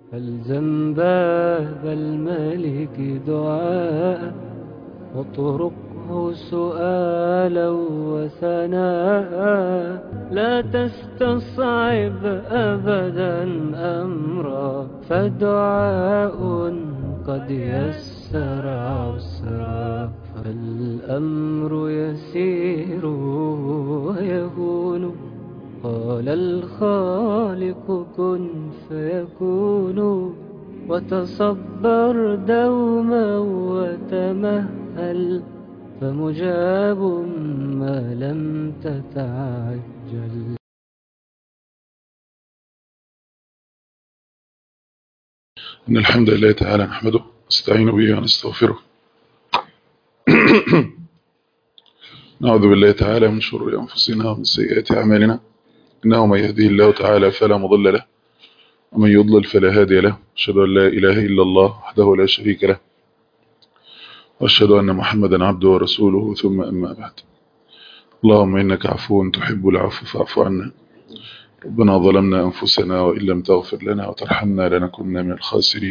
فالزم باب الملك دعاء واطرقه سؤالا وثناء لا تستصعب أبدا أمرا فدعاء قد يسر عسرا فالأمر يسير ويهون قال الخالق كن فيكون وتصبر دوما وتمهل فمجاب ما لم تتعجل إن الحمد لله تعالى نحمده نستعين به ونستغفره نعوذ بالله تعالى من شرور أنفسنا ومن سيئات أعمالنا إنه من يهديه الله تعالى فلا مضل له ومن يضلل فلا هادي له أشهد أن لا إله إلا الله وحده لا شريك له وأشهد أن محمدا عبده ورسوله ثم أما بعد اللهم إنك عفو تحب العفو فاعف عنا ربنا ظلمنا أنفسنا وإن لم تغفر لنا وترحمنا لنكن من الخاسرين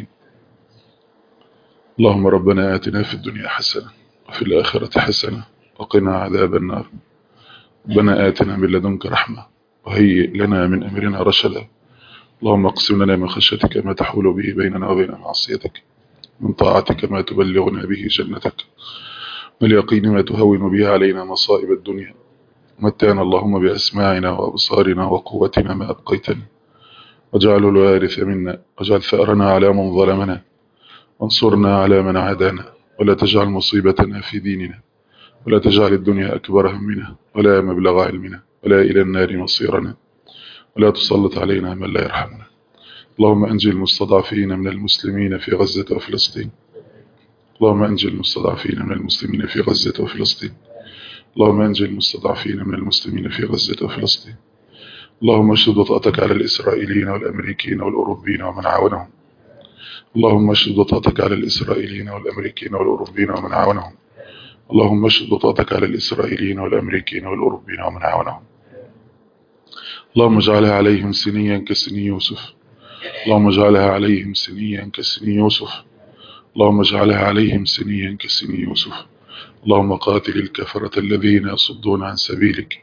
اللهم ربنا آتنا في الدنيا حسنة وفي الآخرة حسنة وقنا عذاب النار ربنا آتنا من لدنك رحمة وهيئ لنا من أمرنا رشدا اللهم اقسم لنا من خشيتك ما تحول به بيننا وبين معصيتك من طاعتك ما تبلغنا به جنتك من اليقين ما تهون به علينا مصائب الدنيا متعنا اللهم بأسماعنا وأبصارنا وقوتنا ما أبقيتنا واجعله الوارث منا واجعل ثأرنا على من ظلمنا وانصرنا على من عادانا ولا تجعل مصيبتنا في ديننا ولا تجعل الدنيا أكبر همنا ولا مبلغ علمنا ولا إلى النار مصيرنا ولا تسلط علينا من لا يرحمنا اللهم أنجي المستضعفين من المسلمين في غزة وفلسطين اللهم أنجي المستضعفين من المسلمين في غزة وفلسطين اللهم أنجي المستضعفين من المسلمين في غزة وفلسطين اللهم اشدد وطأتك على الإسرائيليين والأمريكيين والأوروبيين ومن عاونهم اللهم اشدد وطأتك على الإسرائيليين والأمريكيين والأوروبيين ومن عاونهم اللهم اشدد وطأتك على الإسرائيليين والأمريكيين والأوروبيين ومن عاونهم اللهم اجعلها عليهم سنيا كسني يوسف اللهم اجعلها عليهم سنيا كسني يوسف اللهم اجعلها عليهم سنيا كسني يوسف اللهم قاتل الكفرة الذين يصدون عن سبيلك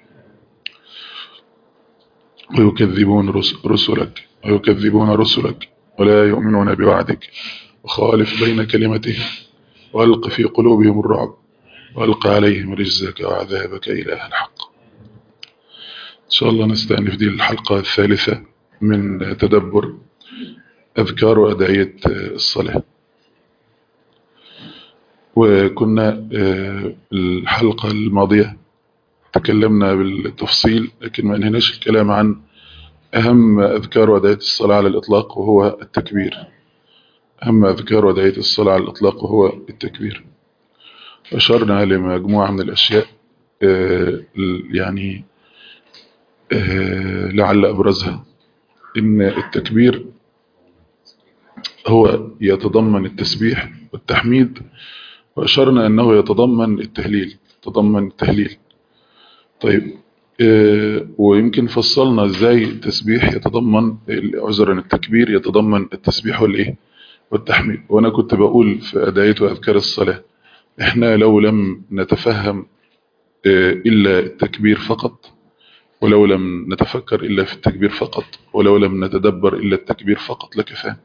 ويكذبون رسلك ويكذبون رسلك ولا يؤمنون بوعدك وخالف بين كلمتهم وألق في قلوبهم الرعب وألق عليهم رجزك وعذابك إله الحق إن شاء الله نستأنف دي الحلقة الثالثة من تدبر أذكار وأدعية الصلاة وكنا الحلقة الماضية تكلمنا بالتفصيل لكن ما انهناش الكلام عن أهم أذكار وأدعية الصلاة على الإطلاق وهو التكبير أهم أذكار وأدعية الصلاة على الإطلاق وهو التكبير أشرنا لمجموعة من الأشياء يعني لعل أبرزها إن التكبير هو يتضمن التسبيح والتحميد وأشرنا أنه يتضمن التهليل يتضمن التهليل طيب ويمكن فصلنا ازاي التسبيح يتضمن عذرا التكبير يتضمن التسبيح والايه والتحميد وانا كنت بقول في ادعيه واذكار الصلاه احنا لو لم نتفهم الا التكبير فقط ولو لم نتفكر الا في التكبير فقط ولو لم نتدبر الا التكبير فقط لكفانا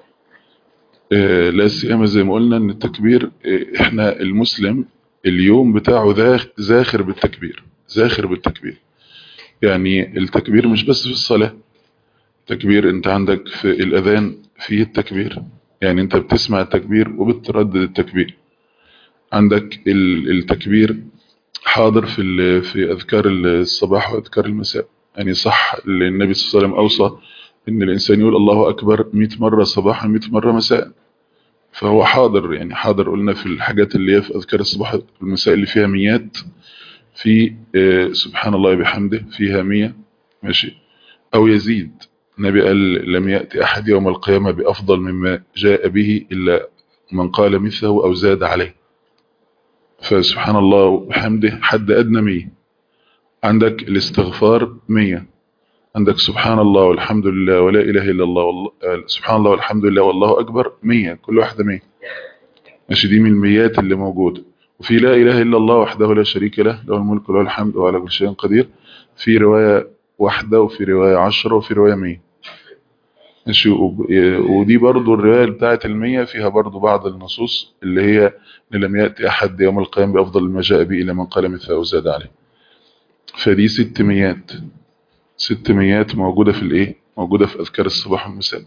لا سيما زي ما قلنا ان التكبير احنا المسلم اليوم بتاعه زاخر بالتكبير زاخر بالتكبير يعني التكبير مش بس في الصلاة تكبير انت عندك في الاذان فيه التكبير يعني انت بتسمع التكبير وبتردد التكبير عندك التكبير حاضر في في اذكار الصباح واذكار المساء يعني صح النبي صلى الله عليه وسلم اوصى ان الانسان يقول الله اكبر 100 مرة صباحا 100 مرة مساء فهو حاضر يعني حاضر قلنا في الحاجات اللي هي في اذكار الصباح والمساء اللي فيها ميات في سبحان الله بحمده فيها مية ماشي او يزيد النبي قال لم يأتي احد يوم القيامة بافضل مما جاء به الا من قال مثله او زاد عليه فسبحان الله بحمده حد ادنى مية عندك الاستغفار مية عندك سبحان الله والحمد لله ولا إله إلا الله والله سبحان الله والحمد لله والله أكبر مية كل واحدة مية ماشي دي من الميات اللي موجودة وفي لا إله إلا الله وحده لا شريك له له الملك وله الحمد وعلى كل شيء قدير في رواية واحدة وفي رواية عشرة وفي رواية مية ماشي ودي برضو الرواية بتاعت المية فيها برضو بعض النصوص اللي هي إن لم يأتي أحد يوم القيامة بأفضل ما جاء به إلى من قال مثله وزاد عليه فدي ست ميات ست ميات موجودة في الإيه موجودة في أذكار الصباح والمساء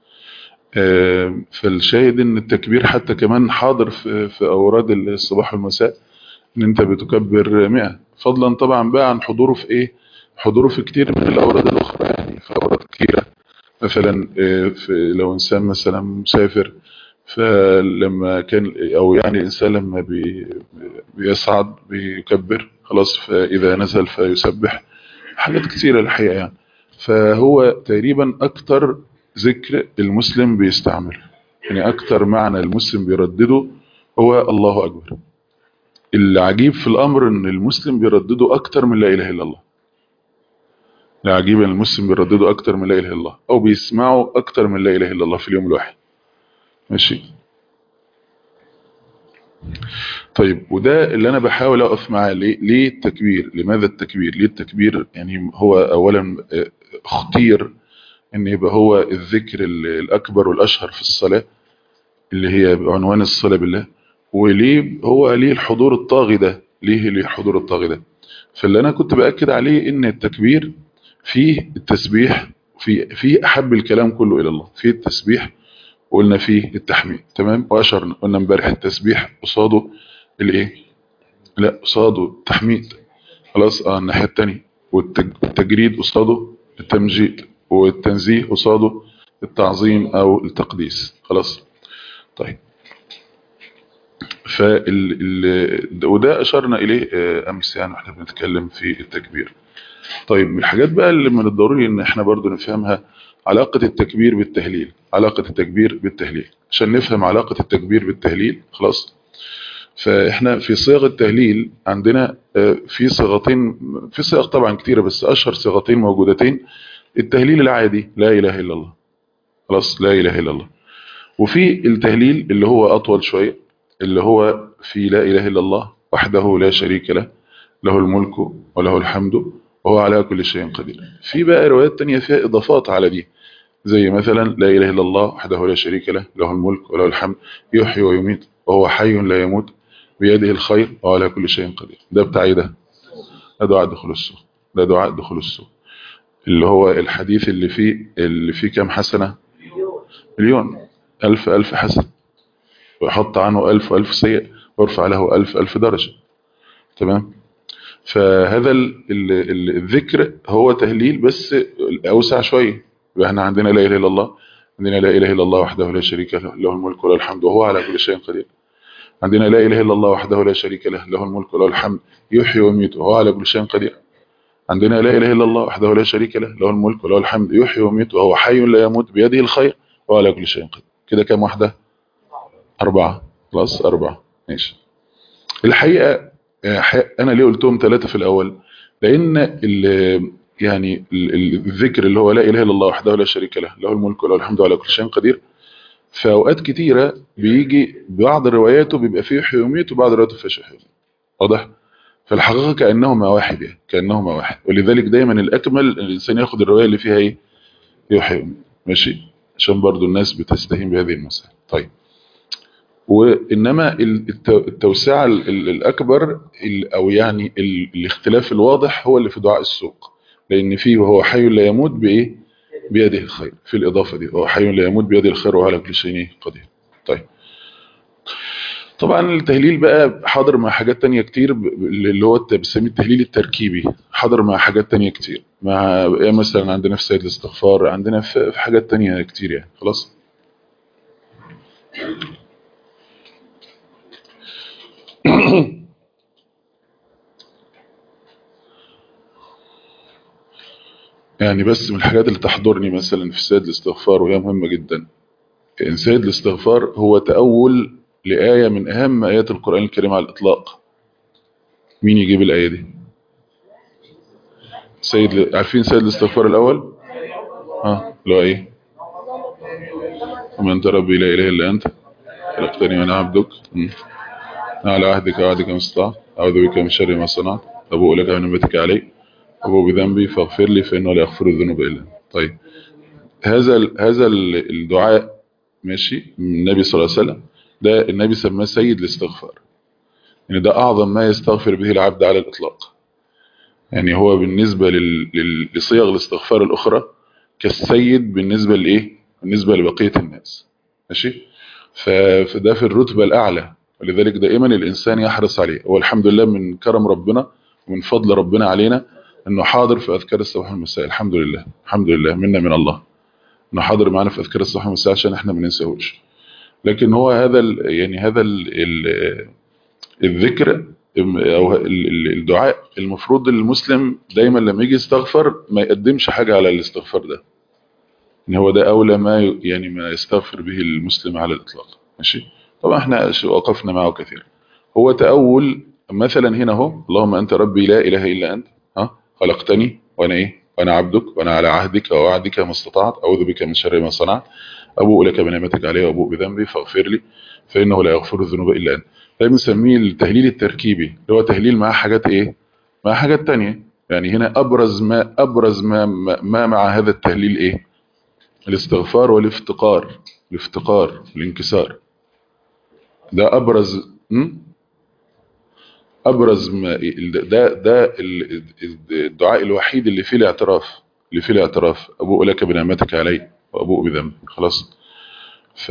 فالشاهد ان التكبير حتى كمان حاضر في, في اوراد الصباح والمساء ان انت بتكبر 100 فضلا طبعا بقى عن حضوره في ايه حضوره في كتير من الاوراد الاخرى يعني في اوراد كتيره مثلا في لو انسان مثلا مسافر فلما كان او يعني الانسان لما بي بيصعد بيكبر خلاص فاذا نزل فيسبح حاجات كتيره الحقيقه يعني فهو تقريبا اكتر ذكر المسلم بيستعمل يعني اكتر معنى المسلم بيردده هو الله اكبر العجيب في الامر ان المسلم بيردده اكتر من لا اله الا الله العجيب ان المسلم بيردده اكتر من لا اله الا الله او بيسمعه اكتر من لا اله الا الله في اليوم الواحد ماشي طيب وده اللي انا بحاول اقف معاه ليه ليه التكبير لماذا التكبير ليه التكبير يعني هو اولا اختير ان يبقى هو الذكر الاكبر والاشهر في الصلاة اللي هي بعنوان الصلاة بالله وليه هو ليه الحضور الطاغي ده ليه ليه الحضور الطاغي ده فاللي انا كنت باكد عليه ان التكبير فيه التسبيح في فيه احب الكلام كله الى الله فيه التسبيح وقلنا فيه التحميد تمام واشرنا قلنا امبارح التسبيح قصاده الايه لا قصاده التحميد خلاص اه الناحيه الثانيه والتجريد قصاده التمجيد والتنزيه قصاده التعظيم او التقديس خلاص طيب فال وده اشرنا اليه امس يعني واحنا بنتكلم في التكبير طيب من الحاجات بقى اللي من الضروري ان احنا برضو نفهمها علاقة التكبير بالتهليل علاقة التكبير بالتهليل عشان نفهم علاقة التكبير بالتهليل خلاص فاحنا في صيغ التهليل عندنا في صيغتين في صيغ طبعا كتيرة بس اشهر صيغتين موجودتين التهليل العادي لا اله الا الله خلاص لا اله الا الله وفي التهليل اللي هو اطول شوية اللي هو في لا اله الا الله وحده لا شريك له له الملك وله الحمد وهو على كل شيء قدير في بقى روايات تانية فيها اضافات على دي زي مثلا لا اله الا الله وحده لا شريك له له الملك وله الحمد يحيي ويميت وهو حي لا يموت بيده الخير وعلى كل شيء قدير ده بتاع ايه ده ده دعاء دخول السوق ده دعاء دخول السوق اللي هو الحديث اللي فيه اللي فيه كام حسنة مليون ألف ألف حسن ويحط عنه ألف ألف سيء ويرفع له ألف ألف درجة تمام فهذا ال ال الذكر هو تهليل بس أوسع شوية احنا عندنا لا إله إلا الله عندنا لا إله إلا الله وحده لا شريك له له الملك وله الحمد وهو على كل شيء قدير عندنا لا إله إلا الله وحده لا شريك له له الملك وله الحمد يحيي ويميت وهو على كل شيء قدير عندنا لا إله إلا الله وحده لا شريك له له الملك وله الحمد يحيي ويميت وهو حي لا يموت بيده الخير وهو على كل شيء قدير كده كام واحدة أربعة خلاص أربعة ماشي الحقيقة أنا ليه قلتهم ثلاثة في الأول لأن يعني الذكر اللي هو لا إله إلا الله وحده لا شريك له له الملك وله الحمد على كل شيء قدير في أوقات كتيرة بيجي بعض رواياته بيبقى فيه يحيي ويميت وبعض رواياته فيه يحيي واضح فالحقيقة كأنهما واحد يعني كأنهما واحد ولذلك دايما الأكمل الإنسان ياخد الرواية اللي فيها إيه يحيي ويميت ماشي عشان برضو الناس بتستهين بهذه المسائل طيب وإنما التوسعة الأكبر أو يعني الاختلاف الواضح هو اللي في دعاء السوق لأن فيه وهو حي لا يموت بإيه بيده الخير في الإضافة دي وهو حي لا يموت بيده الخير وهو على كل شيء قدير طيب طبعا التهليل بقى حاضر مع حاجات تانية كتير اللي هو بنسميه التهليل التركيبي حاضر مع حاجات تانية كتير مع مثلا عندنا في سيد الاستغفار عندنا في حاجات تانية كتير يعني خلاص يعني بس من الحاجات اللي تحضرني مثلا في سيد الاستغفار وهي مهمة جدا إن سيد الاستغفار هو تأول لآية من أهم آيات القرآن الكريم على الإطلاق مين يجيب الآية دي سيد عارفين سيد الاستغفار الاول ها اللي هو ايه وما انت ربي لا اله الا انت خلقتني وانا عبدك مم. على عهدك وعهدك ما استطعت اعوذ بك من شر ما صنعت ابوء لك بنعمتك علي ابوء بذنبي فاغفر لي فانه لا يغفر الذنوب الا انت طيب هذا ال- هذا ال- الدعاء ماشي من النبي صلى الله عليه وسلم ده النبي سماه سيد الاستغفار يعني ده اعظم ما يستغفر به العبد على الاطلاق يعني هو بالنسبة لل- لل- لصيغ الاستغفار الأخرى كالسيد بالنسبة لإيه؟ بالنسبة لبقية الناس ماشي؟ ف- فده في الرتبة الأعلى ولذلك دائما الإنسان يحرص عليه هو الحمد لله من كرم ربنا ومن فضل ربنا علينا أنه حاضر في أذكار الصباح والمساء الحمد لله الحمد لله منا من الله أنه حاضر معنا في أذكار الصباح والمساء عشان إحنا ما ننساهوش لكن هو هذا ال- يعني هذا ال- ال- الذكر او ال- ال- الدعاء المفروض المسلم دايما لما يجي يستغفر ما يقدمش حاجة على الاستغفار ده ان هو ده اولى ما ي- يعني ما يستغفر به المسلم على الاطلاق ماشي طبعا احنا ش- وقفنا معه كثير هو تأول مثلا هنا اهو اللهم انت ربي لا اله الا انت ها خلقتني وانا ايه وانا عبدك وانا على عهدك ووعدك ما استطعت اعوذ بك من شر ما صنعت ابوء لك بنعمتك علي وابوء بذنبي فاغفر لي فانه لا يغفر الذنوب الا انت ده بنسميه التهليل التركيبي اللي هو تهليل مع حاجات ايه مع حاجات تانية يعني هنا ابرز ما ابرز ما ما, ما مع هذا التهليل ايه الاستغفار والافتقار الافتقار الانكسار ده ابرز م? ابرز ما ده ده ال- الدعاء الوحيد اللي فيه الاعتراف اللي فيه الاعتراف ابوء لك بنعمتك علي وابوء بذنبي خلاص ف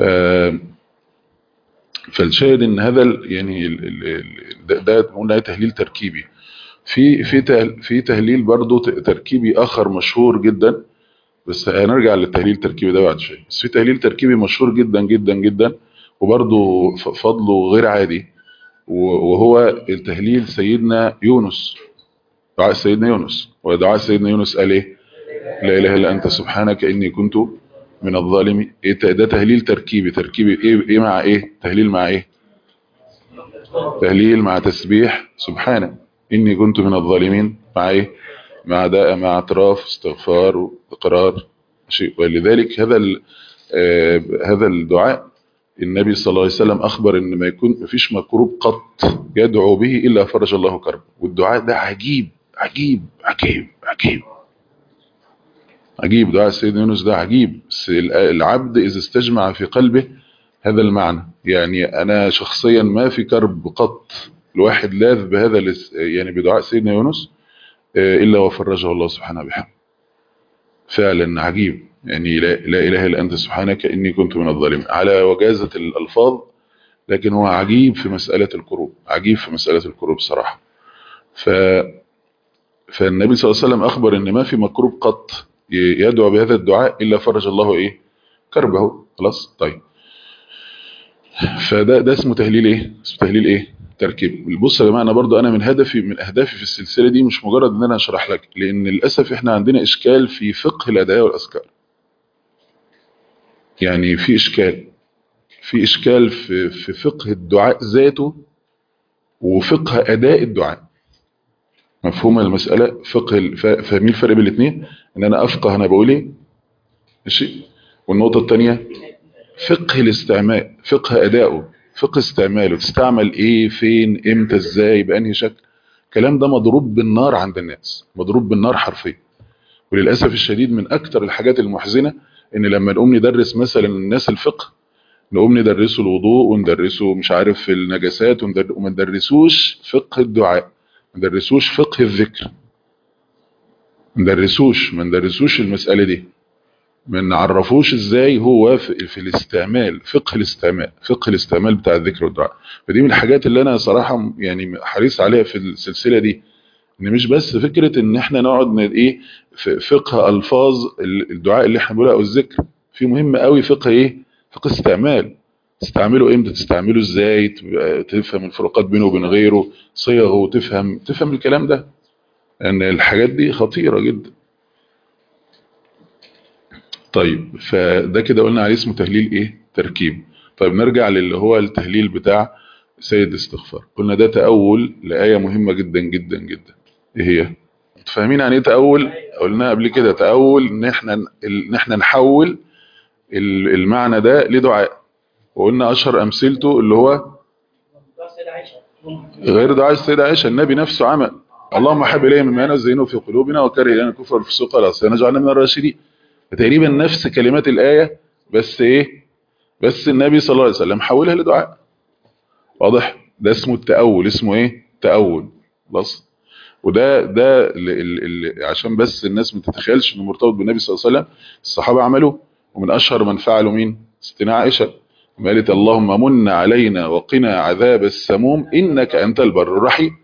فالشاهد ان هذا ال- يعني ال- ال- ال- ده ده قلنا تهليل تركيبي في في تهل- في تهليل برضه ت- تركيبي اخر مشهور جدا بس هنرجع للتهليل التركيبي ده بعد شويه بس في تهليل تركيبي مشهور جدا جدا جدا وبرضه ف- فضله غير عادي و- وهو التهليل سيدنا يونس دعاء سيدنا يونس ودعاء سيدنا يونس قال ايه لا اله الا انت سبحانك اني كنت من الظالمين إيه ت- ده تهليل تركيبي تركيبي ايه ايه مع ايه تهليل مع ايه تهليل مع تسبيح سبحانه اني كنت من الظالمين مع ايه مع ده مع اعتراف استغفار واقرار شيء ولذلك هذا ال- آه، هذا الدعاء النبي صلى الله عليه وسلم اخبر ان ما يكون مفيش مكروب قط يدعو به الا فرج الله كربه والدعاء ده عجيب عجيب عجيب عجيب عجيب دعاء سيدنا يونس ده عجيب بس العبد اذا استجمع في قلبه هذا المعنى يعني انا شخصيا ما في كرب قط الواحد لاذ بهذا الاس- يعني بدعاء سيدنا يونس آه، الا وفرجه الله سبحانه بحمده فعلا عجيب يعني لا, لا اله الا انت سبحانك اني كنت من الظالمين على وجازة الالفاظ لكن هو عجيب في مسألة الكروب عجيب في مسألة الكروب صراحة ف فالنبي صلى الله عليه وسلم اخبر ان ما في مكروب قط ي- يدعو بهذا الدعاء الا فرج الله ايه كربه خلاص طيب فده ده اسمه تهليل ايه اسمه تهليل ايه تركيب بص يا جماعه انا برضو انا من هدفي من اهدافي في السلسله دي مش مجرد ان انا اشرح لك لان للاسف احنا عندنا اشكال في فقه الادعيه والاذكار يعني في اشكال في اشكال في في فقه الدعاء ذاته وفقه اداء الدعاء مفهوم المساله فقه ال- فا- فاهمين الفرق بين الاثنين ان انا افقه انا بقول ايه ماشي والنقطه الثانيه فقه الاستعمال فقه ادائه فقه استعماله تستعمل ايه فين امتى ازاي بانهي شكل الكلام ده مضروب بالنار عند الناس مضروب بالنار حرفيا وللاسف الشديد من اكتر الحاجات المحزنه ان لما نقوم ندرس مثلا الناس الفقه نقوم ندرسه الوضوء وندرسه مش عارف النجاسات وندر- وما ندرسوش فقه الدعاء ما ندرسوش فقه الذكر ما ندرسوش ما ندرسوش المسألة دي ما نعرفوش ازاي هو في, في الاستعمال فقه الاستعمال فقه الاستعمال بتاع الذكر والدعاء فدي من الحاجات اللي انا صراحة يعني حريص عليها في السلسلة دي ان مش بس فكرة ان احنا نقعد ن- ايه في فقه الفاظ ال- الدعاء اللي احنا بنقولها او الذكر في مهم قوي فقه ايه فقه استعمال تستعمله امتى تستعمله ازاي تبقى تفهم الفروقات بينه وبين غيره صيغه وتفهم تفهم الكلام ده لان الحاجات دي خطيرة جدا طيب فده كده قلنا عليه اسمه تهليل ايه تركيب طيب نرجع للي هو التهليل بتاع سيد الاستغفار قلنا ده تأول لآية مهمة جدا جدا جدا ايه هي فاهمين يعني ايه تأول قلنا قبل كده تأول ان احنا ان احنا نحول المعنى ده لدعاء وقلنا اشهر امثلته اللي هو غير دعاء السيدة عائشة النبي نفسه عمل اللهم حب إليه مما نزينه في قلوبنا وكره إلينا الكفر والفسوق والعصيان نجعلنا من الراشدين تقريبا نفس كلمات الآية بس إيه بس النبي صلى الله عليه وسلم حولها لدعاء واضح ده اسمه التأول اسمه إيه تأول خلاص وده ده اللي اللي عشان بس الناس ما تتخيلش انه مرتبط بالنبي صلى الله عليه وسلم الصحابه عملوه ومن اشهر من فعلوا مين ستنا عائشه قالت اللهم من علينا وقنا عذاب السموم انك انت البر الرحيم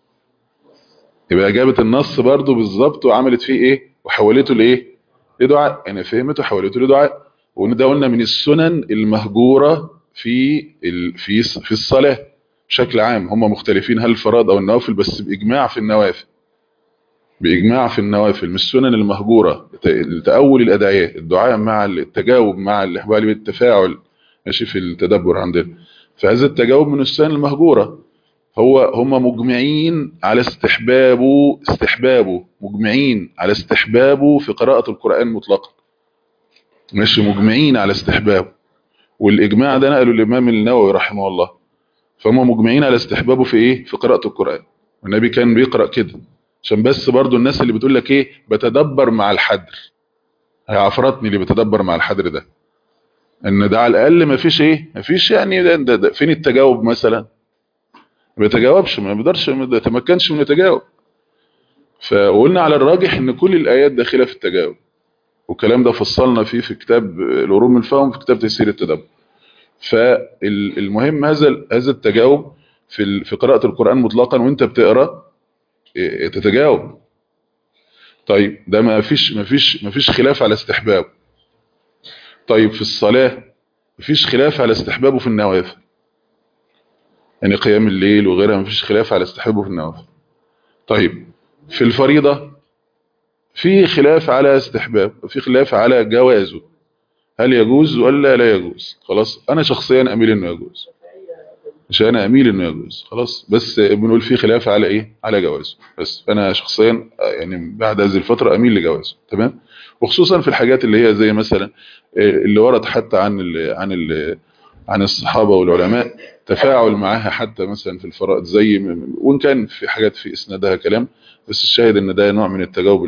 يبقى جابت النص برضو بالظبط وعملت فيه ايه وحولته لايه لدعاء يعني فهمت وحولته لدعاء وان ده قلنا من السنن المهجوره في ال... في في الصلاه بشكل عام هم مختلفين هل الفرائض او النوافل بس باجماع في النوافل باجماع في النوافل من السنن المهجوره تاول الادعياء الدعاء مع التجاوب مع الاحوال بالتفاعل ماشي في التدبر عندنا فهذا التجاوب من السنن المهجوره هو هم مجمعين على استحبابه استحبابه مجمعين على استحبابه في قراءة القرآن مطلقا مش مجمعين على استحبابه والإجماع ده نقله الإمام النووي رحمه الله فهم مجمعين على استحبابه في إيه في قراءة القرآن والنبي كان بيقرأ كده عشان بس برضو الناس اللي بتقول لك إيه بتدبر مع الحدر هي عفرتني اللي بتدبر مع الحدر ده ان ده على الأقل ما فيش إيه ما فيش يعني ده ده ده فين التجاوب مثلا ما بيتجاوبش ما بيقدرش ما يتمكنش من التجاوب فقلنا على الراجح ان كل الايات داخله في التجاوب والكلام ده فصلنا فيه في كتاب العلوم الفهم في كتاب تيسير التدبر فالمهم هذا هذا التجاوب في في قراءه القران مطلقا وانت بتقرا تتجاوب طيب ده ما فيش ما فيش ما فيش خلاف على استحبابه طيب في الصلاه ما فيش خلاف على استحبابه في النوافل يعني قيام الليل وغيرها ما فيش خلاف على استحبابه في النوافل طيب في الفريضة في خلاف على استحباب في خلاف على جوازه هل يجوز ولا لا يجوز خلاص انا شخصيا اميل انه يجوز مش انا اميل انه يجوز خلاص بس بنقول في خلاف على ايه على جوازه بس انا شخصيا يعني بعد هذه الفترة اميل لجوازه تمام وخصوصا في الحاجات اللي هي زي مثلا اللي ورد حتى عن ال عن ال عن الصحابة والعلماء تفاعل معاها حتى مثلا في الفرائض زي وان كان في حاجات في اسنادها كلام بس الشاهد ان ده نوع من التجاوب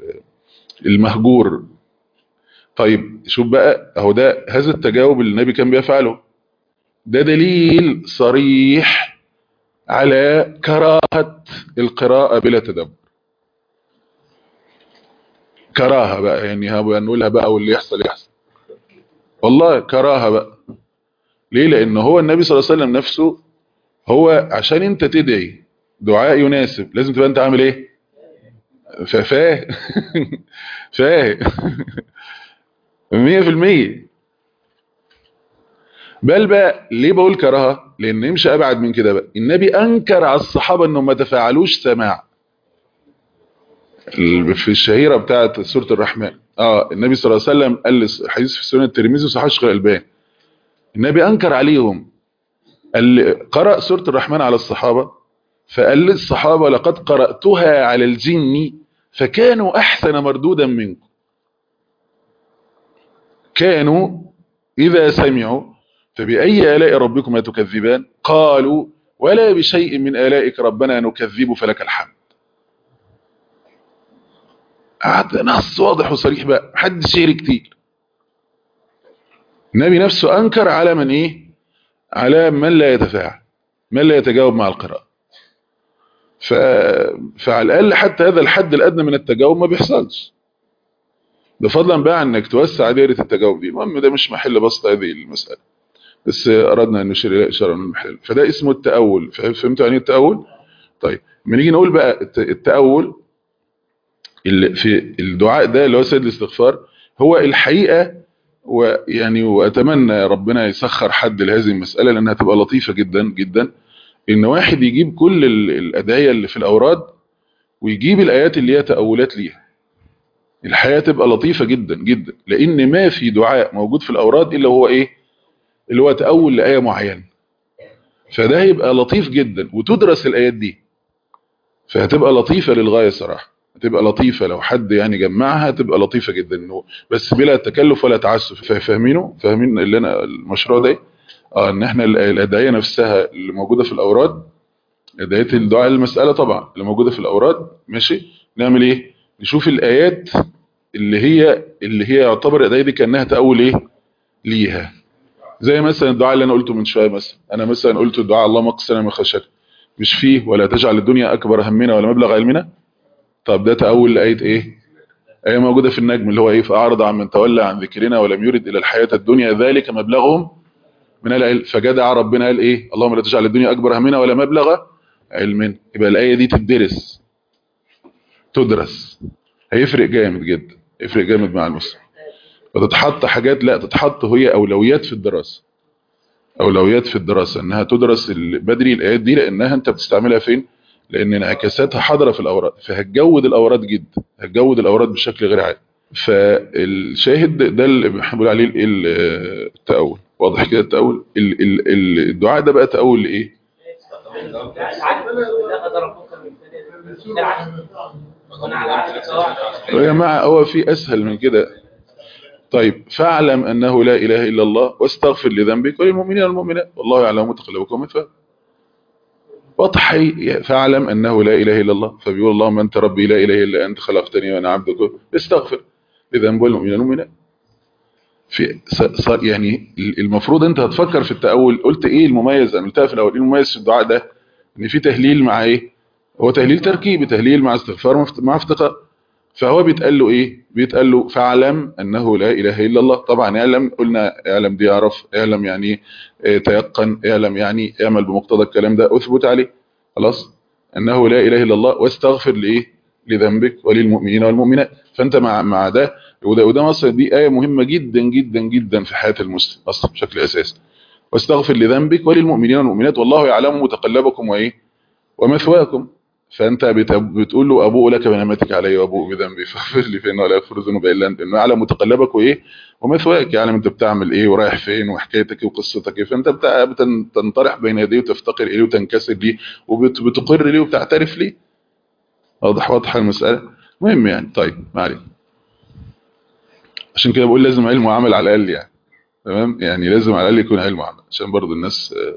المهجور طيب شوف بقى اهو ده هذا التجاوب اللي النبي كان بيفعله ده دليل صريح على كراهة القراءة بلا تدبر كراهة بقى يعني هنقولها بقى واللي يحصل يحصل والله كراهة بقى ليه لان هو النبي صلى الله عليه وسلم نفسه هو عشان انت تدعي دعاء يناسب لازم تبقى انت عامل ايه ففاه فاه مية في المية بل بقى ليه بقول كراهة لان نمشي ابعد من كده بقى النبي انكر على الصحابة انهم ما تفاعلوش سماع في الشهيرة بتاعت سورة الرحمن اه النبي صلى الله عليه وسلم قال حديث في سنة الترمذي وصحاح الشيخ الألباني النبي أنكر عليهم قال قرأ سورة الرحمن على الصحابة فقال للصحابة لقد قرأتها على الجن فكانوا أحسن مردودا منكم كانوا إذا سمعوا فبأي آلاء ربكم تكذبان قالوا ولا بشيء من آلائك ربنا نكذب فلك الحمد هذا نص واضح وصريح بقى حد شير كتير النبي نفسه أنكر على من إيه على من لا يتفاعل من لا يتجاوب مع القراءة ف... فعلى الأقل حتى هذا الحد الأدنى من التجاوب ما بيحصلش بفضلا بقى انك توسع دائرة التجاوب دي المهم ده مش محل بسط هذه المسألة بس أردنا أن نشير إلى إشارة من المحل فده اسمه التأول فهمتوا يعني التأول طيب ما نيجي نقول بقى التأول اللي في الدعاء ده اللي هو سيد الاستغفار هو الحقيقة ويعني واتمنى ربنا يسخر حد لهذه المسألة لانها تبقى لطيفة جدا جدا ان واحد يجيب كل الادعية اللي في الاوراد ويجيب الايات اللي هي تأولات ليها الحياة تبقى لطيفة جدا جدا لان ما في دعاء موجود في الاوراد الا هو ايه اللي هو تأول لآية معينة فده هيبقى لطيف جدا وتدرس الايات دي فهتبقى لطيفة للغاية صراحة تبقى لطيفة لو حد يعني جمعها تبقى لطيفة جدا انه بس بلا تكلف ولا تعسف فا- فاهمينه فاهمين اللي انا المشروع ده إيه؟ اه ان احنا ال- الادعية نفسها اللي موجودة في الاوراد ادعية الدعاء المسألة طبعا اللي موجودة في الاوراد ماشي نعمل ايه نشوف الايات اللي هي اللي هي يعتبر الادعية دي كانها تأول ايه ليها زي مثلا الدعاء اللي انا قلته من شويه مثلا انا مثلا قلت الدعاء اللهم اقسنا من خشيتك مش فيه ولا تجعل الدنيا اكبر همنا ولا مبلغ علمنا طب ده تأول لآية ايه آية موجودة في النجم اللي هو ايه فأعرض عن من تولى عن ذكرنا ولم يرد إلى الحياة الدنيا ذلك مبلغهم من العلم فجدع ربنا قال ايه اللهم لا تجعل الدنيا أكبر همنا ولا مبلغ علمنا يبقى الآية دي تدرس تدرس هيفرق جامد جدا يفرق جامد مع المسلم وتتحط حاجات لا تتحط هي أولويات في الدراسة أولويات في الدراسة إنها تدرس ال- بدري الآيات دي لأنها أنت بتستعملها فين لأن انعكاساتها حاضرة في الأوراد فهتجود الأوراد جدا هتجود الأوراد بشكل غير عادي فالشاهد ده اللي بنقول عليه ال- ال- التأول واضح كده التأول ال- ال- ال- الدعاء ده بقى تأول لإيه يا جماعة هو في أسهل من كده طيب فاعلم أنه لا إله إلا الله واستغفر لذنبك وللمؤمنين والمؤمنات والله يعلم متقلبكم ومثواكم وضحي فاعلم أنه لا إله إلا الله فبيقول اللهم أنت ربي لا إله إلا أنت خلقتني وأنا عبدك استغفر لذنب المؤمنين والمؤمنات في ص- صار يعني المفروض انت هتفكر في التأول قلت ايه المميز انا قلتها في الاول ايه المميز في الدعاء ده ان في تهليل مع ايه هو تهليل تركيبي تهليل مع استغفار مفت- مع افتقار فهو بيتقال له ايه بيتقال له فاعلم انه لا اله الا الله طبعا اعلم قلنا اعلم دي يعرف اعلم يعني اه تيقن اعلم يعني اعمل بمقتضى الكلام ده اثبت عليه خلاص انه لا اله الا الله واستغفر لايه لذنبك وللمؤمنين والمؤمنات فانت مع مع ده وده وده مثلا دي ايه مهمه جدا جدا جدا في حياه المسلم اصلا بشكل اساسي واستغفر لذنبك وللمؤمنين والمؤمنات والله يعلم متقلبكم وايه ومثواكم فانت بت- بتقول له ابوء لك بنعمتك علي وابوء بذنبي فاغفر لي فانه لا يغفر الذنوب الا انت انه يعلم متقلبك وايه ومثواك يعلم انت بتعمل ايه ورايح فين وحكايتك ايه وقصتك ايه فانت بتاع- بتن- بتنطرح بين يديه وتفتقر اليه وتنكسر ليه وبتقر ليه وبتعترف ليه واضح واضحه المساله مهم يعني طيب ما علينا عشان كده بقول لازم علم وعمل على الاقل يعني تمام يعني لازم على الاقل يكون علم وعمل عشان برضو الناس آه،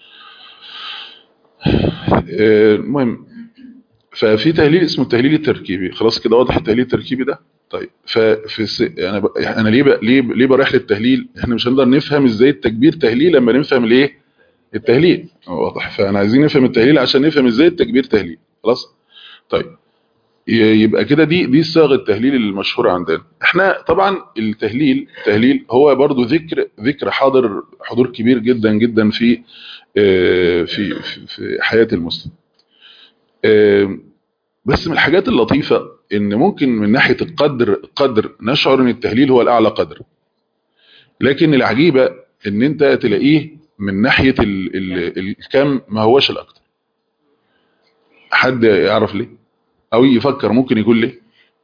آه، المهم ففي تهليل اسمه التهليل التركيبي خلاص كده واضح التهليل التركيبي ده طيب ففي الس... انا ب... انا ليه ب... ليه ب... ليه بروح للتهليل احنا مش هنقدر نفهم ازاي التكبير تهليل لما نفهم الايه التهليل واضح فانا عايزين نفهم التهليل عشان نفهم ازاي التكبير تهليل خلاص طيب ي- يبقى كده دي دي صيغه التهليل المشهوره عندنا احنا طبعا التهليل التهليل هو برضو ذكر ذكر حاضر حضور كبير جدا جدا في آه، في في, في حياه المسلم آه، بس من الحاجات اللطيفة ان ممكن من ناحية القدر قدر نشعر ان التهليل هو الاعلى قدر لكن العجيبة ان انت تلاقيه من ناحية ال ال الكم ما هوش الاكتر حد يعرف ليه او يفكر ممكن يقول ليه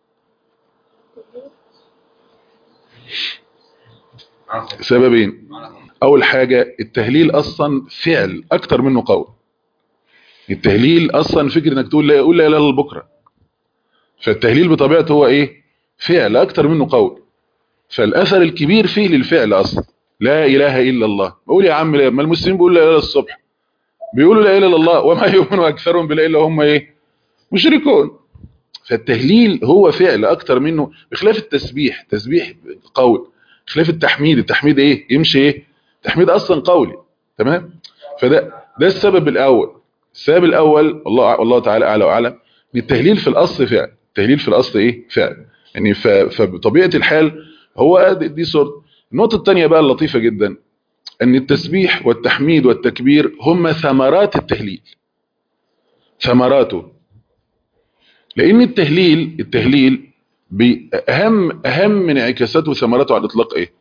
سببين اول حاجة التهليل اصلا فعل اكتر منه قول التهليل اصلا فكرة انك تقول لا يقول لا اله الا الله بكره فالتهليل بطبيعته هو ايه فعل اكتر منه قول فالاثر الكبير فيه للفعل اصلا لا اله الا الله بقول يا عم لا ما المسلمين بيقولوا لا اله الا الصبح بيقولوا لا اله الا الله وما يؤمن اكثرهم بلا الا هم ايه مشركون فالتهليل هو فعل اكتر منه بخلاف التسبيح تسبيح قول بخلاف التحميد التحميد ايه يمشي ايه تحميد اصلا قولي تمام فده ده السبب الاول السبب الاول الله والله تعالى اعلى واعلم ان التهليل في الاصل فعل التهليل في الاصل ايه فعل يعني ف- فبطبيعه الحال هو دي- دي صورة النقطه الثانيه بقى اللطيفه جدا ان التسبيح والتحميد والتكبير هم ثمرات التهليل ثمراته لان التهليل التهليل باهم اهم من انعكاساته وثمراته على الاطلاق ايه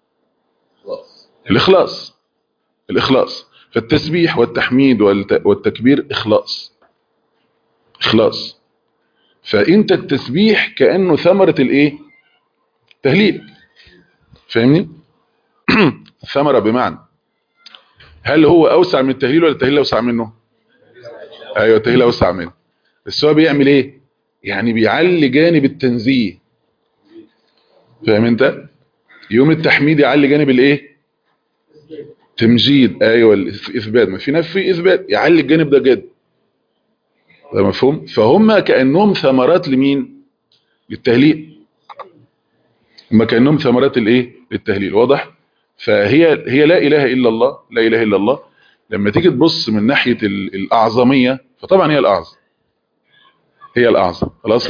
الاخلاص الاخلاص فالتسبيح والتحميد والت- والتكبير اخلاص اخلاص فانت التسبيح كانه ثمره الايه تهليل فاهمني ثمره بمعنى هل هو اوسع من التهليل ولا التهليل اوسع منه ايوه التهليل اوسع منه بس هو بيعمل ايه يعني بيعلي جانب التنزيه فاهم انت يوم التحميد يعلي جانب الايه تمجيد ايوه الاثبات ما في نفي اثبات يعلي الجانب ده جد ده مفهوم فهم كانهم ثمرات لمين للتهليل هم كانهم ثمرات الايه للتهليل واضح فهي هي لا اله الا الله لا اله الا الله لما تيجي تبص من ناحيه ال- الاعظميه فطبعا هي الاعظم هي الاعظم خلاص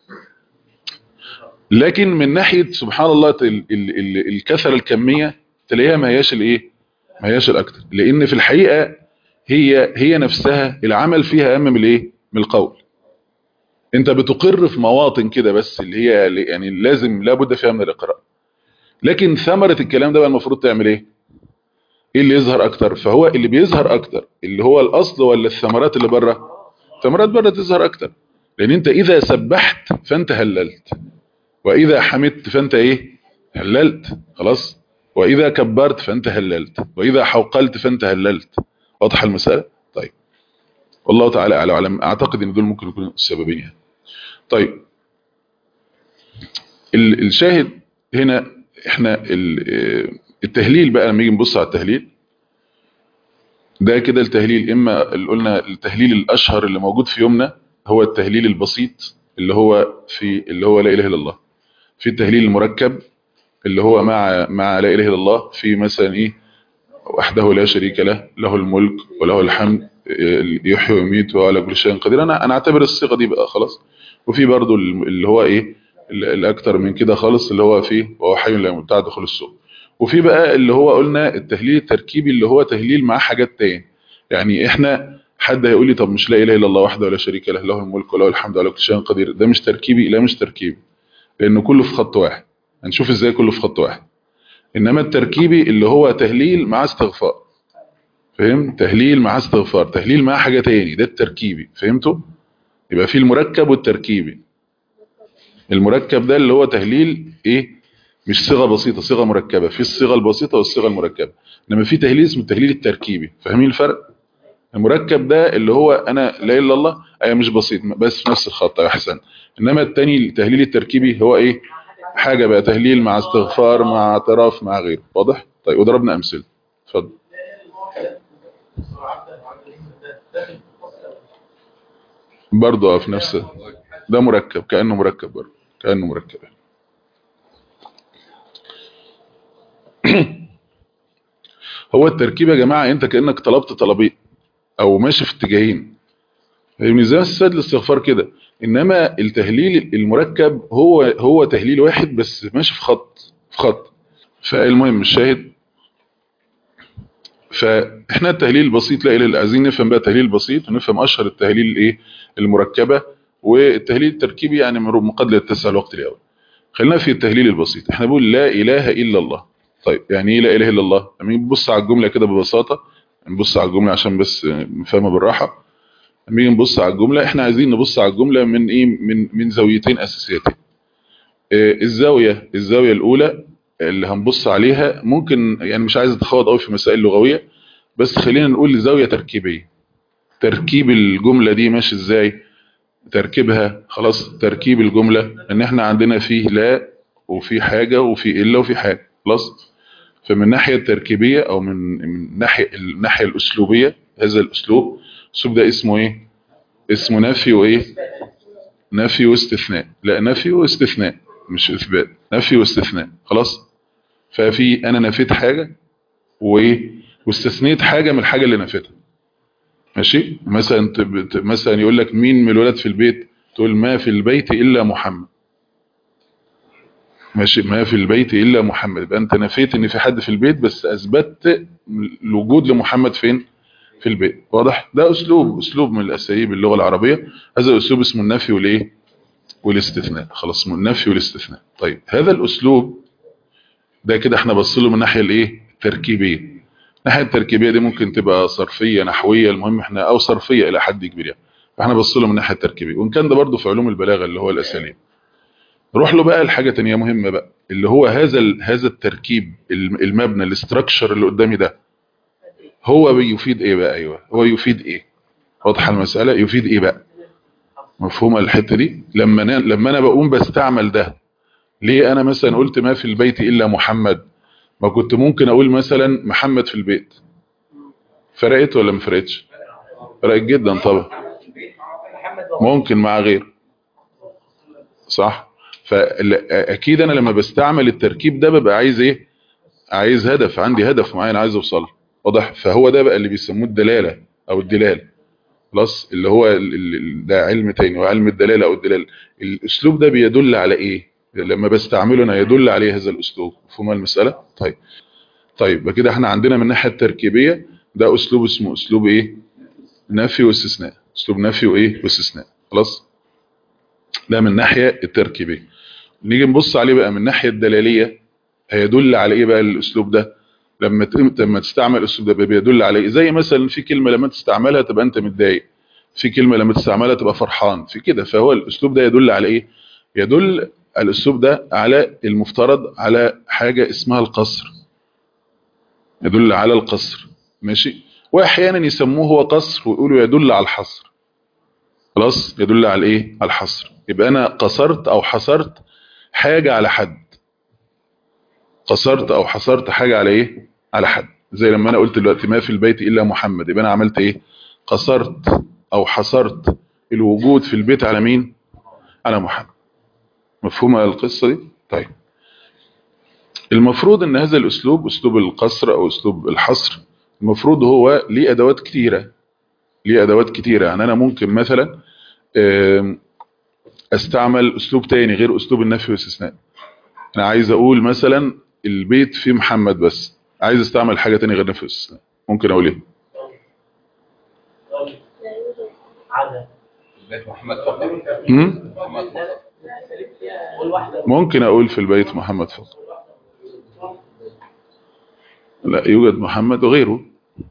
لكن من ناحيه سبحان الله ال- ال- ال- الكثره الكميه تلاقيها ما هياش الايه ما هياش الاكتر لان في الحقيقه هي هي نفسها العمل فيها اهم من الايه من القول انت بتقر في مواطن كده بس اللي هي يعني لازم لابد فيها من الاقرار لكن ثمره الكلام ده بقى المفروض تعمل ايه ايه اللي يظهر اكتر فهو اللي بيظهر اكتر اللي هو الاصل ولا الثمرات اللي بره الثمرات بره تظهر اكتر لان انت اذا سبحت فانت هللت واذا حمدت فانت ايه هللت خلاص واذا كبرت فانت هللت واذا حوقلت فانت هللت واضحه المساله طيب والله تعالى اعلى وعلم اعتقد ان دول ممكن يكونوا السببين يعني طيب ال- الشاهد هنا احنا ال- التهليل بقى لما نيجي نبص على التهليل ده كده التهليل اما اللي قلنا التهليل الاشهر اللي موجود في يومنا هو التهليل البسيط اللي هو في اللي هو لا اله الا الله في التهليل المركب اللي هو مع مع لا اله الا الله في مثلا ايه وحده لا شريك له له الملك وله الحمد إيه، يحيي ويميت وعلى كل شيء قدير انا انا اعتبر الصيغه دي بقى خلاص وفي برضو اللي هو ايه ال- الاكتر من كده خالص اللي هو فيه وهو حي لا يموت بتاع دخول السوق وفي بقى اللي هو قلنا التهليل التركيبي اللي هو تهليل مع حاجات تاني يعني احنا حد هيقول لي طب مش لا اله الا الله وحده ولا شريك له له الملك وله الحمد وعلى كل شيء قدير ده مش تركيبي لا مش تركيبي لانه كله في خط واحد هنشوف ازاي كله في خط واحد انما التركيبي اللي هو تهليل مع استغفار فهم تهليل مع استغفار تهليل مع حاجة تاني ده التركيبي فهمتوا يبقى في المركب والتركيبي المركب ده اللي هو تهليل ايه مش صيغه بسيطه صيغه مركبه في الصيغه البسيطه والصيغه المركبه انما في تهليل اسمه التهليل التركيبي فاهمين الفرق المركب ده اللي هو انا لا اله الا الله اي مش بسيط بس في نفس الخط يا احسن انما التاني التهليل التركيبي هو ايه حاجه بقى تهليل مع استغفار مع اعتراف مع غيره واضح طيب وضربنا امثله اتفضل برضه في نفس ده مركب كانه مركب برضه كانه مركب هو التركيب يا جماعه انت كانك طلبت طلبين او ماشي في اتجاهين فاهمني زي السد الاستغفار كده انما التهليل المركب هو هو تهليل واحد بس ماشي في خط في خط فالمهم الشاهد فاحنا التهليل البسيط لا اله الا عايزين نفهم بقى التهليل البسيط ونفهم اشهر التهليل الايه المركبه والتهليل التركيبي يعني من قد لا يتسع الوقت الاول خلينا في التهليل البسيط احنا بنقول لا اله الا الله طيب يعني ايه لا اله الا الله لما نبص على الجمله كده ببساطه نبص على الجمله عشان بس نفهمها بالراحه لما نيجي نبص على الجمله احنا عايزين نبص على الجمله من ايه من من زاويتين اساسيتين إيه الزاويه الزاويه الاولى اللي هنبص عليها ممكن يعني مش عايز اتخوض قوي في مسائل لغويه بس خلينا نقول زاويه تركيبيه تركيب الجمله دي ماشي ازاي تركيبها خلاص تركيب الجمله ان احنا عندنا فيه لا وفي حاجه وفي الا وفي حاجه خلاص فمن الناحيه التركيبيه او من من ناحيه الناحيه الاسلوبيه هذا الاسلوب الاسلوب ده اسمه ايه اسمه نفي وايه نفي واستثناء لا نفي واستثناء مش اثبات نفي واستثناء خلاص ففي انا نفيت حاجه وايه واستثنيت حاجه من الحاجه اللي نفيتها ماشي مثلا تب... مثلا يقول لك مين من الولاد في البيت تقول ما في البيت الا محمد ماشي ما في البيت الا محمد يبقى انت نفيت ان في حد في البيت بس اثبتت الوجود لمحمد فين في البيت واضح ده اسلوب اسلوب من الاساليب اللغه العربيه هذا الاسلوب اسمه النفي والايه والاستثناء خلاص اسمه النفي والاستثناء طيب هذا الاسلوب ده كده احنا بصله من الناحيه الايه التركيبيه الناحيه التركيبيه دي ممكن تبقى صرفيه نحويه المهم احنا او صرفيه الى حد كبير يعني فاحنا بصله من الناحيه التركيبيه وان كان ده برضه في علوم البلاغه اللي هو الاساليب نروح له بقى لحاجه ثانيه مهمه بقى اللي هو هذا هذا التركيب المبنى الاستراكشر اللي قدامي ده هو بيفيد ايه بقى ايوه هو يفيد ايه واضحه المساله يفيد ايه بقى مفهومه الحته دي لما أنا لما انا بقوم بستعمل ده ليه انا مثلا قلت ما في البيت الا محمد ما كنت ممكن اقول مثلا محمد في البيت فرقت ولا ما فرقتش فرقت جدا طبعا ممكن مع غير صح فاكيد انا لما بستعمل التركيب ده ببقى عايز ايه عايز هدف عندي هدف معين عايز اوصل واضح فهو ده بقى اللي بيسموه الدلاله او الدلال خلاص اللي هو ال- ال- ده علم تاني وعلم الدلاله او الدلال الاسلوب ده بيدل على ايه لما بستعمله انا يدل عليه هذا الاسلوب مفهوم المساله طيب طيب يبقى كده احنا عندنا من الناحيه التركيبيه ده اسلوب اسمه اسلوب ايه نفي واستثناء اسلوب نفي وايه واستثناء خلاص ده من الناحيه التركيبيه نيجي نبص عليه بقى من الناحيه الدلاليه هيدل على ايه بقى الاسلوب ده لما ت- لما تستعمل الاسلوب ده بيدل على ايه زي مثلا في كلمه لما تستعملها تبقى انت متضايق في كلمه لما تستعملها تبقى فرحان في كده فهو الاسلوب ده يدل على ايه يدل الاسلوب ده على المفترض على حاجه اسمها القصر يدل على القصر ماشي واحيانا يسموه هو قصر ويقولوا يدل على الحصر خلاص يدل على ايه على الحصر يبقى انا قصرت او حصرت حاجه على حد قصرت او حصرت حاجه على ايه على حد زي لما انا قلت دلوقتي ما في البيت الا محمد يبقى انا عملت ايه قصرت او حصرت الوجود في البيت على مين على محمد مفهومه القصه دي طيب المفروض ان هذا الاسلوب اسلوب القصر او اسلوب الحصر المفروض هو ليه ادوات كتيره ليه ادوات كتيره يعني انا ممكن مثلا آم، استعمل اسلوب تاني غير اسلوب النفي والاستثناء انا عايز اقول مثلا البيت فيه محمد بس عايز استعمل حاجه تانية غير نفي والاستثناء ممكن اقول ايه عدد بيت محمد فقط مم؟ محمد فقط والواحدة ممكن اقول في البيت محمد فقط لا يوجد محمد وغيره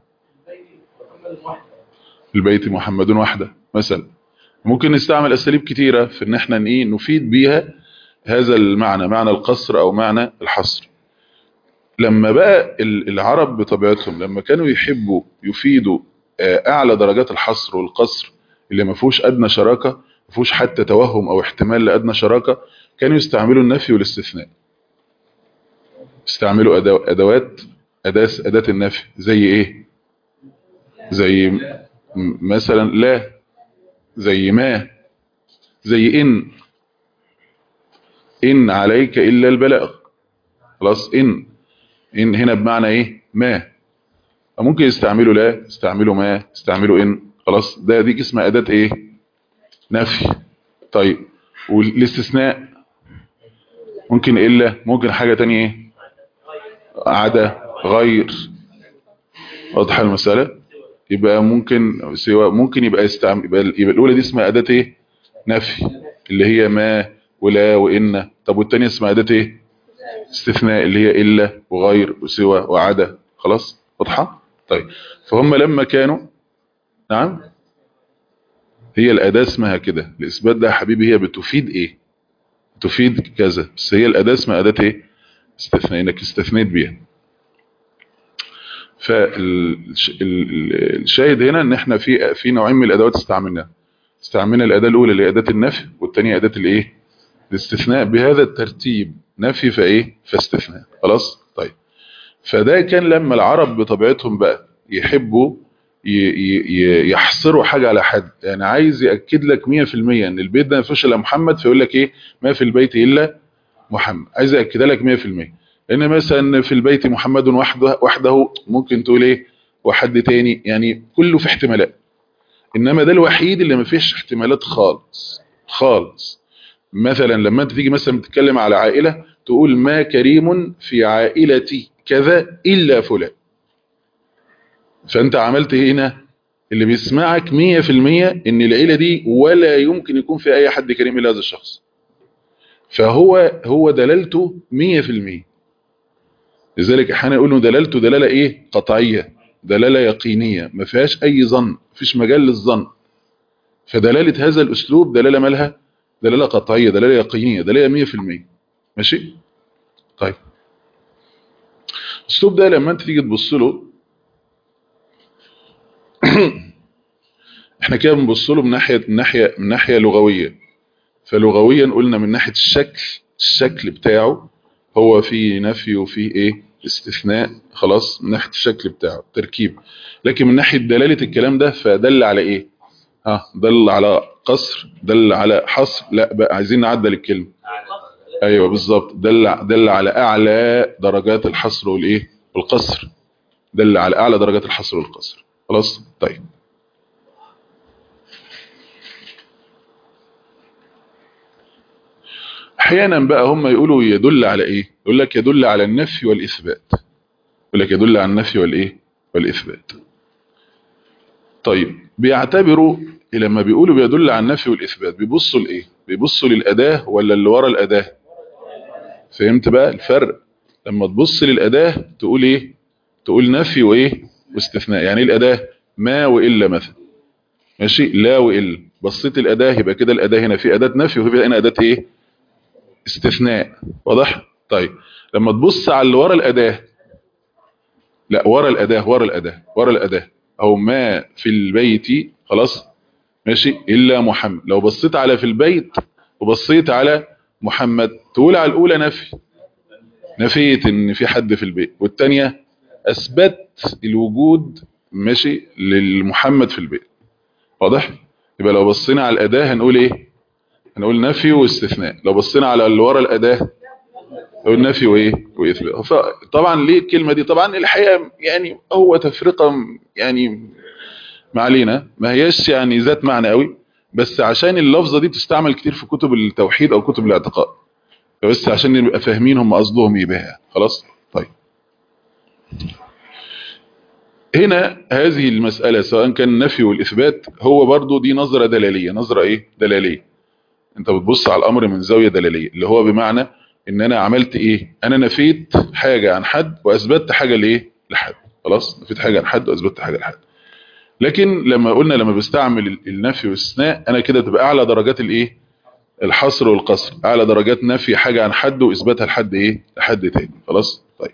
في البيت محمد وحده مثلا ممكن نستعمل اساليب كتيره في ان احنا ايه نفيد بيها هذا المعنى معنى القصر او معنى الحصر لما بقى ال- العرب بطبيعتهم لما كانوا يحبوا يفيدوا آه، اعلى درجات الحصر والقصر اللي ما فيهوش ادنى شراكه ما فيهوش حتى توهم او احتمال لادنى شراكه كانوا يستعملوا النفي والاستثناء يستعملوا أدو- ادوات اداه اداه النفي زي ايه زي م- مثلا لا زي ما زي إن إن عليك إلا البلاغ خلاص إن إن هنا بمعنى إيه ما ممكن يستعملوا لا يستعملوا ما يستعملوا إن خلاص ده دي اسمها أداة إيه نفي طيب والاستثناء ممكن إلا ممكن حاجة تانية إيه عدا غير واضح المسألة يبقى ممكن سواء ممكن يبقى يستعمل يبقى, يبقى الأولى دي اسمها أداة إيه نفي اللي هي ما ولا وإن طب والتانية اسمها أداة إيه استثناء اللي هي إلا وغير وسوى وعدا خلاص واضحة طيب فهم لما كانوا نعم هي الأداة اسمها كده الإثبات ده يا حبيبي هي بتفيد إيه تفيد كذا بس هي الأداة اسمها أداة إيه استثناء إنك استثنيت بيها فالشاهد هنا ان احنا في في نوعين من الادوات استعملناها استعملنا الاداه الاولى اللي هي اداه النفي والثانيه اداه الايه الاستثناء بهذا الترتيب نفي فايه فاستثناء خلاص طيب فده كان لما العرب بطبيعتهم بقى يحبوا يحصروا حاجه على حد يعني عايز ياكد لك 100% ان البيت ده ما فيهوش الا محمد فيقول لك ايه ما في البيت الا محمد عايز ياكدها لك 100% لان مثلا في البيت محمد وحده وحده ممكن تقول ايه وحد تاني يعني كله في احتمالات انما ده الوحيد اللي ما فيش احتمالات خالص خالص مثلا لما انت تيجي مثلا بتتكلم على عائلة تقول ما كريم في عائلتي كذا الا فلان فانت عملت ايه هنا اللي بيسمعك 100% ان العيلة دي ولا يمكن يكون في اي حد كريم الا هذا الشخص فهو هو دلالته 100% لذلك احيانا يقولوا دلالته دلاله ايه قطعيه دلاله يقينيه ما فيهاش اي ظن ما فيش مجال للظن فدلاله هذا الاسلوب دلاله مالها دلاله قطعيه دلاله يقينيه دلاله 100% ماشي طيب الاسلوب ده لما انت تيجي تبص له احنا كده بنبص له من ناحيه من ناحيه من ناحيه لغويه فلغويا قلنا من ناحيه الشكل الشكل بتاعه هو في نفي وفي ايه استثناء خلاص من ناحيه الشكل بتاعه تركيب لكن من ناحيه دلاله الكلام ده فدل على ايه ها دل على قصر دل على حصر لا بقى عايزين نعدل الكلمه ايوه بالظبط دل دل على اعلى درجات الحصر والايه والقصر دل على اعلى درجات الحصر والقصر خلاص طيب احيانا بقى هم يقولوا يدل على ايه يقول لك يدل على النفي والاثبات يقول لك يدل على النفي والايه والاثبات طيب بيعتبروا لما بيقولوا بيدل على النفي والاثبات بيبصوا لايه بيبصوا للاداه ولا اللي ورا الاداه فهمت بقى الفرق لما تبص للاداه تقول ايه تقول نفي وايه واستثناء يعني ايه الاداه ما والا مثلا ماشي لا والا بصيت الاداه يبقى كده الاداه هنا في اداه نفي وفي هنا اداه ايه استثناء واضح طيب لما تبص على اللي ورا الاداه لا ورا الاداه ورا الاداه ورا الاداه او ما في البيت خلاص ماشي الا محمد لو بصيت على في البيت وبصيت على محمد تقول على الاولى نفي نفيت ان في حد في البيت والثانيه اثبت الوجود ماشي للمحمد في البيت واضح يبقى لو بصينا على الاداه هنقول ايه هنقول نفي واستثناء لو بصينا على اللي ورا الاداه نقول نفي وايه واثبات طبعا ليه الكلمه دي طبعا الحقيقه يعني هو تفرقه يعني ما علينا ما هياش يعني ذات معنى قوي بس عشان اللفظه دي بتستعمل كتير في كتب التوحيد او كتب الاعتقاد بس عشان نبقى فاهمين هم قصدهم ايه بها خلاص طيب هنا هذه المسألة سواء كان النفي والإثبات هو برضو دي نظرة دلالية نظرة إيه دلالية أنت بتبص على الأمر من زاوية دلالية اللي هو بمعنى إن أنا عملت إيه أنا نفيت حاجة عن حد وأثبتت حاجة لإيه لحد خلاص نفيت حاجة عن حد وأثبتت حاجة لحد لكن لما قلنا لما بستعمل النفي والاستثناء أنا كده تبقى أعلى درجات الإيه الحصر والقصر أعلى درجات نفي حاجة عن حد وإثباتها لحد إيه لحد تاني خلاص طيب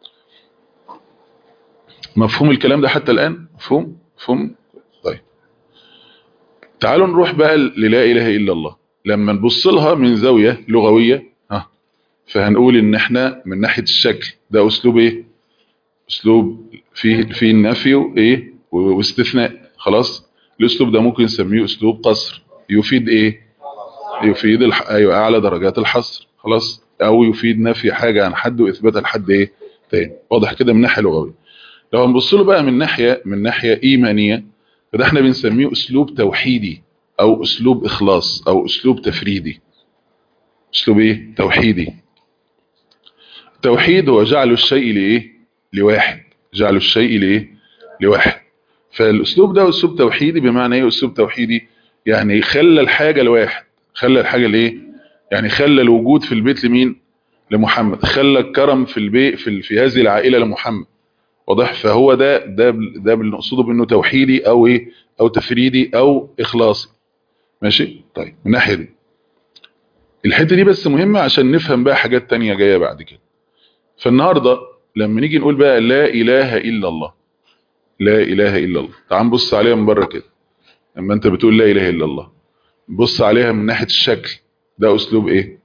مفهوم الكلام ده حتى الآن مفهوم مفهوم طيب تعالوا نروح بقى للا إله إلا الله لما نبص لها من زاوية لغوية ها فهنقول ان احنا من ناحية الشكل ده اسلوب ايه اسلوب فيه فيه النفي وايه واستثناء خلاص الاسلوب ده ممكن نسميه اسلوب قصر يفيد ايه يفيد الح... ايوه اعلى درجات الحصر خلاص او يفيد نفي حاجة عن حد واثباتها لحد ايه تاني واضح كده من ناحية لغوية لو هنبص له بقى من ناحية من ناحية ايمانية فده احنا بنسميه اسلوب توحيدي او اسلوب اخلاص او اسلوب تفريدي اسلوب ايه توحيدي التوحيد هو جعل الشيء لايه لواحد جعل الشيء لايه لواحد فالاسلوب ده اسلوب توحيدي بمعنى ايه اسلوب توحيدي يعني خلى الحاجه لواحد خلى الحاجه لايه يعني خلى الوجود في البيت لمين لمحمد خلى الكرم في البيت في, في هذه العائله لمحمد واضح فهو ده ده ده بنقصده بانه توحيدي او ايه او تفريدي او اخلاصي ماشي طيب من الناحيه دي الحته دي بس مهمه عشان نفهم بقى حاجات تانية جايه بعد كده فالنهارده لما نيجي نقول بقى لا اله الا الله لا اله الا الله تعال نبص عليها من بره كده لما انت بتقول لا اله الا الله بص عليها من ناحيه الشكل ده اسلوب ايه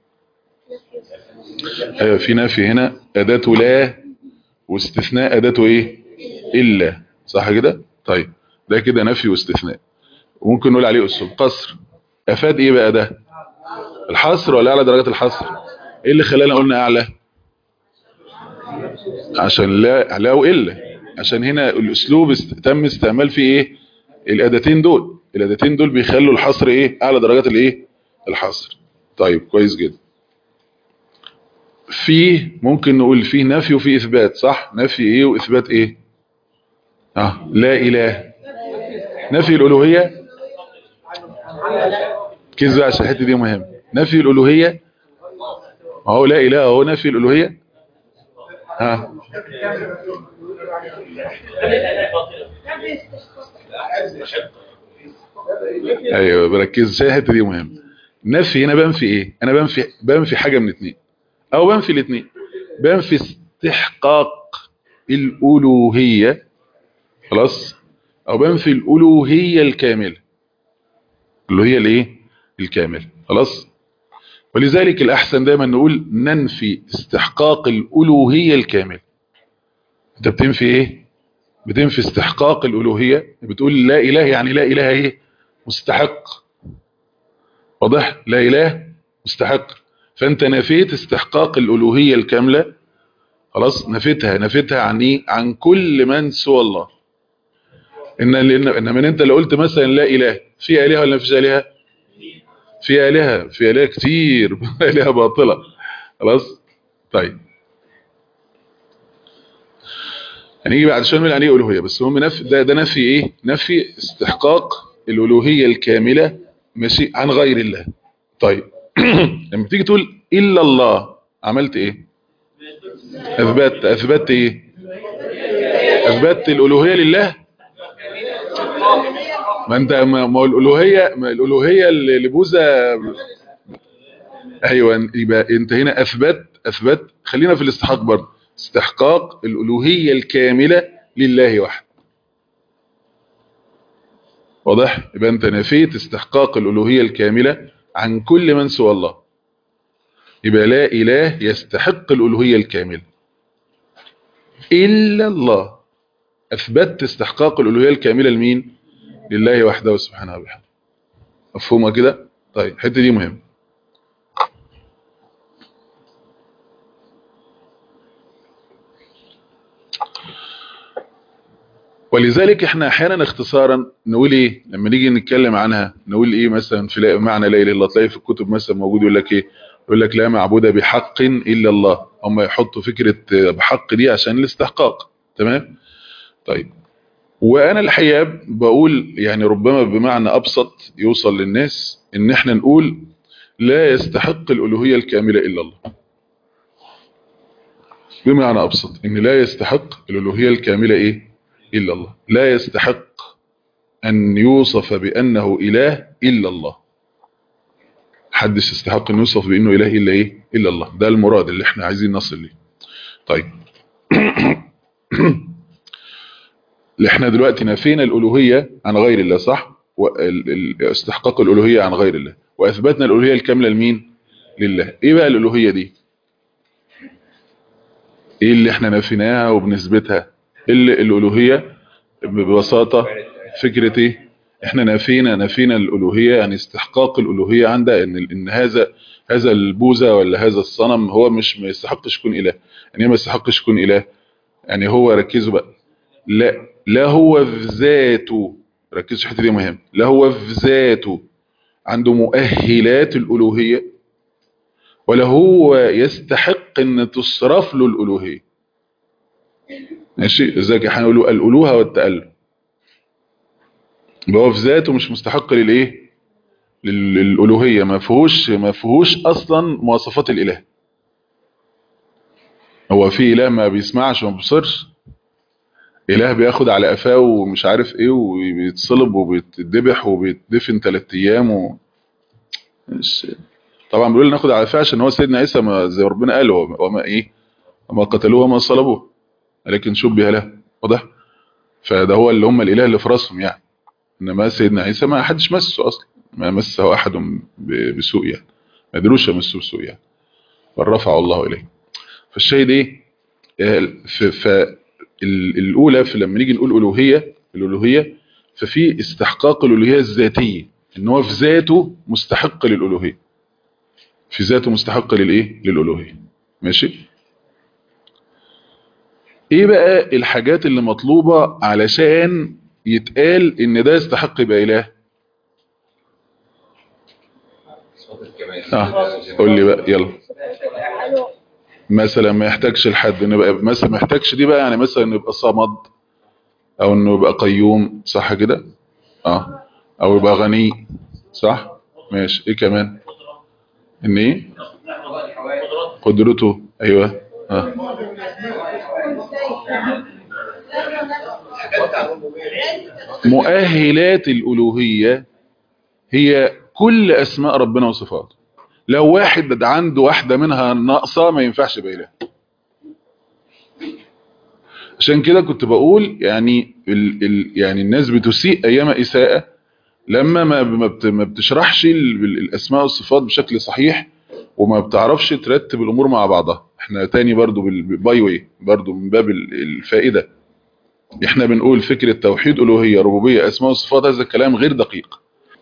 ايوه في نفي هنا اداه لا واستثناء اداته ايه الا صح كده طيب ده كده نفي واستثناء وممكن نقول عليه اسلوب قصر افاد ايه بقى ده الحصر ولا اعلى درجات الحصر ايه اللي خلانا قلنا اعلى عشان لا لا والا عشان هنا الاسلوب است... تم استعمال فيه ايه الاداتين دول الاداتين دول بيخلوا الحصر ايه اعلى درجات الايه الحصر طيب كويس جدا فيه ممكن نقول فيه نفي وفيه اثبات صح نفي ايه واثبات ايه اه لا اله نفي الالوهيه كذا عشان الحته دي مهم نفي الالوهيه اهو لا اله اهو نفي الالوهيه ها ايوه بركز عشان الحته دي مهم نفي هنا بنفي ايه انا بنفي بنفي حاجه من اتنين او بنفي الاثنين بنفي استحقاق الالوهيه خلاص او بنفي الالوهيه الكامله الالوهيه الايه الكامله خلاص ولذلك الاحسن دايما نقول ننفي استحقاق الالوهيه الكامله انت بتنفي ايه بتنفي استحقاق الالوهيه بتقول لا اله يعني لا اله ايه مستحق واضح لا اله مستحق فانت نفيت استحقاق الالوهيه الكامله خلاص نفيتها نفيتها عن ايه عن كل من سوى الله ان لان انما انت لو قلت مثلا لا اله في الهه ولا مفيش الهه في الهه في الهه كتير الهه باطله خلاص طيب هنيجي بعد شويه نقول يعني ايه الوهيه بس هم نفي ده ده نفي ايه نفي استحقاق الالوهيه الكامله ماشي عن غير الله طيب لما تيجي تقول الا الله عملت ايه اثبت اثبت ايه اثبت الالوهيه لله ما انت ما ما هو الالوهيه ما الالوهيه اللي اللي بوذا ايوه يبقى انت هنا اثبت اثبت خلينا في الاستحقاق برضه استحقاق الالوهيه الكامله لله وحده واضح يبقى انت نفيت استحقاق الالوهيه الكامله عن كل من سوى الله يبقى لا اله يستحق الالوهيه الكامله الا الله اثبتت استحقاق الالوهيه الكامله لمين لله وحده سبحانه وبحمده مفهومه كده طيب الحته دي مهمه ولذلك احنا احيانا اختصارا نقول ايه لما نيجي نتكلم عنها نقول ايه مثلا في لا- معنى لا اله الا الله تلاقي في الكتب مثلا موجود يقول لك ايه يقول لك لا معبود بحق الا الله هم يحطوا فكره بحق دي عشان الاستحقاق تمام طيب وانا الحقيقه بقول يعني ربما بمعنى ابسط يوصل للناس ان احنا نقول لا يستحق الالوهيه الكامله الا الله بمعنى ابسط ان لا يستحق الالوهيه الكامله ايه الا الله لا يستحق ان يوصف بانه اله الا الله حدش يستحق ان يوصف بانه اله الا ايه الا الله ده المراد اللي احنا عايزين نصل ليه طيب اللي احنا دلوقتي نفينا الالوهيه عن غير الله صح وال- ال- استحقاق الالوهيه عن غير الله واثبتنا الالوهيه الكامله لمين لله ايه بقى الالوهيه دي ايه اللي احنا نفيناها وبنثبتها اللي الالوهيه ببساطه فكره ايه احنا نفينا نفينا الالوهيه يعني استحقاق الالوهيه عندها ان ان هذا هذا البوذا ولا هذا الصنم هو مش ما يستحقش يكون اله يعني إيه ما يستحقش يكون اله يعني هو ركزوا بقى لا لا هو في ذاته ركزوا في الحته دي مهم لا هو في ذاته عنده مؤهلات الالوهيه ولا هو يستحق ان تصرف له الالوهيه ماشي ازيك احنا نقول الالوهه والتاله يبقى هو في ذاته مش مستحق للايه لل- للالوهيه ما فيهوش ما فيهوش اصلا مواصفات الاله هو في اله ما بيسمعش وما بيبصرش اله بياخد على قفاه ومش عارف ايه وبيتصلب وبيتذبح وبيتدفن ثلاث ايام و... مش طبعا بيقول ناخد على قفاه عشان هو سيدنا عيسى ما زي ربنا قال هو وما ايه وما قتلوه وما صلبوه لكن شبه له واضح فده هو اللي هم الاله اللي في راسهم يعني انما سيدنا عيسى ما حدش مسه اصلا ما مسه احد ب- بسوء يعني ما قدروش يمسوه بسوء يعني بل رفعه الله اليه فالشاهد ايه آه، ف ف ال- الاولى في لما نيجي نقول الوهيه الالوهيه ففي استحقاق الالوهيه الذاتيه ان هو في ذاته مستحق للالوهيه في ذاته مستحق للايه للالوهيه ماشي ايه بقى الحاجات اللي مطلوبه علشان يتقال ان ده يستحق يبقى اله صوت الكمال اه قول لي بقى يلا مثلا ما يحتاجش لحد انه يبقى مثلا ما يحتاجش دي بقى يعني مثلا انه يبقى صمد او انه يبقى قيوم صح كده اه او يبقى غني صح ماشي ايه كمان ان ايه قدرته ايوه اه مؤهلات الالوهيه هي كل اسماء ربنا وصفاته لو واحد عنده واحده منها ناقصه ما ينفعش يبقى اله عشان كده كنت بقول يعني ال ال يعني الناس بتسيء ايام اساءه لما ما ما بت- ما بتشرحش ال- ال- الاسماء والصفات بشكل صحيح وما بتعرفش ترتب الامور مع بعضها احنا تاني برضو باي واي برضو من باب ال- الفائده احنا بنقول فكره توحيد الوهيه ربوبيه اسماء وصفات هذا الكلام غير دقيق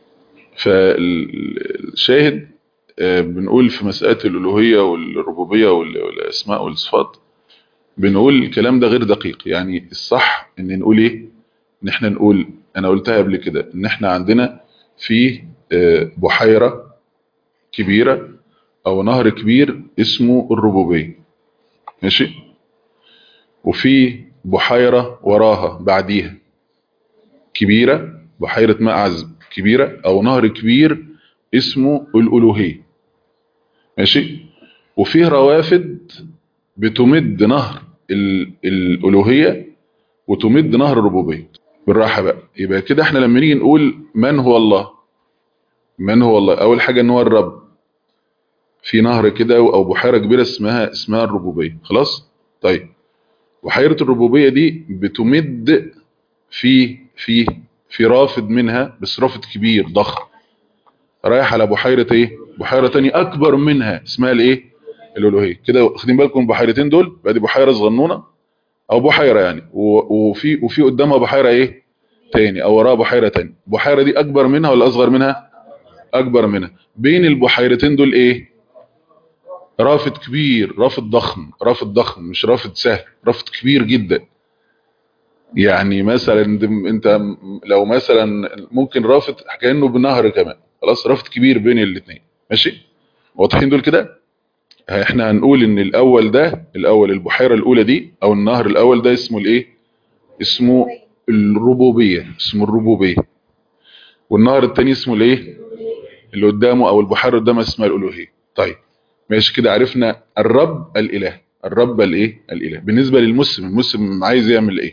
فالشاهد آه، بنقول في مسألة الألوهية والربوبية وال- والأسماء والصفات بنقول الكلام ده غير دقيق يعني الصح ان نقول ايه ان احنا نقول انا قلتها قبل كده ان احنا عندنا في آه، بحيرة كبيرة او نهر كبير اسمه الربوبية ماشي وفي بحيرة وراها بعديها كبيرة بحيرة ماء عذب كبيرة او نهر كبير اسمه الألوهية ماشي وفيه روافد بتمد نهر ال- الألوهية وتمد نهر الربوبية بالراحة بقى يبقى كده احنا لما نيجي نقول من هو الله من هو الله أول حاجة ان هو الرب في نهر كده أو بحيرة كبيرة اسمها اسمها الربوبية خلاص طيب بحيرة الربوبية دي بتمد في في في رافد منها بس رافد كبير ضخم رايح على بحيرة ايه بحيرة تانية اكبر منها اسمها الايه الالوهية كده واخدين بالكم البحيرتين دول بقى دي بحيرة صغنونة او بحيرة يعني و- وفي وفي قدامها بحيرة ايه تاني او وراها بحيرة تاني البحيرة دي اكبر منها ولا اصغر منها اكبر منها بين البحيرتين دول ايه رافد كبير رافد ضخم رافد ضخم مش رافد سهل رافد كبير جدا يعني مثلا انت لو مثلا ممكن رافد كانه بنهر كمان خلاص رافد كبير بين الاثنين ماشي واضحين دول كده احنا هنقول ان الاول ده الاول البحيره الاولى دي او النهر الاول ده اسمه الايه اسمه الربوبيه اسمه الربوبيه والنهر الثاني اسمه الايه اللي قدامه او البحيره اللي قدامها اسمها الالوهيه طيب ماشي كده عرفنا الرب الاله الرب الايه الاله بالنسبه للمسلم المسلم عايز يعمل ايه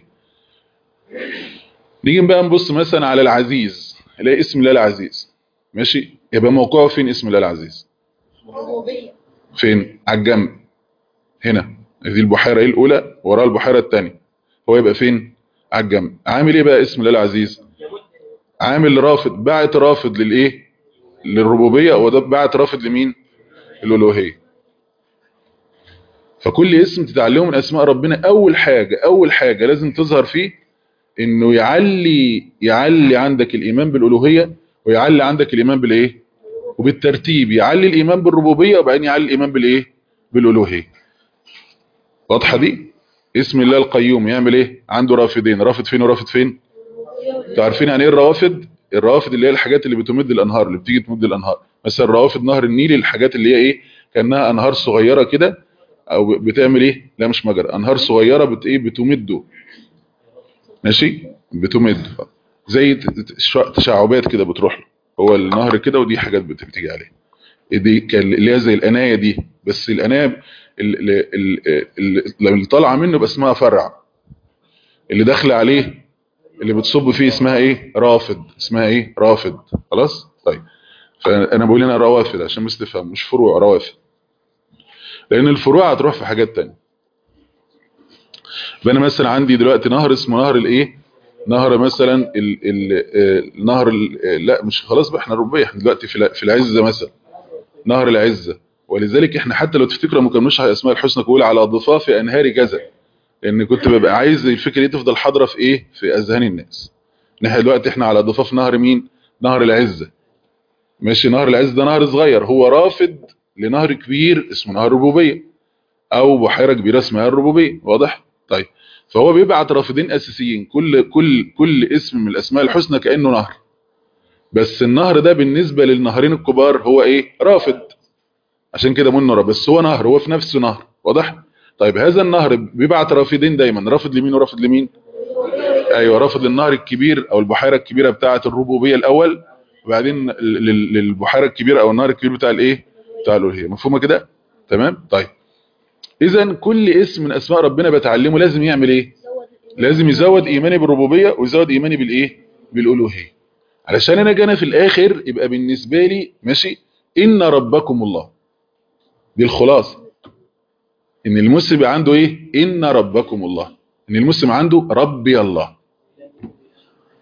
نيجي بقى نبص مثلا على العزيز نلاقي اسم الله العزيز ماشي يبقى موقعه فين اسم الله العزيز ربوبية فين على الجنب هنا دي البحيره ايه الاولى وراها البحيره الثانيه هو يبقى فين على الجنب عامل ايه بقى اسم الله العزيز عامل رافض باعت رافض للايه للربوبيه وده باعت رافض لمين الالوهيه فكل اسم تتعلمه من اسماء ربنا اول حاجه اول حاجه لازم تظهر فيه انه يعلي يعلي عندك الايمان بالالوهيه ويعلي عندك الايمان بالايه وبالترتيب يعلي الايمان بالربوبيه وبعدين يعلي الايمان بالايه بالالوهيه واضحه دي اسم الله القيوم يعمل ايه عنده رافدين رافد فين ورافد فين انتوا عارفين يعني ايه الروافد الروافد اللي هي الحاجات اللي بتمد الانهار اللي بتيجي تمد الانهار مثلا روافد نهر النيل الحاجات اللي هي ايه كانها انهار صغيره كده او بتعمل ايه لا مش مجرى انهار صغيره بت ايه بتمده ماشي بتمد زي ت- ت- شع- تشعبات كده بتروح له هو النهر كده ودي حاجات بت- بتيجي عليه دي كان- اللي هي زي الانايه دي بس الانايه ال- ال- ال- ال- اللي طالعه منه يبقى اسمها فرع اللي داخله عليه اللي بتصب فيه اسمها ايه رافد اسمها ايه رافد خلاص طيب فانا بقول هنا روافد عشان بس تفهم مش فروع روافد لان الفروع هتروح في حاجات تانية فانا مثلا عندي دلوقتي نهر اسمه نهر الايه نهر مثلا ال ال آه، نهر ال آه، لا مش خلاص بقى احنا ربيع احنا دلوقتي في الع- في العزه مثلا نهر العزه ولذلك احنا حتى لو تفتكروا ما كناش على اسماء الحسنى كقول على ضفاف انهار كذا لان كنت ببقى عايز الفكره دي تفضل حاضره في ايه في اذهان الناس ان احنا دلوقتي احنا على ضفاف نهر مين نهر العزه ماشي نهر العزه ده نهر صغير هو رافد لنهر كبير اسمه نهر الربوبيه او بحيره كبيره اسمها الربوبيه واضح طيب فهو بيبعت رافدين اساسيين كل كل كل اسم من الاسماء الحسنى كانه نهر بس النهر ده بالنسبه للنهرين الكبار هو ايه رافد عشان كده منه رافد بس هو نهر هو في نفسه نهر واضح طيب هذا النهر بيبعت رافدين دايما رافد لمين ورافد لمين ايوه رافد للنهر الكبير او البحيره الكبيره بتاعه الربوبيه الاول وبعدين لل- لل- للبحيره الكبيره او النهر الكبير بتاع الايه بتاع الالوهيه مفهومه كده تمام طيب اذا كل اسم من اسماء ربنا بتعلمه لازم يعمل ايه لازم يزود ايماني بالربوبيه ويزود ايماني بالايه بالالوهيه علشان انا جانا في الاخر يبقى بالنسبه لي ماشي ان ربكم الله دي الخلاصه ان المسلم يبقى عنده ايه ان ربكم الله ان المسلم عنده ربي الله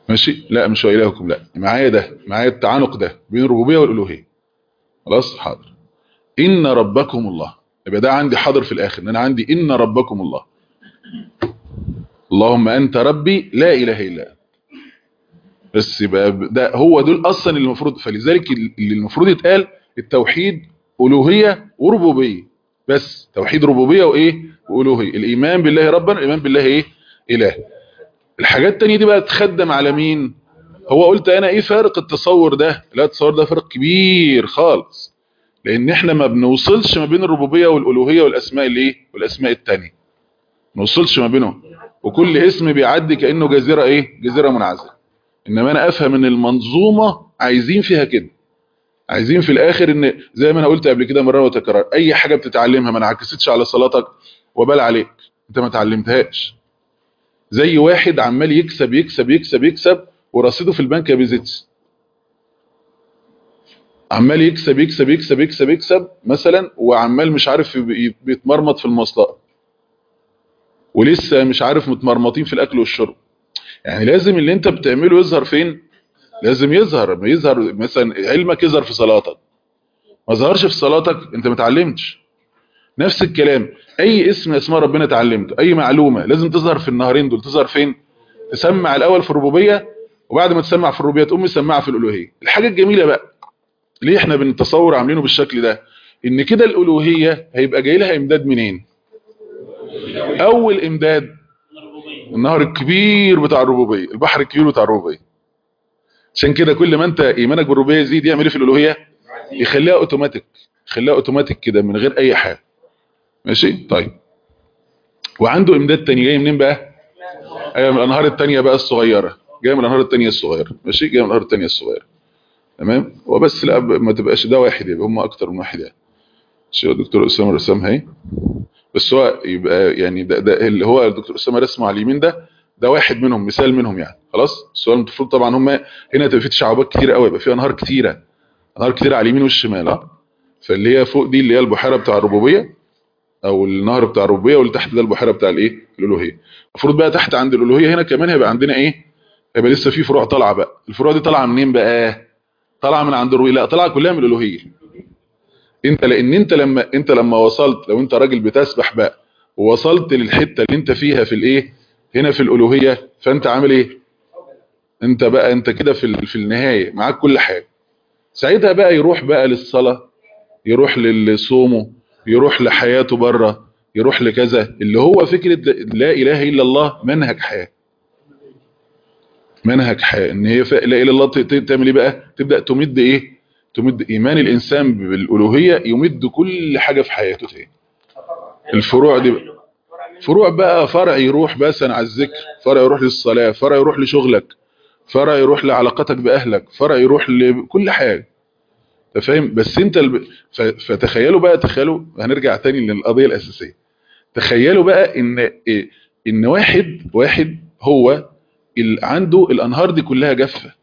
ماشي لا مش وإلهكم لا معايا ده معايا التعانق ده بين الربوبية والألوهية خلاص حاضر إن ربكم الله يبقى ده عندي حاضر في الآخر إن أنا عندي إن ربكم الله اللهم أنت ربي لا إله إلا أنت بس يبقى ده هو دول أصلا اللي المفروض فلذلك اللي المفروض يتقال التوحيد ألوهية وربوبية بس توحيد ربوبية وإيه وألوهية الإيمان بالله ربا الإيمان بالله إيه إله الحاجات التانية دي بقى تخدم على مين هو قلت أنا إيه فارق التصور ده لا التصور ده فرق كبير خالص لأن إحنا ما بنوصلش ما بين الربوبية والألوهية والأسماء الإيه والأسماء التانية ما نوصلش ما بينهم وكل اسم بيعدي كأنه جزيرة إيه جزيرة منعزلة إنما أنا أفهم إن المنظومة عايزين فيها كده عايزين في الآخر إن زي ما أنا قلت قبل كده مرة وتكرار أي حاجة بتتعلمها ما انعكستش على صلاتك وبال عليك أنت ما تعلمتهاش زي واحد عمال يكسب يكسب يكسب يكسب ورصيده في البنك ما بيزيدش عمال يكسب يكسب يكسب يكسب يكسب مثلا وعمال مش عارف بيتمرمط في المواصلات ولسه مش عارف متمرمطين في الاكل والشرب يعني لازم اللي انت بتعمله يظهر فين لازم يظهر ما يظهر مثلا علمك يظهر في صلاتك ما ظهرش في صلاتك انت ما اتعلمتش نفس الكلام اي اسم اسماء ربنا اتعلمته اي معلومه لازم تظهر في النهرين دول تظهر فين تسمع الاول في الربوبيه وبعد ما تسمع في الربوبيه تقوم تسمعها في الالوهيه الحاجه الجميله بقى ليه احنا بنتصور عاملينه بالشكل ده ان كده الالوهيه هيبقى جاي لها امداد منين اول امداد النهر الكبير بتاع الربوبيه البحر الكبير بتاع الربوبيه عشان كده كل ما انت ايمانك بالربوبيه يزيد يعمل ايه في الالوهيه يخليها اوتوماتيك يخليها اوتوماتيك كده من غير اي حاجه ماشي طيب وعنده امداد تاني جاي منين بقى ايوه من الانهار التانية بقى الصغيره جايه من الانهار التانية الصغيره ماشي جايه من الانهار التانية الصغيره تمام وبس لا ما تبقاش ده واحد يبقى هم اكتر من واحد يعني شو الدكتور اسامه رسام هي بس هو يبقى يعني ده, ده اللي هو الدكتور اسامه رسمه على اليمين ده ده واحد منهم مثال منهم يعني خلاص السؤال المفروض طبعا هم هنا تبقى في تشعبات كتير قوي يبقى في انهار كتيره انهار كتيره على اليمين والشمال اه فاللي هي فوق دي اللي هي البحيره بتاع الربوبيه او النهر بتاع الربوبيه واللي تحت ده البحيره بتاع الايه الالوهيه المفروض بقى تحت عند الالوهيه هنا كمان هيبقى عندنا ايه هيبقى لسه في فروع طالعه بقى الفروع دي طالعه منين بقى طالعه من عند الربوبيه لا طالعه كلها من الالوهيه انت لان انت لما انت لما وصلت لو انت راجل بتسبح بقى ووصلت للحته اللي انت فيها في الايه هنا في الالوهيه فانت عامل ايه انت بقى انت كده في في النهايه معاك كل حاجه ساعتها بقى يروح بقى للصلاه يروح للصومه يروح لحياته بره يروح لكذا اللي هو فكره لا اله الا الله منهج حياه منهج حياه ان هي لا اله الا الله تعمل ايه بقى تبدا تمد ايه تمد ايمان الانسان بالالوهيه يمد كل حاجه في حياته تاني الفروع دي بقى. فروع بقى فرع يروح مثلا على الذكر فرع يروح للصلاه فرع يروح لشغلك فرع يروح لعلاقتك باهلك فرع يروح لكل حاجه انت فاهم بس انت الب... ف... فتخيلوا بقى تخيلوا هنرجع تاني للقضيه الاساسيه تخيلوا بقى ان إيه؟ ان واحد واحد هو ال... عنده الانهار دي كلها جافه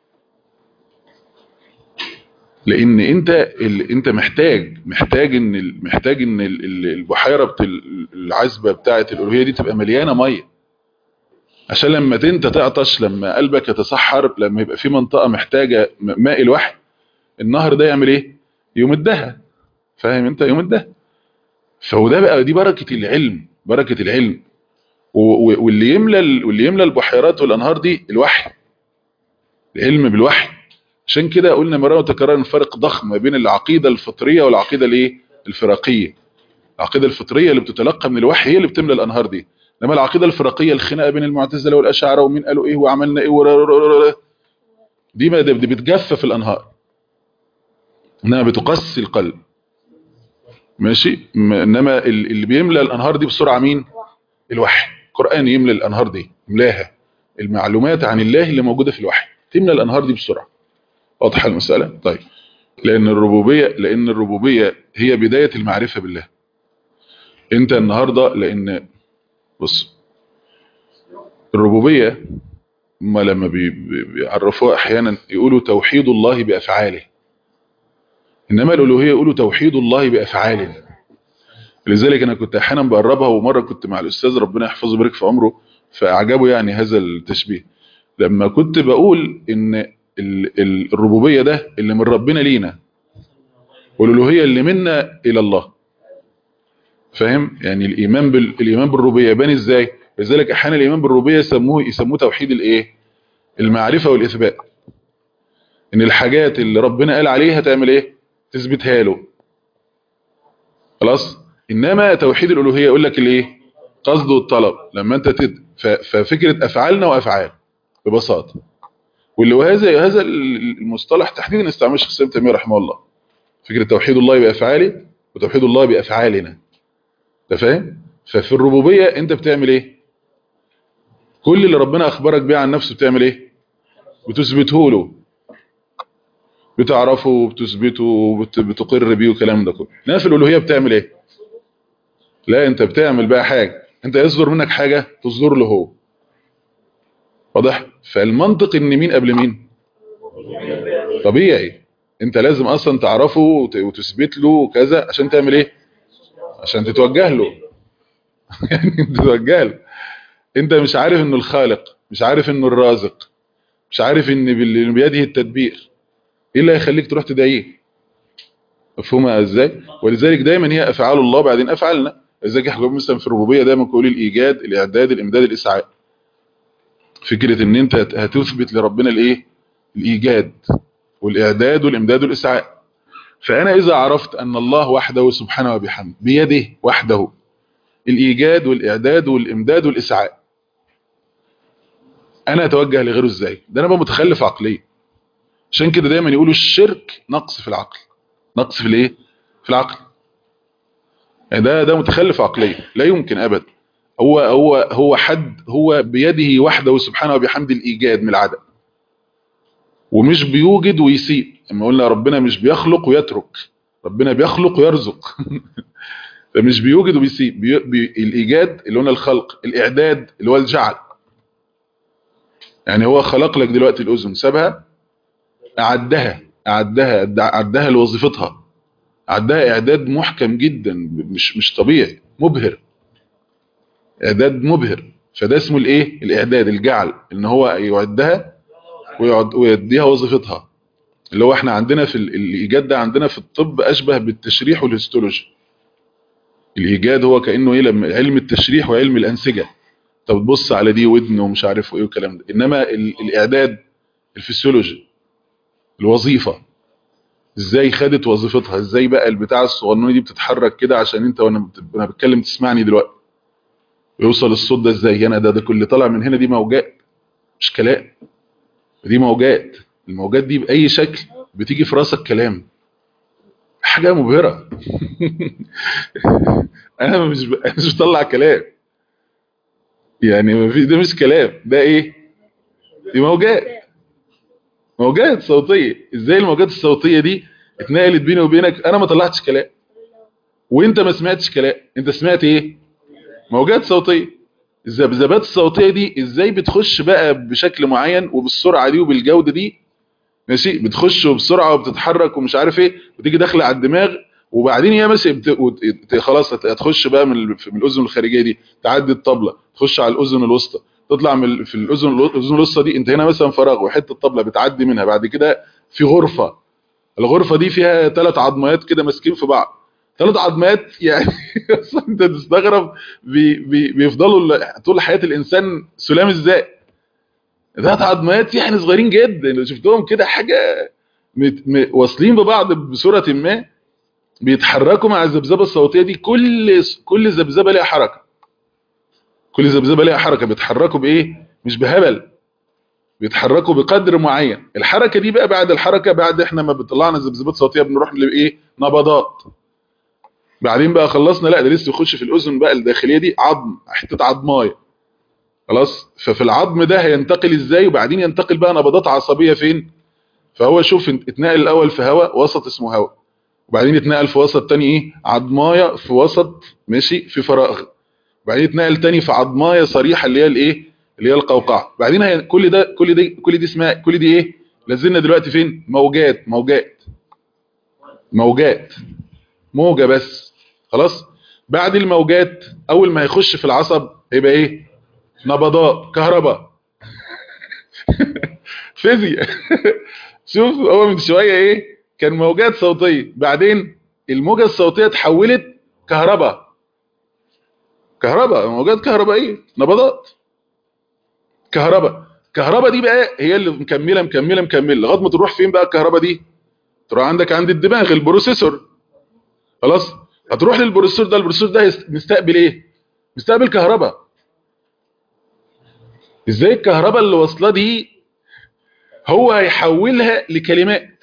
لان انت ال... انت محتاج محتاج ان ال... محتاج ان ال... البحيره بت... العذبه بتاعه الالوهيه دي تبقى مليانه ميه عشان لما انت تعطش لما قلبك يتصحر لما يبقى في منطقه محتاجه ماء الوحي النهر ده يعمل ايه يمدها فاهم انت يمدها فهو ده بقى دي بركه العلم بركه العلم واللي يملى واللي يملى البحيرات والانهار دي الوحي العلم بالوحي عشان كده قلنا مره وتكرر ان فرق ضخم ما بين العقيده الفطريه والعقيده الايه الفرقيه العقيده الفطريه اللي بتتلقى من الوحي هي اللي بتملى الانهار دي انما العقيده الفرقيه الخناقه بين المعتزله والاشاعره ومين قالوا ايه وعملنا ايه دي ما دي بتجفف الانهار انها بتقسي القلب ماشي انما اللي بيملى الانهار دي بسرعه مين الوحي القران يملى الانهار دي يملاها المعلومات عن الله اللي موجوده في الوحي تملى الانهار دي بسرعه واضحه المساله طيب لان الربوبيه لان الربوبيه هي بدايه المعرفه بالله انت النهارده لان بص الربوبيه ما لما بيعرفوها احيانا يقولوا توحيد الله بافعاله انما الالوهيه يقولوا توحيد الله بافعاله لذلك انا كنت احيانا بقربها ومره كنت مع الاستاذ ربنا يحفظه ويبارك في عمره فاعجبه يعني هذا التشبيه لما كنت بقول ان ال- ال- الربوبيه ده اللي من ربنا لينا والالوهيه اللي منا الى الله فاهم يعني الايمان بال... الايمان بالربوبيه يبان ازاي لذلك احيانا الايمان بالربوبيه يسموه يسموه توحيد الايه المعرفه والاثبات ان الحاجات اللي ربنا قال عليها تعمل ايه تثبتها له خلاص انما توحيد الالوهيه يقول لك الايه قصد والطلب لما انت تد... ف... ففكره افعالنا وافعال ببساطه واللي وهذا هذا المصطلح تحديدا استعمله الشيخ سيدنا تيميه رحمه الله فكره توحيد الله بافعاله وتوحيد الله بافعالنا انت فاهم ففي الربوبيه انت بتعمل ايه كل اللي ربنا اخبرك بيه عن نفسه بتعمل ايه بتثبته له بتعرفه وبتثبته وبتقر بيه والكلام ده كله انما في الالوهيه بتعمل ايه لا انت بتعمل بقى حاجه انت يصدر منك حاجه تصدر له هو واضح فالمنطق ان مين قبل مين طبيعي انت لازم اصلا تعرفه وت- وتثبت له وكذا عشان تعمل ايه عشان تتوجه له يعني تتوجه له انت مش عارف انه الخالق مش عارف انه الرازق مش عارف ان بال- بيده التدبير ايه اللي هيخليك تروح تدعيه مفهومه ازاي ولذلك دايما هي افعال الله بعدين افعالنا لذلك احنا مثلا في الربوبيه دايما بنقول الايجاد الاعداد الامداد الاسعاد فكره ان انت هت- هتثبت لربنا الايه الايجاد والاعداد والامداد والاسعاد فانا اذا عرفت ان الله وحده سبحانه وبحمده بيده وحده الايجاد والاعداد والامداد والاسعاد انا اتوجه لغيره ازاي ده انا بقى متخلف عقليا عشان كده دايما يقولوا الشرك نقص في العقل نقص في الايه في العقل يعني ده ده متخلف عقليا لا يمكن ابدا هو هو هو حد هو بيده وحده سبحانه وبحمده الايجاد من العدم ومش بيوجد ويسيء اما قلنا ربنا مش بيخلق ويترك ربنا بيخلق ويرزق فمش بيوجد وبيسيء بي... بي... الايجاد اللي هو الخلق الاعداد اللي هو الجعل يعني هو خلق لك دلوقتي الاذن سابها اعدها اعدها اعدها لوظيفتها اعدها اعداد محكم جدا مش مش طبيعي مبهر اعداد مبهر فده اسمه الايه الاعداد الجعل ان هو يعدها ويعد ويديها وظيفتها اللي هو احنا عندنا في ال- الايجاد ده عندنا في الطب اشبه بالتشريح والهيستولوجي الايجاد هو كانه ايه لما علم التشريح وعلم الانسجه انت بتبص على دي ودن ومش عارف ايه والكلام ده انما ال- الاعداد الفسيولوجي الوظيفه ازاي خدت وظيفتها ازاي بقى البتاع الصغنونه دي بتتحرك كده عشان انت وانا بت- وانا بتكلم تسمعني دلوقتي يوصل الصوت ده ازاي هنا ده ده كل اللي طالع من هنا دي موجات مش كلام دي موجات الموجات دي باي شكل بتيجي في راسك كلام حاجه مبهره انا مش ب... أنا مش بطلع كلام يعني ما في ده مش كلام ده ايه دي موجات موجات صوتيه ازاي الموجات الصوتيه دي اتنقلت بيني وبينك انا ما طلعتش كلام وانت ما سمعتش كلام انت سمعت ايه موجات صوتيه الذبذبات الصوتيه دي ازاي بتخش بقى بشكل معين وبالسرعه دي وبالجوده دي ماشي بتخش وبسرعه وبتتحرك ومش عارف ايه وتيجي داخله على الدماغ وبعدين هي ماشي بت... وت- ت- خلاص هت- هتخش بقى من, ال- من الاذن الخارجيه دي تعدي الطبله تخش على الاذن الوسطى تطلع من ال- في الاذن الو- الاذن الوسطى دي انت هنا مثلا فراغ وحته الطبله بتعدي منها بعد كده في غرفه الغرفه دي فيها ثلاث عظميات كده ماسكين في بعض ثلاث عظميات يعني اصلا انت تستغرب بي بي بيفضلوا ال- طول حياه الانسان سلام ازاي ثلاث عظميات يعني صغيرين جدا لو شفتهم كده حاجه مت- م- واصلين ببعض بصوره ما بيتحركوا مع الذبذبه الصوتيه دي كل كل ذبذبه ليها حركه كل ذبذبه ليها حركه بيتحركوا بايه مش بهبل بيتحركوا بقدر معين الحركه دي بقى بعد الحركه بعد احنا ما بنطلعنا ذبذبات صوتيه بنروح لايه نبضات بعدين بقى خلصنا لا ده لسه يخش في الاذن بقى الداخليه دي عظم حته عظمايه خلاص ففي العظم ده هينتقل ازاي وبعدين ينتقل بقى نبضات عصبيه فين فهو شوف اتنقل الاول في هواء وسط اسمه هواء وبعدين اتنقل في وسط تاني ايه عظمايه في وسط ماشي في فراغ وبعدين اتنقل تاني في عظمايه صريحه اللي هي الايه اللي هي القوقعه بعدين هي كل ده كل دي كل دي اسمها كل دي ايه لازلنا دلوقتي فين موجات موجات موجات موجه بس خلاص بعد الموجات اول ما يخش في العصب هيبقى ايه نبضات كهرباء فيزياء شوف هو من شويه ايه كان موجات صوتيه بعدين الموجه الصوتيه اتحولت كهرباء كهرباء موجات كهربائيه نبضات كهرباء كهرباء دي بقى هي اللي مكمله مكمله مكمله لغايه ما تروح فين بقى الكهرباء دي تروح عندك عند الدماغ البروسيسور خلاص هتروح للبروسيسور ده البروسيسور ده هيست- مستقبل ايه مستقبل كهرباء ازاي الكهرباء اللي واصله دي هو هيحولها لكلمات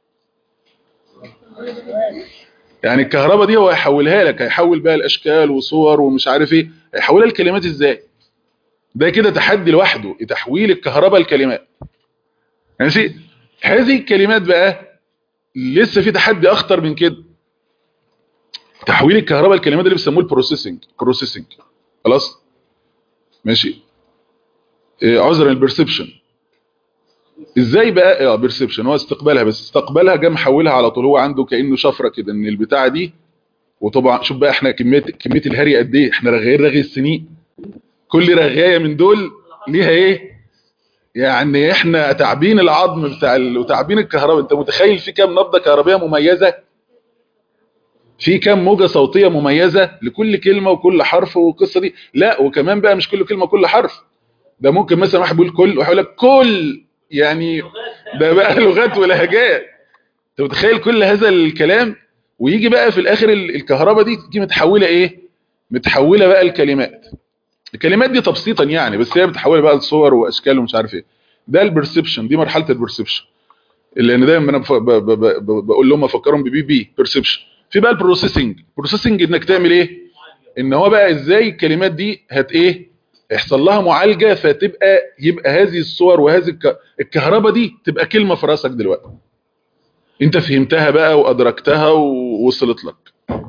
يعني الكهرباء دي هو هيحولها لك هيحول بقى الاشكال وصور ومش عارف ايه هيحولها لكلمات ازاي ده كده تحدي لوحده تحويل الكهرباء لكلمات ماشي هذه الكلمات بقى لسه في تحدي اخطر من كده تحويل الكهرباء الكلمات اللي بيسموه البروسيسنج بروسيسنج خلاص ماشي إيه، عذرا البرسبشن ازاي بقى اه بيرسبشن هو استقبالها بس استقبالها جه محولها على طول هو عنده كانه شفره كده ان البتاعه دي وطبعا شوف بقى احنا كميه كميه الهري قد ايه احنا رغايين رغي السنين كل رغايه من دول ليها ايه يعني احنا تعبين العظم بتاع ال... وتعبين الكهرباء انت متخيل في كام نبضه كهربائيه مميزه في كام موجه صوتيه مميزه لكل كلمه وكل حرف والقصه دي لا وكمان بقى مش كل كلمه وكل حرف ده ممكن مثلا واحد بيقول كل واحد يقول لك كل يعني ده بقى لغات ولهجات انت متخيل كل هذا الكلام ويجي بقى في الاخر ال- الكهرباء دي تيجي متحوله ايه متحوله بقى الكلمات الكلمات دي تبسيطا يعني بس هي متحوله بقى لصور واشكال ومش عارف ايه ده البرسبشن دي مرحله البرسبشن لان دايما انا بف- ب- ب- ب- ب- بقول لهم افكرهم ببي بي بيرسبشن في بقى البروسيسنج بروسيسنج انك تعمل ايه ان هو بقى ازاي الكلمات دي هت ايه يحصل لها معالجه فتبقى يبقى هذه الصور وهذه الك- الكهرباء دي تبقى كلمه في راسك دلوقتي انت فهمتها بقى وادركتها ووصلت لك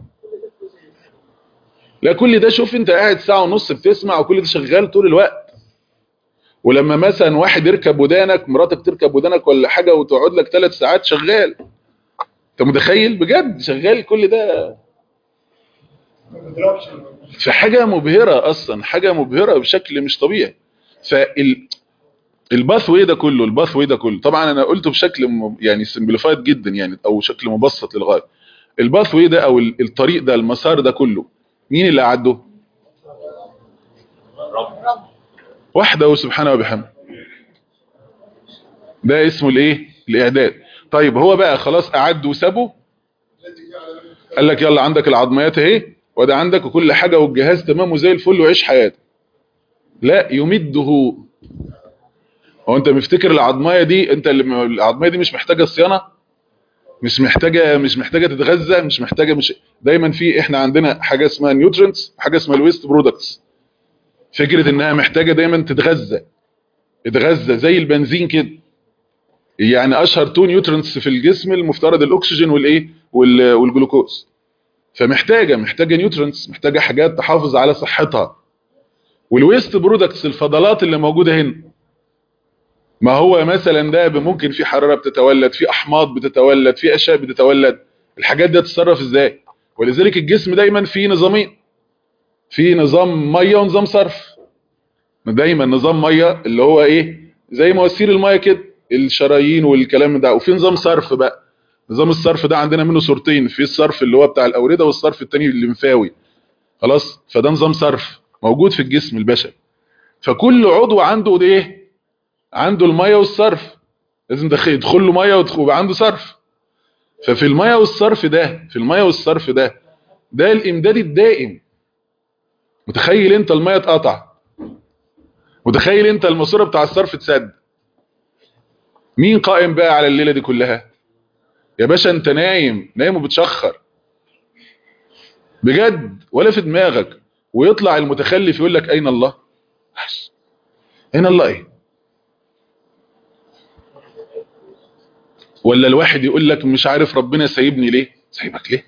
لا كل ده شوف انت قاعد ساعه ونص بتسمع وكل ده شغال طول الوقت ولما مثلا واحد يركب ودانك مراتك تركب ودانك ولا حاجه وتقعد لك ثلاث ساعات شغال انت متخيل بجد شغال كل ده في حاجه مبهره اصلا حاجه مبهره بشكل مش طبيعي فال الباث واي ده كله الباث واي ده كله طبعا انا قلته بشكل م- يعني سمبليفايد جدا يعني او شكل مبسط للغايه الباث واي ده او ال- الطريق ده المسار ده كله مين اللي اعده وحده سبحانه وبحمده ده اسمه الايه الاعداد طيب هو بقى خلاص اعد وسابه قال لك يلا عندك العظميات اهي وده عندك وكل حاجه والجهاز تمام وزي الفل وعيش حياتك لا يمده هو انت مفتكر العظميه دي انت اللي م- العظميه دي مش محتاجه صيانه مش محتاجه مش محتاجه تتغذى مش محتاجه مش دايما في احنا عندنا حاجه اسمها نيوترينتس حاجه اسمها الويست برودكتس فكره انها محتاجه دايما تتغذى تتغذى زي البنزين كده يعني اشهر تو نيوترينتس في الجسم المفترض الاكسجين والايه وال- والجلوكوز فمحتاجه محتاجه نيوترينتس محتاجه حاجات تحافظ على صحتها والويست برودكتس الفضلات اللي موجوده هنا ما هو مثلا ده ممكن في حراره بتتولد في احماض بتتولد في اشياء بتتولد الحاجات دي تتصرف ازاي ولذلك الجسم دايما فيه نظامين في نظام ميه ونظام صرف دايما نظام ميه اللي هو ايه زي مواسير الميه كده الشرايين والكلام ده وفي نظام صرف بقى نظام الصرف ده عندنا منه صورتين في الصرف اللي هو بتاع الاورده والصرف التاني الليمفاوي خلاص فده نظام صرف موجود في الجسم البشري فكل عضو عنده ده ايه عنده الميه والصرف لازم دخل- يدخل له ميه ويدخل- ويبقى عنده صرف ففي الميه والصرف ده في الميه والصرف ده ده الامداد الدائم متخيل انت الميه اتقطع متخيل انت الماسوره بتاع الصرف اتسد مين قائم بقى على الليله دي كلها يا باشا انت نايم نايم وبتشخر بجد ولا في دماغك ويطلع المتخلف يقول لك اين الله بس. اين الله ايه ولا الواحد يقول لك مش عارف ربنا سايبني ليه سايبك ليه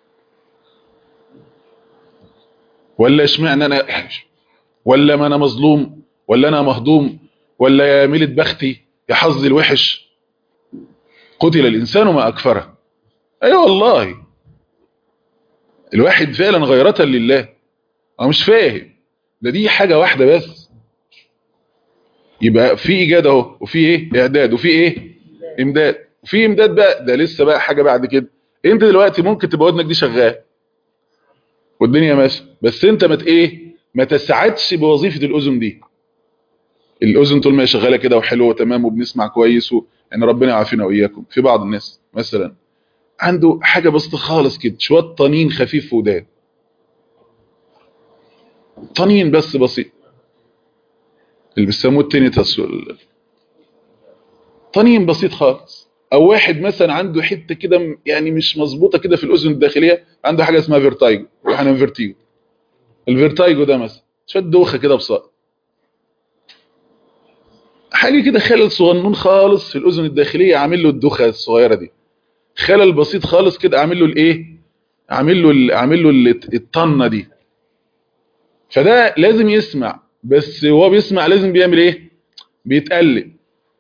ولا اشمعنى انا ولا ما انا مظلوم ولا انا مهضوم ولا يا ميلة بختي يا حظي الوحش قتل الانسان ما اكفره اي أيوة والله الواحد فعلا غيرة لله هو مش فاهم ده دي حاجة واحدة بس يبقى في ايجاد اهو وفي ايه اعداد وفي ايه امداد وفي امداد بقى ده لسه بقى حاجه بعد كده انت دلوقتي ممكن تبقى ودنك دي شغال والدنيا ماشيه بس انت ما ت- ايه ما تسعدش بوظيفه الاذن دي الاذن طول ما هي شغاله كده وحلوه وتمام وبنسمع كويس و... يعني ربنا يعافينا واياكم في بعض الناس مثلا عنده حاجه بسيطه خالص كده شويه طنين خفيف في ودان طنين بس بسيط اللي بيسموه التينيتس وال- طنين بسيط خالص او واحد مثلا عنده حته كده م- يعني مش مظبوطه كده في الاذن الداخليه عنده حاجه اسمها فيرتايجو واحنا فيرتيجو الفيرتايجو ده مثلا شويه دوخه كده بسيط حاجه كده خلل صغنون خالص في الاذن الداخليه عامل له الدوخه الصغيره دي خلل بسيط خالص كده عامل له الايه عامل له ال- عامل له ال- الطنه دي فده لازم يسمع بس هو بيسمع لازم بيعمل ايه بيتقلب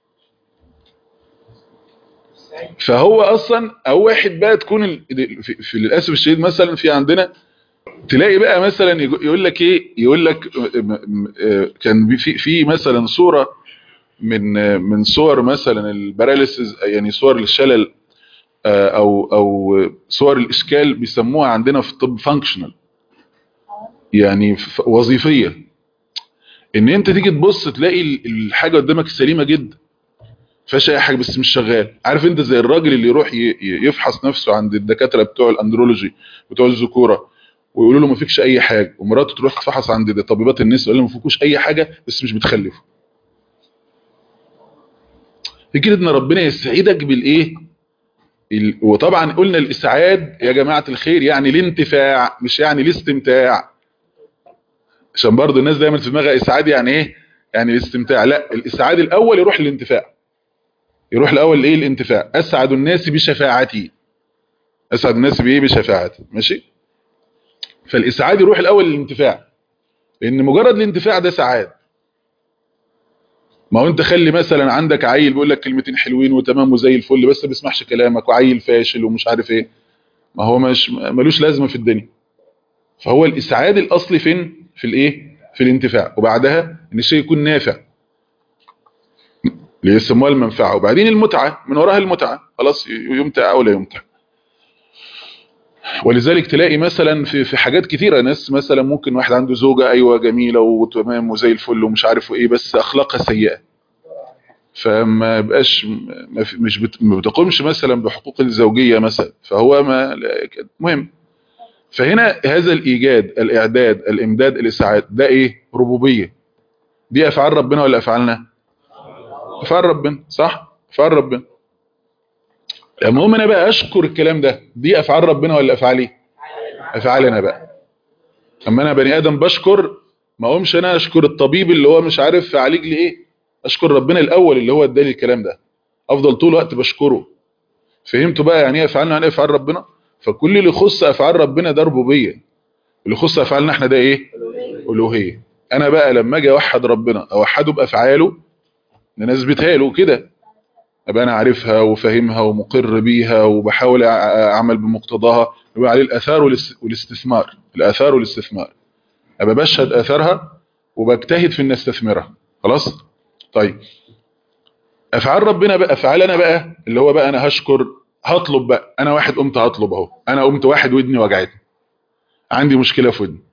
فهو اصلا او واحد بقى تكون ال- في, في للاسف الشديد مثلا في عندنا تلاقي بقى مثلا يقو- يقول لك ايه يقول لك م- م- آه، كان بي- في في مثلا صوره من آه، من صور مثلا الباراليسيس يعني صور الشلل آه، او او صور الاشكال بيسموها عندنا في الطب فانكشنال يعني ف- وظيفيه ان انت تيجي تبص تلاقي ال- الحاجه قدامك سليمه جدا فيهاش اي حاجه بس مش شغال عارف انت زي الراجل اللي يروح ي- ي- يفحص نفسه عند الدكاتره بتوع الاندرولوجي بتوع الذكوره ويقولوا له ما فيكش اي حاجه ومراته تروح تفحص عند طبيبات النساء يقول لها ما فيكوش اي حاجه بس مش بتخلفوا فكره ان ربنا يسعدك بالايه ال- وطبعا قلنا الاسعاد يا جماعه الخير يعني الانتفاع مش يعني الاستمتاع عشان برضه الناس دايما في دماغها اسعاد يعني ايه يعني الاستمتاع لا الاسعاد الاول يروح للانتفاع يروح الاول لايه الانتفاع اسعد الناس بشفاعتي اسعد الناس بايه بشفاعتي ماشي فالاسعاد يروح الاول للانتفاع لان مجرد الانتفاع ده سعاد ما هو انت خلي مثلا عندك عيل بيقول لك كلمتين حلوين وتمام وزي الفل بس ما بيسمعش كلامك وعيل فاشل ومش عارف ايه ما هو مش ملوش لازمه في الدنيا فهو الاسعاد الاصلي فين في الايه في الانتفاع وبعدها ان الشيء يكون نافع اللي يسموها المنفعه وبعدين المتعه من وراها المتعه خلاص يمتع او لا يمتع ولذلك تلاقي مثلا في في حاجات كتيره ناس مثلا ممكن واحد عنده زوجه ايوه جميله وتمام وزي الفل ومش عارف ايه بس اخلاقها سيئه فما بقاش ما في- مش بت- ما بتقومش مثلا بحقوق الزوجيه مثلا فهو ما لا- مهم فهنا هذا الايجاد الاعداد الامداد الاسعاد ده ايه ربوبيه دي افعال ربنا ولا افعالنا افعال ربنا صح افعال ربنا المهم انا بقى اشكر الكلام ده دي افعال ربنا ولا افعالي افعالي انا بقى اما انا بني ادم بشكر ما اقومش انا اشكر الطبيب اللي هو مش عارف عالج لي ايه اشكر ربنا الاول اللي هو اداني الكلام ده افضل طول الوقت بشكره فهمتوا بقى يعني ايه افعالنا يعني ايه افعال ربنا فكل اللي يخص افعال ربنا ده ربوبيه اللي يخص افعالنا احنا ده ايه الوهيه انا بقى لما اجي اوحد ربنا اوحده بافعاله نثبتها له كده ابقى انا عارفها وفاهمها ومقر بيها وبحاول أع- اعمل بمقتضاها يبقى عليه الاثار والاس- والاستثمار الاثار والاستثمار ابقى بشهد اثارها وبجتهد في ان استثمرها خلاص طيب افعال ربنا بقى افعال انا بقى اللي هو بقى انا هشكر هطلب بقى انا واحد قمت هطلب اهو انا قمت واحد ودني وجعتني عندي مشكله في ودني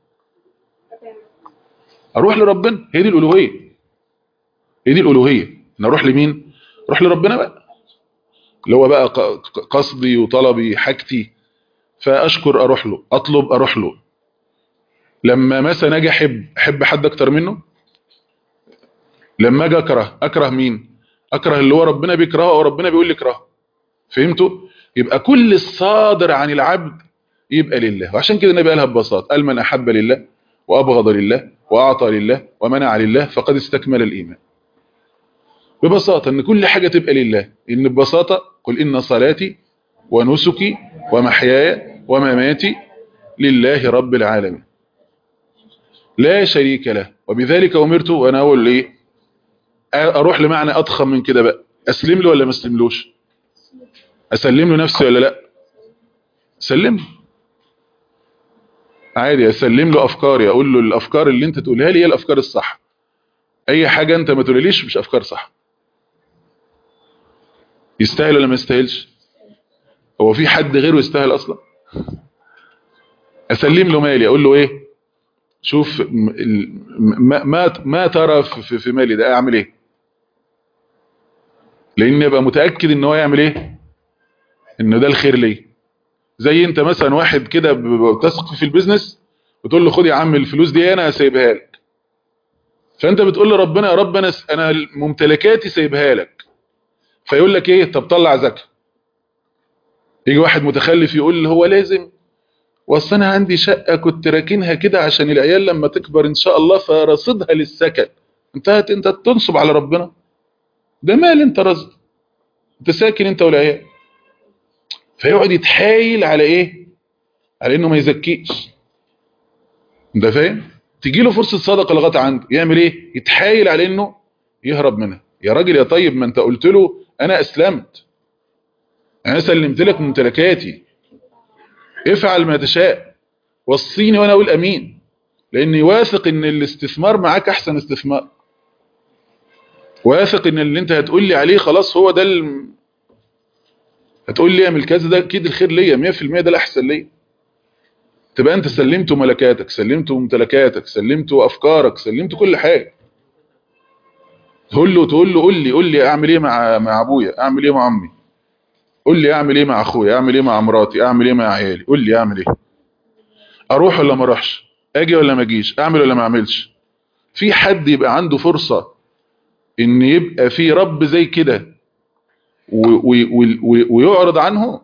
اروح لربنا هي دي الالوهيه هي دي الالوهيه ان اروح لمين اروح لربنا بقى اللي هو بقى ق- ق- قصدي وطلبي حاجتي فاشكر اروح له اطلب اروح له لما مثلا اجي احب احب حد اكتر منه لما اجي اكره اكره مين اكره اللي هو ربنا بيكرهه او ربنا بيقول لي اكرهه فهمتوا يبقى كل الصادر عن العبد يبقى لله وعشان كده النبي قالها ببساطه قال من احب لله وابغض لله واعطى لله ومنع لله فقد استكمل الايمان ببساطه ان كل حاجه تبقى لله ان ببساطه قل ان صلاتي ونسكي ومحياي ومماتي لله رب العالمين لا شريك له وبذلك امرت وانا اقول ايه اروح لمعنى اضخم من كده بقى اسلم له ولا ما اسلملوش اسلم له نفسي ولا لا سلم له. عادي اسلم له افكاري اقول له الافكار اللي انت تقولها لي هي الافكار الصح اي حاجة انت ما تقوليش مش افكار صح يستاهل ولا ما يستاهلش هو في حد غيره يستاهل اصلا اسلم له مالي اقول له ايه شوف م- ال- ما ما, ما ترى في, في- في مالي ده اعمل ايه لاني ابقى متاكد ان هو يعمل ايه ان ده الخير ليه زي انت مثلا واحد كده ب- ب- بتثق فيه في البيزنس بتقول له خد يا عم الفلوس دي انا سايبها لك فانت بتقول لربنا يا رب انا س- انا ممتلكاتي سايبها لك فيقول لك ايه طب طلع زكاه يجي واحد متخلف يقول هو لازم واصل انا عندي شقه كنت راكنها كده عشان العيال لما تكبر ان شاء الله فرصدها للسكن انت هت- انت تنصب على ربنا ده مال انت رصد انت ساكن انت والعيال فيقعد يتحايل على ايه على انه ما يزكيش انت فاهم تجي له فرصه صدقه لغايه عنده يعمل ايه يتحايل على انه يهرب منها يا راجل يا طيب ما انت قلت له انا اسلمت انا سلمت لك ممتلكاتي افعل ما تشاء وصيني وانا اقول امين لاني واثق ان الاستثمار معاك احسن استثمار واثق ان اللي انت هتقول لي عليه خلاص هو ده الم... هتقول لي اعمل كذا ده اكيد الخير ليا 100% ده الاحسن ليا تبقى انت سلمت ملكاتك سلمت ممتلكاتك سلمت افكارك سلمت كل حاجه تقول له تقول له قول لي قول لي اعمل ايه مع مع ابويا اعمل ايه مع امي قول لي اعمل ايه مع اخويا اعمل ايه مع مراتي اعمل ايه مع عيالي قول لي اعمل ايه اروح ولا ما اروحش اجي ولا ما اجيش اعمل ولا ما اعملش في حد يبقى عنده فرصة ان يبقى في رب زي كده و- و- و- ويعرض عنه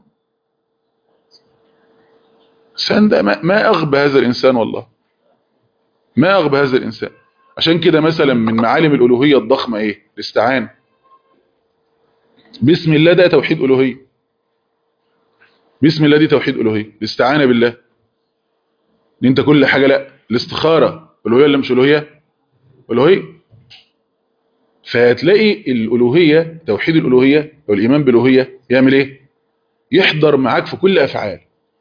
الانسان ده ما, ما اغبى هذا الانسان والله ما اغبى هذا الانسان عشان كده مثلا من معالم الالوهية الضخمة ايه الاستعانة بسم الله ده توحيد الوهية بسم الله دي توحيد الوهية الاستعانة بالله ان انت كل حاجة لا الاستخارة الوهية ولا مش الوهية الوهية فهتلاقي الالوهية توحيد الالوهية او الايمان بالالوهية يعمل ايه يحضر معاك في كل افعال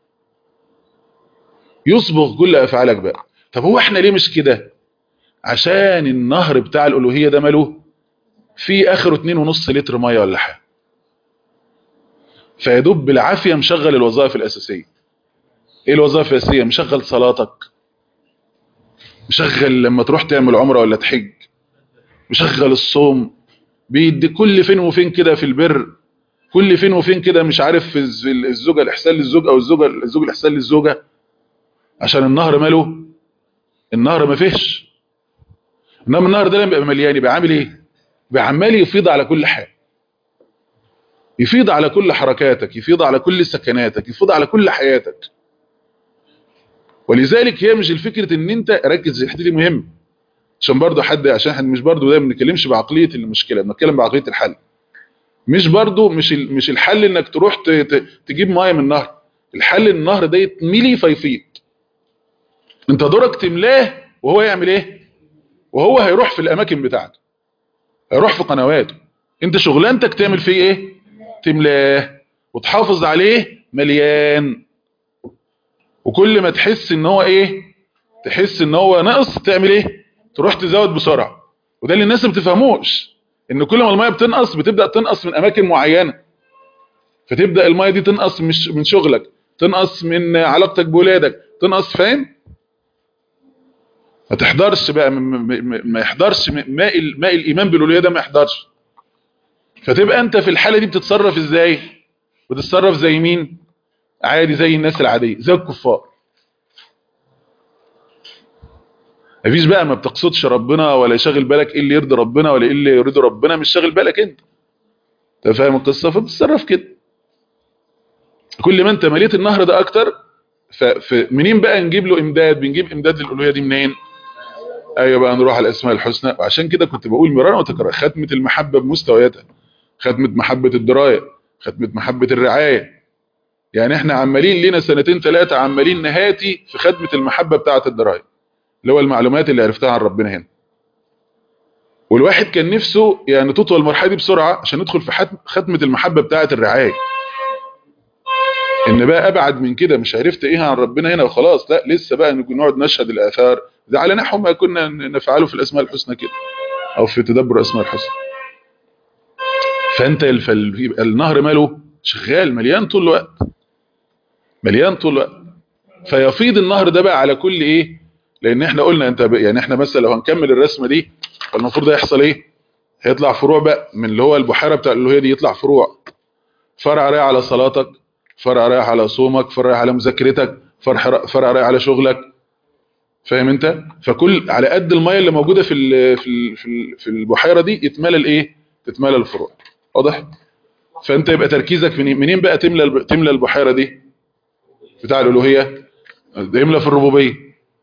يصبغ كل افعالك بقى طب هو احنا ليه مش كده عشان النهر بتاع الالوهية ده ماله في اخره 2.5 لتر ميه ولا حاجه فيدوب بالعافيه مشغل الوظائف الاساسيه ايه الوظائف الاساسيه مشغل صلاتك مشغل لما تروح تعمل عمره ولا تحج مشغل الصوم بيدي كل فين وفين كده في البر كل فين وفين كده مش عارف في الز- الزوجه الاحسان للزوج او الزوجه الزوج الاحسان للزوجه عشان النهر ماله النهر ما فيش انما النهر ده لما يبقى مليان يبقى عامل ايه يبقى عمال يفيض على كل حاجه يفيض على كل حركاتك يفيض على كل سكناتك يفيض على كل حياتك ولذلك هي مش الفكرة ان انت ركز الحته دي مهم عشان برضو حد عشان احنا مش برضو ده ما بنتكلمش بعقليه المشكله بنتكلم بعقليه الحل مش برضو مش ال- مش الحل انك تروح ت- ت- تجيب ميه من النهر الحل ان النهر ده يتملي فيفيض انت دورك تملاه وهو يعمل ايه وهو هيروح في الاماكن بتاعته هيروح في قنواته انت شغلانتك تعمل فيه ايه تملاه وتحافظ عليه مليان وكل ما تحس ان هو ايه تحس ان هو نقص تعمل ايه تروح تزود بسرعه وده اللي الناس ما بتفهموش ان كل ما الميه بتنقص بتبدا تنقص من اماكن معينه فتبدا الميه دي تنقص مش من شغلك تنقص من علاقتك بولادك تنقص فاهم ما تحضرش بقى م- م- م- ما يحضرش م- ماء ال- ماء الايمان بالوليه ده ما يحضرش فتبقى انت في الحاله دي بتتصرف ازاي بتتصرف زي مين عادي زي الناس العاديه زي الكفار مفيش بقى ما بتقصدش ربنا ولا شاغل بالك ايه اللي يرضي ربنا ولا ايه اللي يرضي ربنا مش شاغل بالك انت انت فاهم القصه فبتتصرف كده كل ما انت مليت النهر ده اكتر ف- فمنين بقى نجيب له امداد بنجيب امداد للالوهيه دي منين ايوه بقى نروح على الاسماء الحسنى وعشان كده كنت بقول مرارا وتكرار ختمه المحبه بمستوياتها ختمه محبه الدرايه ختمه محبه الرعايه يعني احنا عمالين لينا سنتين ثلاثه عمالين نهاتي في ختمه المحبه بتاعه الدرايه اللي هو المعلومات اللي عرفتها عن ربنا هنا والواحد كان نفسه يعني تطول المرحله دي بسرعه عشان ندخل في حتم- ختمه المحبه بتاعه الرعايه ان بقى ابعد من كده مش عرفت ايه عن ربنا هنا وخلاص لا لسه بقى نقعد نشهد الاثار ده على نحو ما كنا نفعله في الاسماء الحسنى كده او في تدبر اسماء الحسنى فانت الف- يبقى النهر ماله شغال مليان طول الوقت مليان طول الوقت فيفيض النهر ده بقى على كل ايه لان احنا قلنا انت ب- يعني احنا مثلا لو هنكمل الرسمه دي فالمفروض هيحصل ايه هيطلع فروع بقى من اللي هو البحيره بتاع الالوهيه دي يطلع فروع فرع رايح على صلاتك فرع رايح على صومك فرع رايح على مذاكرتك فرع فرع رايح على شغلك فاهم انت فكل على قد الميه اللي موجوده في ال في ال في, ال في البحيره دي يتملى الايه تتملى الفروع واضح فانت يبقى تركيزك منين منين بقى تملى الب- تملى البحيره دي بتاع الالوهيه ده يملى في الربوبيه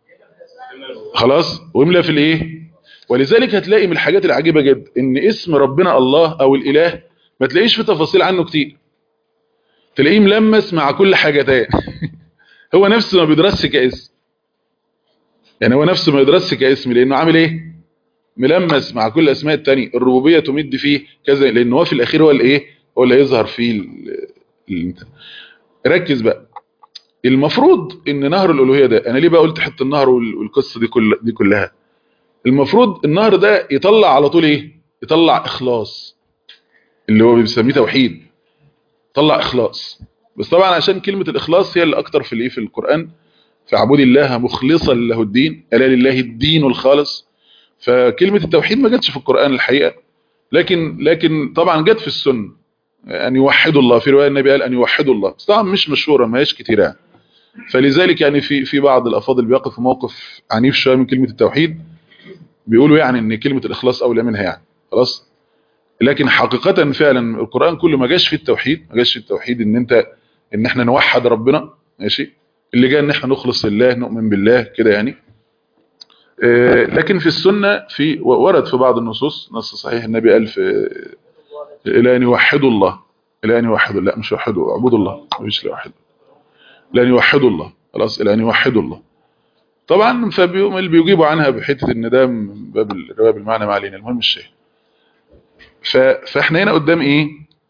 خلاص ويملى في الايه ولذلك هتلاقي من الحاجات العجيبه جدا ان اسم ربنا الله او الاله ما تلاقيش في تفاصيل عنه كتير تلاقيه ملمس مع كل حاجه تاني هو نفسه ما بيدرسش كاسم يعني هو نفسه ما يدرسش كاسم لانه عامل ايه ملمس مع كل الاسماء التانية الربوبيه تمد فيه كذا لان هو في الاخير هو الايه هو اللي يظهر فيه ال- ال- ركز بقى المفروض ان نهر الالوهيه ده انا ليه بقى قلت حته النهر وال- والقصه دي كل دي كلها المفروض النهر ده يطلع على طول ايه يطلع اخلاص اللي هو بيسميه توحيد طلع اخلاص بس طبعا عشان كلمه الاخلاص هي اللي اكتر في الايه في القران فاعبد الله مخلصا له الدين الا لله الدين الخالص فكلمه التوحيد ما جاتش في القران الحقيقه لكن لكن طبعا جت في السنه ان يوحدوا الله في روايه النبي قال ان يوحدوا الله بس طبعا مش مشهوره ما هيش كتير يعني فلذلك يعني في في بعض الافاضل بيقف في موقف عنيف شويه من كلمه التوحيد بيقولوا يعني ان كلمه الاخلاص اولى منها يعني خلاص لكن حقيقه فعلا القران كله ما جاش في التوحيد ما جاش في التوحيد ان انت ان احنا نوحد ربنا ماشي اللي جاء ان احنا نخلص لله نؤمن بالله كده يعني آه، لكن في السنه في ورد في بعض النصوص نص صحيح النبي قال في الى ان يوحدوا الله الى ان يوحدوا لا مش يوحدوا اعبدوا الله مش يوحدوا الى ان يوحدوا الله خلاص الى ان يوحدوا الله طبعا فبيقوم اللي بيجيبوا عنها بحته ان ده من باب الروايه بالمعنى ما علينا المهم الشيء ف... فاحنا هنا قدام ايه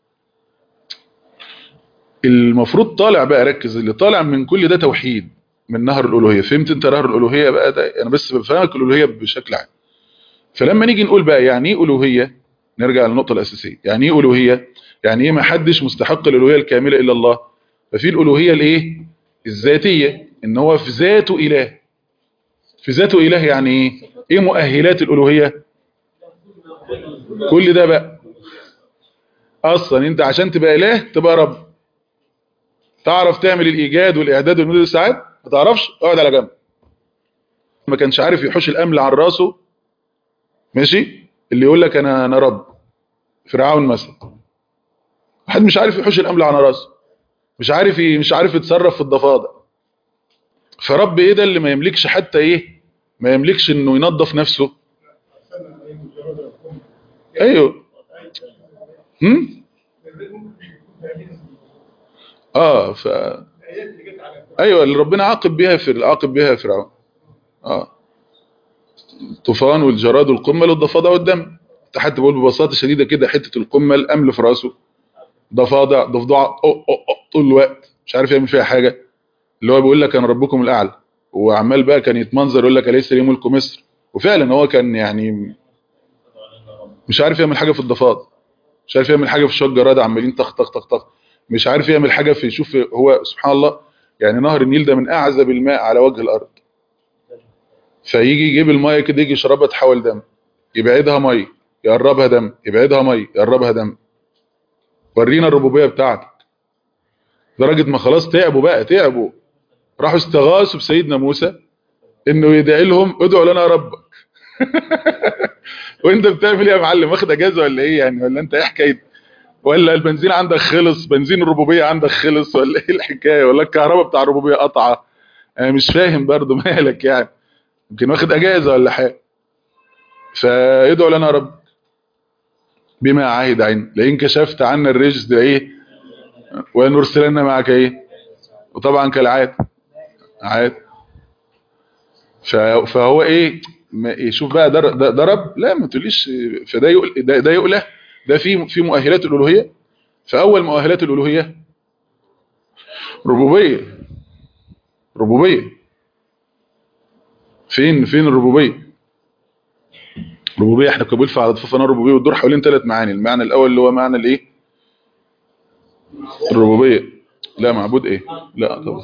المفروض طالع بقى ركز اللي طالع من كل ده توحيد من نهر الالوهيه فهمت انت نهر الالوهيه بقى ده انا بس بفهمك الالوهيه بشكل عام فلما نيجي نقول بقى يعني ايه الوهيه نرجع للنقطه الاساسيه يعني ايه الوهيه يعني ايه ما حدش مستحق الالوهيه الكامله الا الله ففي الالوهيه الايه الذاتيه ان هو في ذاته اله في ذاته اله يعني ايه ايه مؤهلات الالوهيه كل ده بقى اصلا انت عشان تبقى اله تبقى رب تعرف تعمل الايجاد والاعداد والمدد الساعات ما تعرفش اقعد على جنب ما كانش عارف يحوش الامل عن راسه ماشي اللي يقول لك انا انا رب فرعون مثلا واحد مش عارف يحوش الامل عن راسه مش عارف ي- مش عارف يتصرف في الضفادع فرب ايه ده اللي ما يملكش حتى ايه ما يملكش انه ينظف نفسه ايوه هم اه ف ايوه اللي ربنا عاقب بيها في عاقب بيها فرعون اه الطوفان والجراد والقمل والضفادع والدم انت حتى بقول ببساطه شديده كده حته القمل امل في راسه ضفادع ضفدع أو أو أو طول الوقت مش عارف يعمل فيها حاجه اللي هو بيقول لك انا ربكم الاعلى وعمال بقى كان يتمنظر يقول لك اليس لي ملك مصر وفعلا هو كان يعني مش عارف يعمل حاجه في الضفادع مش عارف يعمل حاجه في شويه جراد عمالين طخ طخ طخ طخ مش عارف يعمل حاجه في شوف هو سبحان الله يعني نهر النيل ده من اعذب الماء على وجه الارض فيجي يجيب الميه كده يجي يشربها تحول دم يبعدها ميه يقربها دم يبعدها ميه يقربها دم ورينا الربوبيه بتاعتك لدرجه ما خلاص تعبوا بقى تعبوا راحوا استغاثوا بسيدنا موسى انه يدعي لهم ادعوا لنا ربك وانت بتعمل ايه يا معلم واخد اجازه ولا ايه يعني ولا انت ايه حكايه ولا البنزين عندك خلص بنزين الربوبيه عندك خلص ولا ايه الحكايه ولا الكهرباء بتاع الربوبيه قطعه انا مش فاهم برضو مالك يعني يمكن واخد اجازه ولا حاجه فادعوا لنا رب بما عهد عين لئن كشفت عنا الرجز ده ايه ونرسلن معك ايه وطبعا كالعاده عاد ف- فهو ايه ما إيه شوف بقى در- د- ضرب لا ما تقوليش فده يقول ده, ده يقوله ده في في مؤهلات الالوهيه فاول مؤهلات الالوهيه ربوبيه ربوبيه فين فين الربوبيه ربوبيه احنا كنا بنقول في عدد فنا الربوبيه والدور حوالين ثلاث معاني المعنى الاول اللي هو معنى الايه الربوبيه لا معبود ايه لا طبعا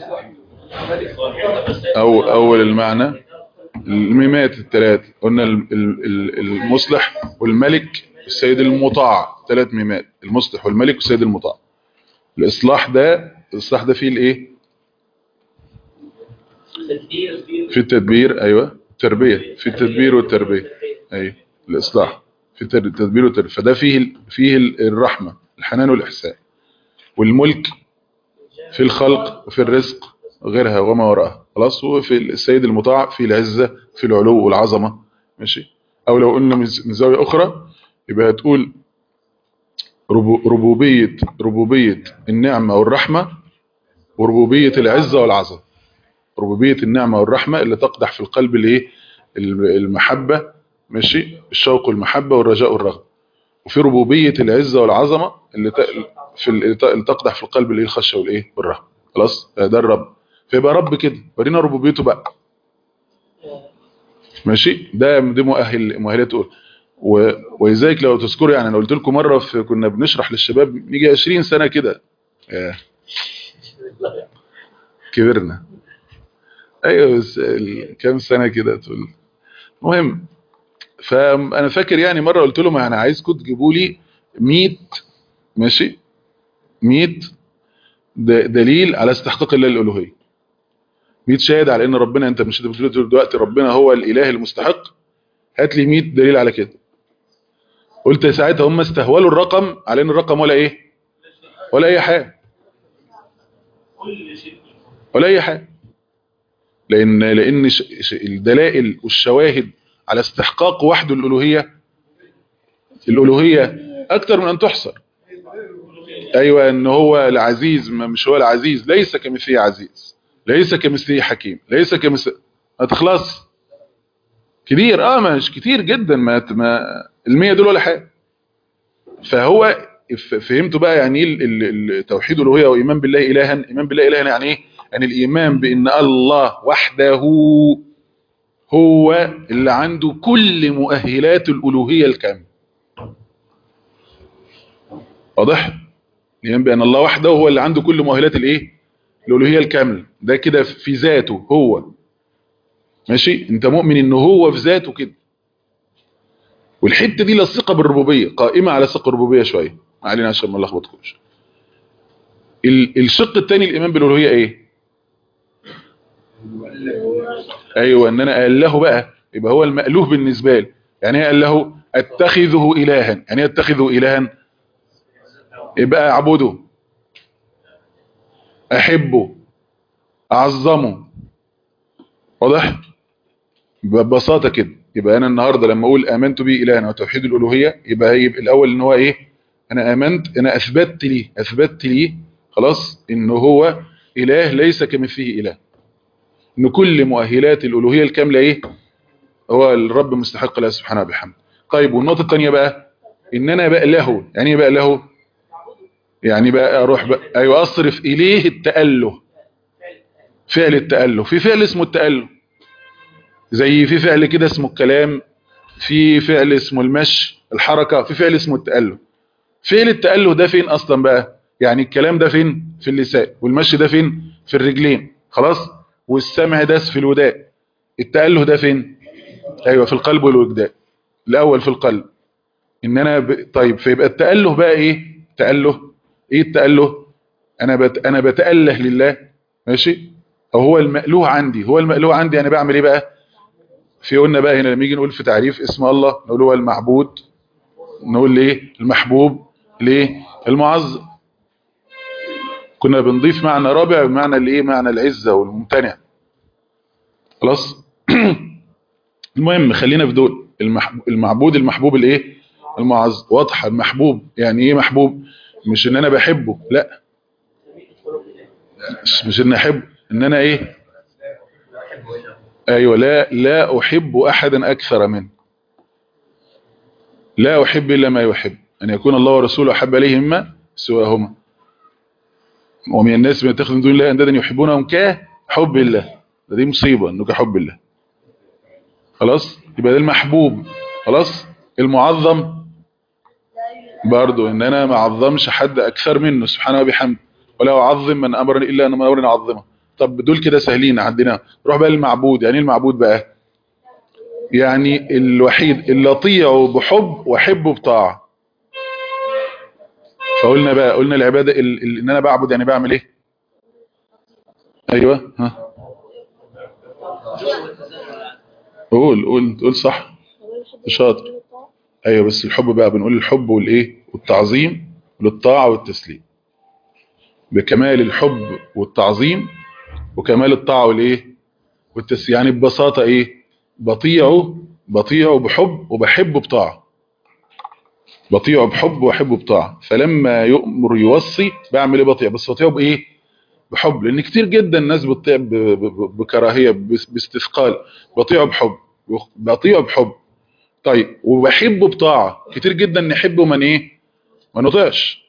او اول المعنى الميمات الثلاث قلنا ال- ال- ال- المصلح والملك والسيد المطاع ثلاث ميمات المصلح والملك والسيد المطاع الاصلاح ده الاصلاح ده فيه الايه تدبير في التدبير ايوه تربيه في التدبير والتربيه ايوه الاصلاح في التر- التدبير والتربيه فده فيه ال- فيه ال- الرحمه الحنان والاحسان والملك في الخلق وفي الرزق غيرها وما وراءها خلاص وفي السيد المطاع في العزه في العلو والعظمه ماشي او لو قلنا من ز- من زاويه اخرى يبقى هتقول ربو- ربوبيه ربوبيه النعمه والرحمه وربوبيه العزه والعظمه ربوبيه النعمه والرحمه اللي تقدح في القلب الايه المحبه ماشي الشوق والمحبه والرجاء والرغبه وفي ربوبيه العزه والعظمه اللي ت- في ال- اللي ت- اللي تقدح في القلب الايه الخشيه والايه والرهبه خلاص ده الرب فيبقى رب كده ورينا ربوبيته بقى ماشي ده دي مؤهل مؤهلات اولى و- ولذلك لو تذكروا يعني انا قلت لكم مره في كنا بنشرح للشباب نيجي 20 سنه كده ياه، كبرنا ايوه بس ال- كام سنه كده تقول المهم فانا فاكر يعني مره قلت لهم انا عايزكم تجيبوا لي 100 ماشي 100 د- دليل على استحقاق الله الالوهيه 100 شاهد على ان ربنا انت مش بتقول دلوقتي ربنا هو الاله المستحق هات لي 100 دليل على كده قلت ساعتها هم استهولوا الرقم على ان الرقم ولا ايه ولا اي حاجه ولا اي حاجه لان لان ش- ش- الدلائل والشواهد على استحقاق وحده الالوهيه الالوهيه اكتر من ان تحصر ايوه ان هو العزيز ما مش هو العزيز ليس كمثله عزيز ليس كمثله حكيم ليس كمثل ما تخلص كتير اه مش كتير جدا ما ما المية دول ولا حاجه فهو ف- فهمتوا بقى يعني ايه ال- ال- ال- توحيد الالوهيه وايمان بالله الها ايمان بالله الها يعني ايه يعني الايمان بان الله وحده هو اللي عنده كل مؤهلات الالوهيه الكامله واضح الايمان بان الله وحده هو اللي عنده كل مؤهلات الايه الالوهيه الكامله ده كده في ذاته هو ماشي انت مؤمن ان هو في ذاته كده والحته دي للثقه بالربوبيه قائمه على ثقه الربوبيه شويه ما علينا عشان ما نلخبطكمش ال- الشق الثاني الايمان بالالوهيه ايه ايوه ان انا اله بقى يبقى هو المألوه بالنسبه لي يعني ايه اله اتخذه الها يعني ايه اتخذه الها يبقى اعبده احبه اعظمه واضح ببساطه كده يبقى انا النهارده لما اقول امنت به الها وتوحيد الالوهيه يبقى يبقى الاول ان هو ايه انا امنت انا اثبتت لي اثبتت لي خلاص ان هو اله ليس كمثله اله ان كل مؤهلات الالوهيه الكامله ايه هو الرب مستحق لها سبحانه وبحمده طيب والنقطه الثانيه بقى ان انا بقى له يعني ايه بقى له يعني بقى اروح بقى ايوه اصرف اليه التاله فعل التاله في فعل اسمه التاله زي في فعل كده اسمه الكلام في فعل اسمه المشي الحركه في فعل اسمه التاله فعل التاله ده فين اصلا بقى يعني الكلام ده فين في اللسان والمشي ده فين في الرجلين خلاص والسمع ده في الودان التاله ده فين ايوه في القلب والوجدان الاول في القلب ان انا ب... طيب فيبقى التاله بقى ايه تاله ايه التاله انا بت... انا بتاله لله ماشي او هو المألوه عندي هو المألوه عندي انا بعمل ايه بقى في قلنا بقى هنا لما نيجي نقول في تعريف اسم الله نقول هو المعبود نقول ليه المحبوب ليه المعظم كنا بنضيف معنى رابع بمعنى الايه معنى العزة والممتنع خلاص المهم خلينا في دول المحب... المعبود المحبوب الايه المعظم واضحه المحبوب يعني ايه محبوب مش ان انا بحبه لا مش, مش ان احب ان انا ايه ايوه لا لا احب احدا اكثر منه لا احب الا ما يحب ان يكون الله ورسوله احب اليه مما سواهما ومن الناس من يتخذ من دون الله اندادا يحبونهم كحب الله ده دي مصيبه انه كحب الله خلاص يبقى ده المحبوب خلاص المعظم برضو ان انا ما اعظمش حد اكثر منه سبحانه وبحمده ولا اعظم من امرني الا ان من امرني اعظمه طب دول كده سهلين عندنا روح بقى للمعبود يعني ايه المعبود بقى يعني الوحيد اللي اطيعه بحب واحبه بطاعه فقلنا بقى قلنا العباده ال- ال- ان انا بعبد يعني بعمل ايه ايوه ها قول قول قول صح شاطر ايوه بس الحب بقى بنقول الحب والايه والتعظيم للطاعه والتسليم بكمال الحب والتعظيم وكمال الطاعه والايه والتسليم يعني ببساطه ايه بطيعه بطيعه بحب وبحبه بطاعه بطيعه بحب واحبه بطاعه فلما يؤمر يوصي بعمل ايه بطيع بس بطيعه بايه بحب لان كتير جدا الناس بتطيع ب- ب- ب- بكراهيه بس- باستثقال بطيعه بحب بطيعه بحب طيب وبحبه بطاعه كتير جدا نحبه من ايه ما نطيعش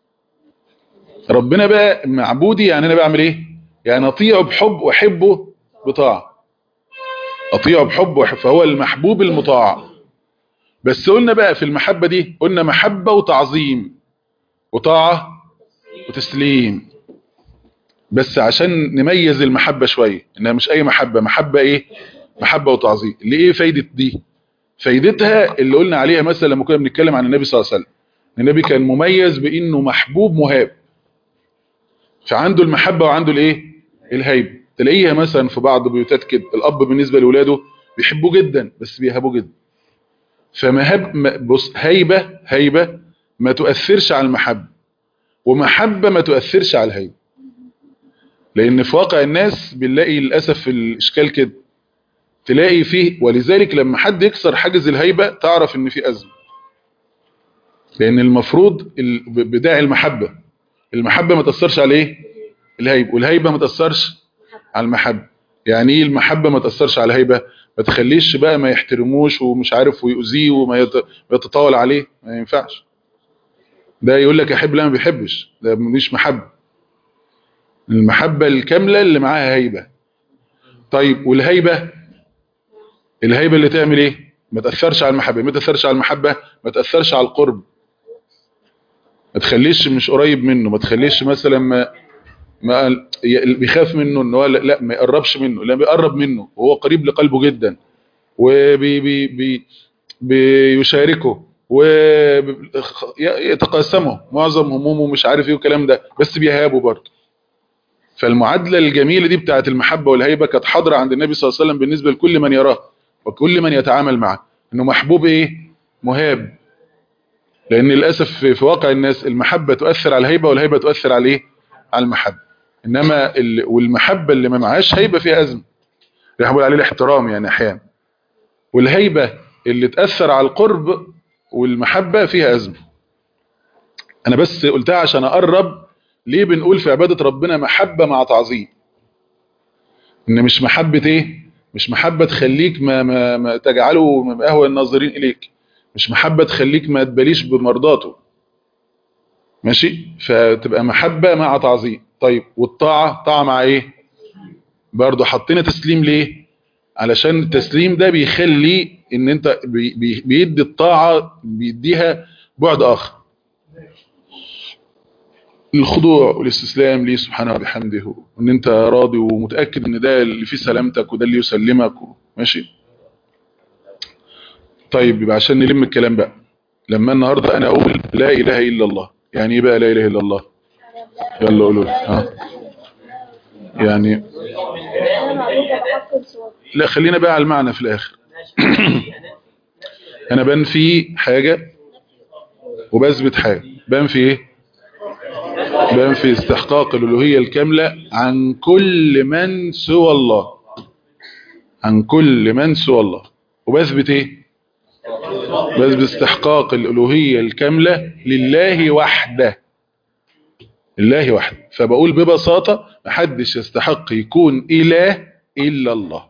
ربنا بقى معبودي يعني انا بعمل ايه يعني اطيعه بحب واحبه بطاعه اطيعه بحب واحب فهو المحبوب المطاع بس قلنا بقى في المحبه دي قلنا محبه وتعظيم وطاعه وتسليم بس عشان نميز المحبه شويه انها مش اي محبه محبه ايه محبه وتعظيم اللي ايه فايده دي فايدتها اللي قلنا عليها مثلا لما كنا بنتكلم عن النبي صلى الله عليه وسلم النبي كان مميز بانه محبوب مهاب فعنده المحبه وعنده الايه الهيبه تلاقيها مثلا في بعض بيوتات كده الاب بالنسبه لاولاده بيحبوه جدا بس بيهابوه جدا فمهاب ما- بص هيبه هيبه ما تؤثرش على المحبه ومحبه ما تؤثرش على الهيبه لان في واقع الناس بنلاقي للاسف في الاشكال كده تلاقي فيه ولذلك لما حد يكسر حاجز الهيبه تعرف ان في ازمه لان المفروض ال- ب- بداعي المحبه المحبه ما تاثرش على ايه الهيبه والهيبه ما تاثرش على المحبه يعني ايه المحبه ما تاثرش على الهيبه ما تخليش بقى ما يحترموش ومش عارف ويؤذيه وما يت- يتطاول عليه ما ينفعش ده يقول لك احب لا ما بيحبش ده مش محبه المحبه الكامله اللي معاها هيبه طيب والهيبه الهيبه اللي تعمل ايه ما تاثرش على المحبه ما تاثرش على المحبه ما تاثرش على القرب ما تخليش مش قريب منه ما تخليش مثلا ما ما ي- بيخاف منه ان هو لا, لا ما يقربش منه لا بيقرب منه وهو قريب لقلبه جدا وبي بي بي بيشاركه ويتقاسمه معظم همومه مش عارف ايه والكلام ده بس بيهابه برضه فالمعادله الجميله دي بتاعت المحبه والهيبه كانت حاضره عند النبي صلى الله عليه وسلم بالنسبه لكل من يراه وكل من يتعامل معه انه محبوب ايه مهاب لان للاسف في في واقع الناس المحبه تؤثر على الهيبه والهيبه تؤثر على ايه على المحبه انما ال... والمحبه اللي ما معهاش هيبه فيها ازمه اللي بنقول عليه الاحترام يعني احيانا والهيبه اللي تاثر على القرب والمحبه فيها ازمه انا بس قلتها عشان اقرب ليه بنقول في عباده ربنا محبه مع تعظيم ان مش محبه ايه مش محبه تخليك ما, ما, ما تجعله من اهوى الناظرين اليك مش محبه تخليك ما تباليش بمرضاته ماشي فتبقى محبه مع تعظيم طيب والطاعه طاعه مع ايه برضه حطينا تسليم ليه علشان التسليم ده بيخلي ان انت بي بي بيدي الطاعه بيديها بعد اخر الخضوع والاستسلام ليه سبحانه وبحمده وان انت راضي ومتاكد ان ده اللي فيه سلامتك وده اللي يسلمك ماشي طيب يبقى عشان نلم الكلام بقى لما النهارده انا اقول لا اله الا الله يعني ايه بقى لا اله الا الله يلا قولوا لي. ها يعني أنا معبود بحق سواك لا خلينا بقى على المعنى في الاخر انا بنفي حاجه وبثبت حاجه بنفي ايه بنفي استحقاق الالوهيه الكامله عن كل من سوى الله عن كل من سوى الله وبثبت ايه بثبت استحقاق الالوهيه الكامله لله وحده لله وحده فبقول ببساطه محدش يستحق يكون اله الا الله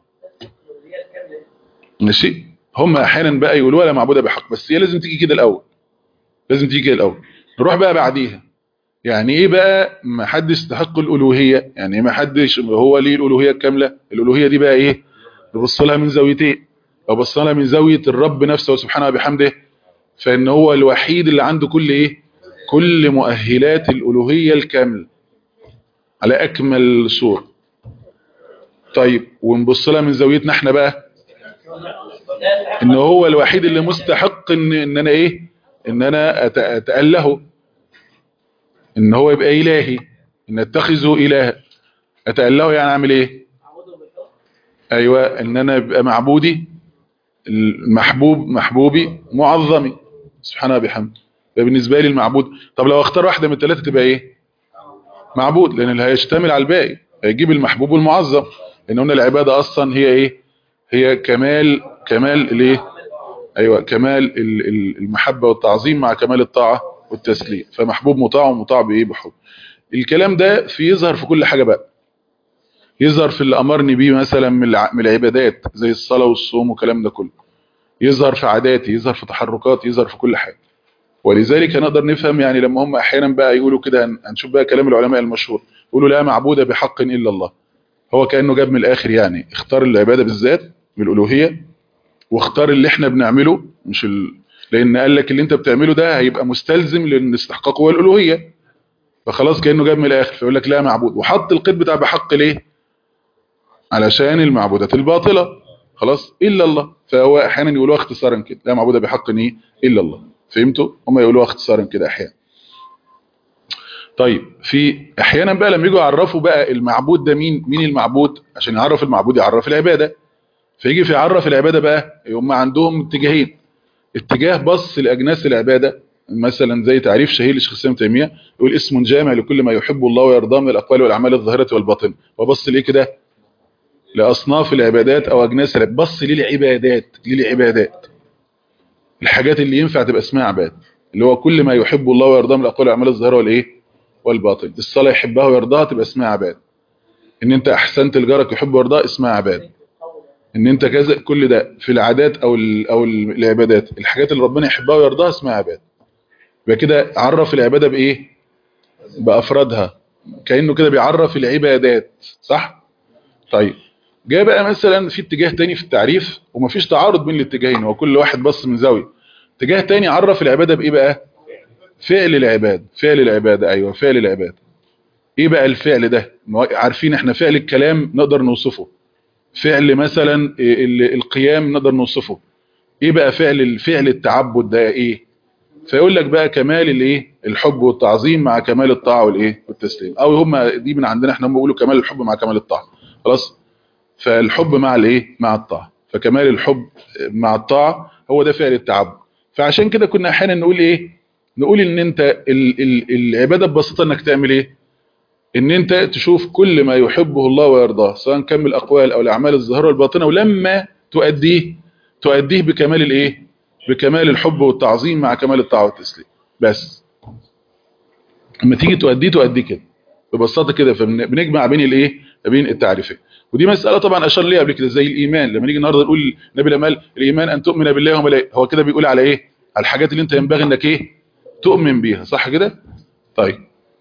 ماشي هم احيانا بقى يقولوا ولا معبوده بحق بس هي لازم تيجي كده الاول لازم تيجي كده الاول نروح بقى بعديها يعني ايه بقى ما حدش يستحق الالوهيه يعني ما حدش هو ليه الالوهيه الكامله الالوهيه دي بقى ايه نبص لها من زاويتين لو بصينا لها من زاويه الرب نفسه سبحانه وبحمده فان هو الوحيد اللي عنده كل ايه كل مؤهلات الالوهيه الكامله على اكمل صوره طيب ونبص لها من زاويتنا احنا بقى ان هو الوحيد اللي مستحق ان ان انا ايه ان انا أت- اتاله ان هو يبقى الهي ان اتخذه الها اتاله يعني اعمل ايه ايوه ان انا ابقى معبودي المحبوب محبوبي معظمي سبحانه وبحمده يبقى بالنسبه لي المعبود طب لو اختار واحده من الثلاثه تبقى ايه معبود لان اللي هيشتمل على الباقي هيجيب المحبوب والمعظم لان هنا العباده اصلا هي ايه هي كمال كمال الايه ايوه كمال ال- ال- المحبه والتعظيم مع كمال الطاعه والتسليم فمحبوب مطاع ومطاع بايه بحب الكلام ده في يظهر في كل حاجه بقى يظهر في اللي امرني بيه مثلا من الع- من العبادات زي الصلاه والصوم والكلام ده كله يظهر في عاداتي يظهر في تحركاتي يظهر في كل حاجه ولذلك هنقدر نفهم يعني لما هم احيانا بقى يقولوا كده هن- هنشوف بقى كلام العلماء المشهور يقولوا لا معبود بحق الا الله هو كانه جاب من الاخر يعني اختار العباده بالذات بالالوهيه واختار اللي احنا بنعمله مش ال... لان قال لك اللي انت بتعمله ده هيبقى مستلزم لان استحقاقه هو الالوهيه فخلاص كانه جاب من الاخر فيقول لك لا معبود وحط القيد بتاع بحق ليه علشان المعبودات الباطله خلاص الا الله فهو احيانا يقولوها اختصارا كده لا معبود بحق ايه الا الله فهمتوا هم يقولوها اختصارا كده احيانا طيب في احيانا بقى لما يجوا يعرفوا بقى المعبود ده مين مين المعبود عشان يعرف المعبود يعرف العباده فيجي في يعرف العباده بقى هم عندهم اتجاهين اتجاه بص لاجناس العباده مثلا زي تعريف شهير لشيخ الاسلام تيميه يقول اسم جامع لكل ما يحب الله ويرضاه من الاقوال والاعمال الظاهره والباطنه وبص ليه كده لاصناف العبادات او اجناس العبادات بص للعبادات للعبادات الحاجات اللي ينفع تبقى اسمها عباده اللي هو كل ما يحب الله ويرضاه من الاقوال والاعمال الظاهره والايه والباطن الصلاه يحبها ويرضاها تبقى اسمها عباده ان انت احسنت لجارك يحب ويرضاه اسمها عباده ان انت كذا كل ده في العادات او ال او ال- العبادات الحاجات اللي ربنا يحبها ويرضاها اسمها عباده يبقى كده عرف العباده بايه بافرادها كانه كده بيعرف العبادات صح طيب جاء بقى مثلا في اتجاه تاني في التعريف ومفيش تعارض بين الاتجاهين هو كل واحد بص من زاويه اتجاه تاني عرف العباده بايه بقى فعل العباد فعل العباده ايوه فعل العباده ايه بقى الفعل ده عارفين احنا فعل الكلام نقدر نوصفه فعل مثلا ال- القيام نقدر نوصفه ايه بقى فعل الفعل التعبد ده ايه فيقول لك بقى كمال الايه الحب والتعظيم مع كمال الطاعه والايه والتسليم او هم دي من عندنا احنا هم بيقولوا كمال الحب مع كمال الطاعه خلاص فالحب مع الايه مع الطاعه فكمال الحب مع الطاعه هو ده فعل التعبد فعشان كده كنا احيانا نقول ايه نقول ان انت ال ال العباده ببساطه انك تعمل ايه ان انت تشوف كل ما يحبه الله ويرضاه سواء كان من الاقوال او الاعمال الظاهره والباطنه ولما تؤديه تؤديه بكمال الايه بكمال الحب والتعظيم مع كمال الطاعه والتسليم بس اما تيجي تؤديه تؤديه كده ببساطه كده فبنجمع بين الايه بين التعريفين ودي مساله طبعا اشار ليها قبل كده زي الايمان لما نيجي النهارده نقول النبي لما قال الايمان ان تؤمن بالله وملائكته هو كده بيقول على ايه على الحاجات اللي انت ينبغي انك ايه تؤمن بيها صح كده طيب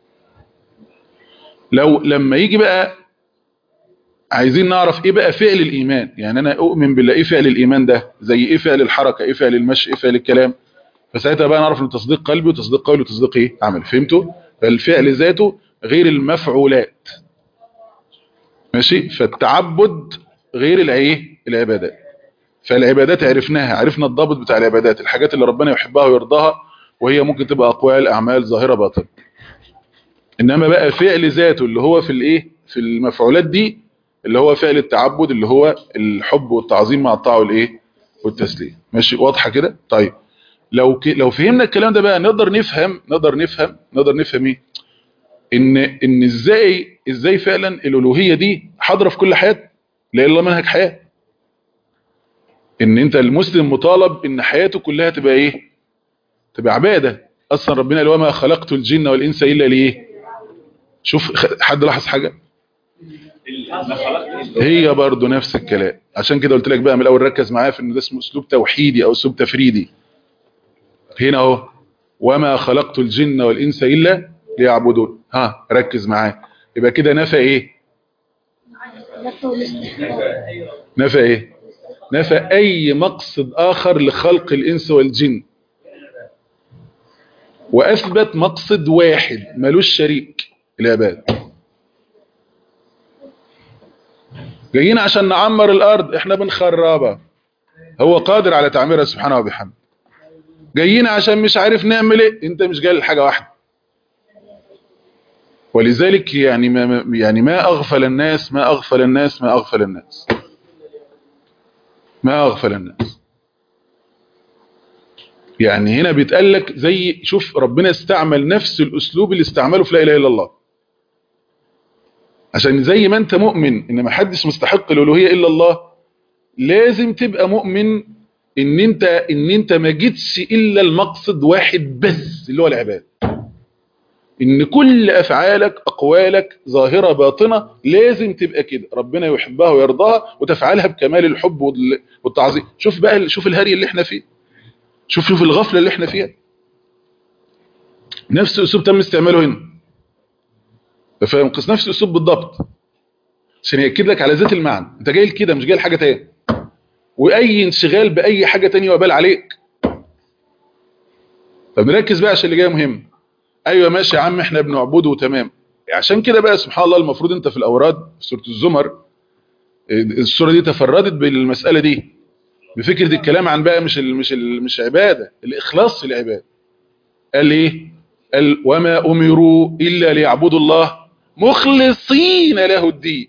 لو لما يجي بقى عايزين نعرف ايه بقى فعل الايمان يعني انا اؤمن بالله ايه فعل الايمان ده زي ايه فعل الحركه ايه فعل المشي ايه فعل الكلام فساعتها بقى نعرف ان تصديق قلبي وتصديق قولي وتصديق ايه عمل فهمتوا فالفعل ذاته غير المفعولات ماشي فالتعبد غير الايه العبادات فالعبادات عرفناها عرفنا الضابط بتاع العبادات الحاجات اللي ربنا يحبها ويرضاها وهي ممكن تبقى اقوال اعمال ظاهره باطنه انما بقى فعل ذاته اللي هو في الايه في المفعولات دي اللي هو فعل التعبد اللي هو الحب والتعظيم مع الطاعه والايه والتسليم ماشي واضحه كده طيب لو ك... لو فهمنا الكلام ده بقى نقدر نفهم نقدر نفهم نقدر نفهم ايه ان ان ازاي ازاي فعلا الالوهيه دي حاضره في كل حياتنا لا الا منهج حياه ان انت المسلم مطالب ان حياته كلها تبقى ايه تبقى عباده اصلا ربنا قال وما خلقت الجن والانس الا ليه شوف حد لاحظ حاجه هي برضو نفس الكلام عشان كده قلت لك بقى من الاول ركز معايا في ان ده اسمه اسلوب توحيدي او اسلوب تفريدي هنا اهو وما خلقت الجن والانس الا ليعبدون ها ركز معايا يبقى كده نفى ايه نفى والاستحقاق نفى ايه نفى أي مقصد آخر لخلق الإنس والجن وأثبت مقصد واحد ملوش شريك العباد جايين عشان نعمر الأرض احنا بنخربها هو قادر على تعميرها سبحانه وبحمده جايين عشان مش عارف نعمل ايه انت مش جاي لحاجة واحدة ولذلك يعني ما يعني ما اغفل الناس ما اغفل الناس ما اغفل الناس ما اغفل الناس يعني هنا بيتقال لك زي شوف ربنا استعمل نفس الاسلوب اللي استعمله في لا اله الا الله عشان زي ما انت مؤمن ان ما حدش مستحق الالوهيه الا الله لازم تبقى مؤمن ان انت ان انت ما جيتش الا المقصد واحد بس اللي هو العباده ان كل افعالك اقوالك ظاهره باطنه لازم تبقى كده ربنا يحبها ويرضاها وتفعلها بكمال الحب وال- والتعظيم شوف بقى شوف الهري اللي احنا فيه شوف شوف الغفله اللي احنا فيها نفس الاسلوب تم استعماله هنا فاهم قص نفس الاسلوب بالضبط عشان ياكد لك على ذات المعنى انت جاي كده مش جاي لحاجه تاني واي انشغال باي حاجه تانية وبال عليك فبنركز بقى عشان اللي جاي مهم ايوه ماشي يا عم احنا بنعبده تمام عشان كده بقى سبحان الله المفروض انت في الاوراد في سوره الزمر السوره دي تفردت بالمساله دي بفكره الكلام عن بقى مش ال مش ال مش عباده الاخلاص في العباده قال ايه قال وما امروا الا ليعبدوا الله مخلصين له الدين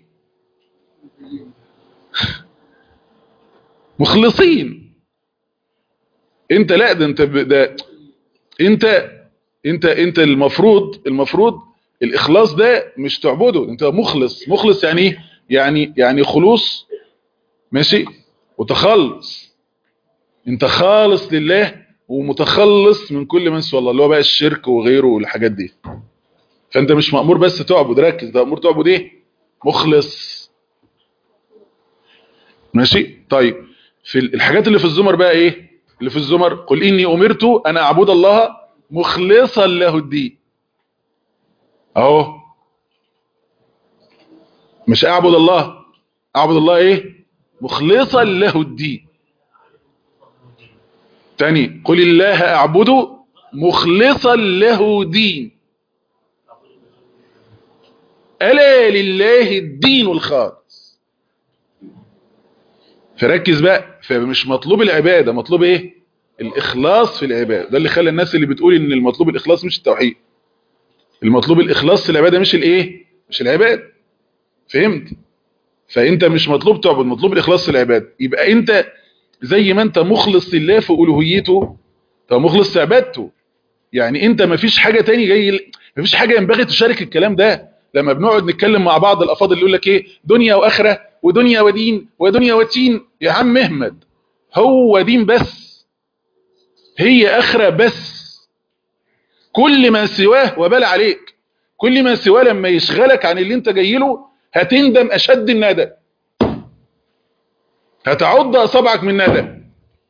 مخلصين انت لا ده انت ب- ده انت انت انت المفروض المفروض الاخلاص ده مش تعبده انت مخلص مخلص يعني ايه يعني يعني خلوص ماشي وتخلص انت خالص لله ومتخلص من كل من سوى الله اللي هو بقى الشرك وغيره والحاجات دي فانت مش مأمور بس تعبد ركز ده مأمور تعبد ايه مخلص ماشي طيب في الحاجات اللي في الزمر بقى ايه اللي في الزمر قل اني امرت ان اعبد الله مخلصا له الدين اهو مش اعبد الله اعبد الله ايه مخلصا له الدين تاني قل الله اعبد مخلصا له دين الا لله الدين الخالص فركز بقى فمش مطلوب العبادة مطلوب ايه الاخلاص في العبادة ده اللي خلى الناس اللي بتقول ان المطلوب الاخلاص مش التوحيد المطلوب الاخلاص في العبادة مش الايه مش العبادة فهمت فانت مش مطلوب تعبد مطلوب الاخلاص في العبادة يبقى انت زي ما انت مخلص لله في الوهيته طب مخلص في عبادته يعني انت مفيش حاجة تاني جاي مفيش حاجة ينبغي تشارك الكلام ده لما بنقعد نتكلم مع بعض الافاضل اللي يقول لك ايه دنيا واخره ودنيا ودين ودنيا وتين يا عم احمد هو دين بس هي اخره بس كل ما سواه وبال عليك كل ما سواه لما يشغلك عن اللي انت جاي له هتندم اشد الندم هتعض اصابعك من ندم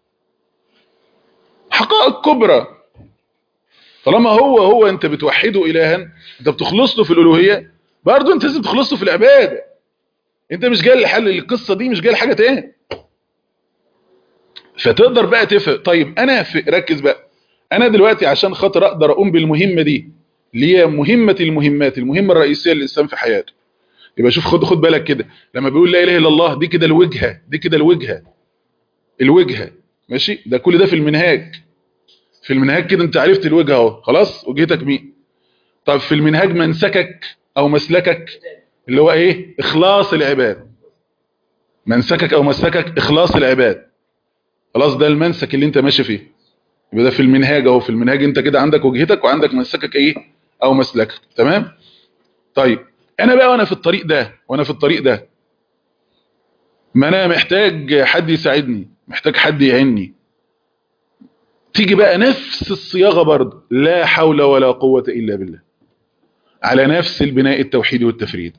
حقائق كبرى طالما هو هو انت بتوحده الها انت بتخلص له في الالوهيه برضه انت لازم تخلص له في العباده انت مش جاي لحل القصه دي مش جاي لحاجه تاني فتقدر بقى تفهم طيب انا في ركز بقى انا دلوقتي عشان خاطر اقدر اقوم بالمهمه دي اللي هي مهمه المهمات المهمه الرئيسيه للانسان في حياته يبقى شوف خد خد بالك كده لما بيقول لا اله الا الله دي كده الوجهه دي كده الوجهه الوجهه ماشي ده كل ده في المنهاج في المنهاج كده انت عرفت الوجهه اهو خلاص وجهتك مين طب في المنهاج منسكك او مسلكك اللي هو ايه اخلاص العباد منسكك او مسلكك اخلاص العباد خلاص ده المنسك اللي انت ماشي فيه يبقى ده في المنهاج اهو في المنهاج انت كده عندك وجهتك وعندك منسكك ايه او مسلكك تمام طيب انا بقى وانا في الطريق ده وانا في الطريق ده ما انا محتاج حد يساعدني محتاج حد يعيني تيجي بقى نفس الصياغه برضه لا حول ولا قوه الا بالله على نفس البناء التوحيدي والتفريد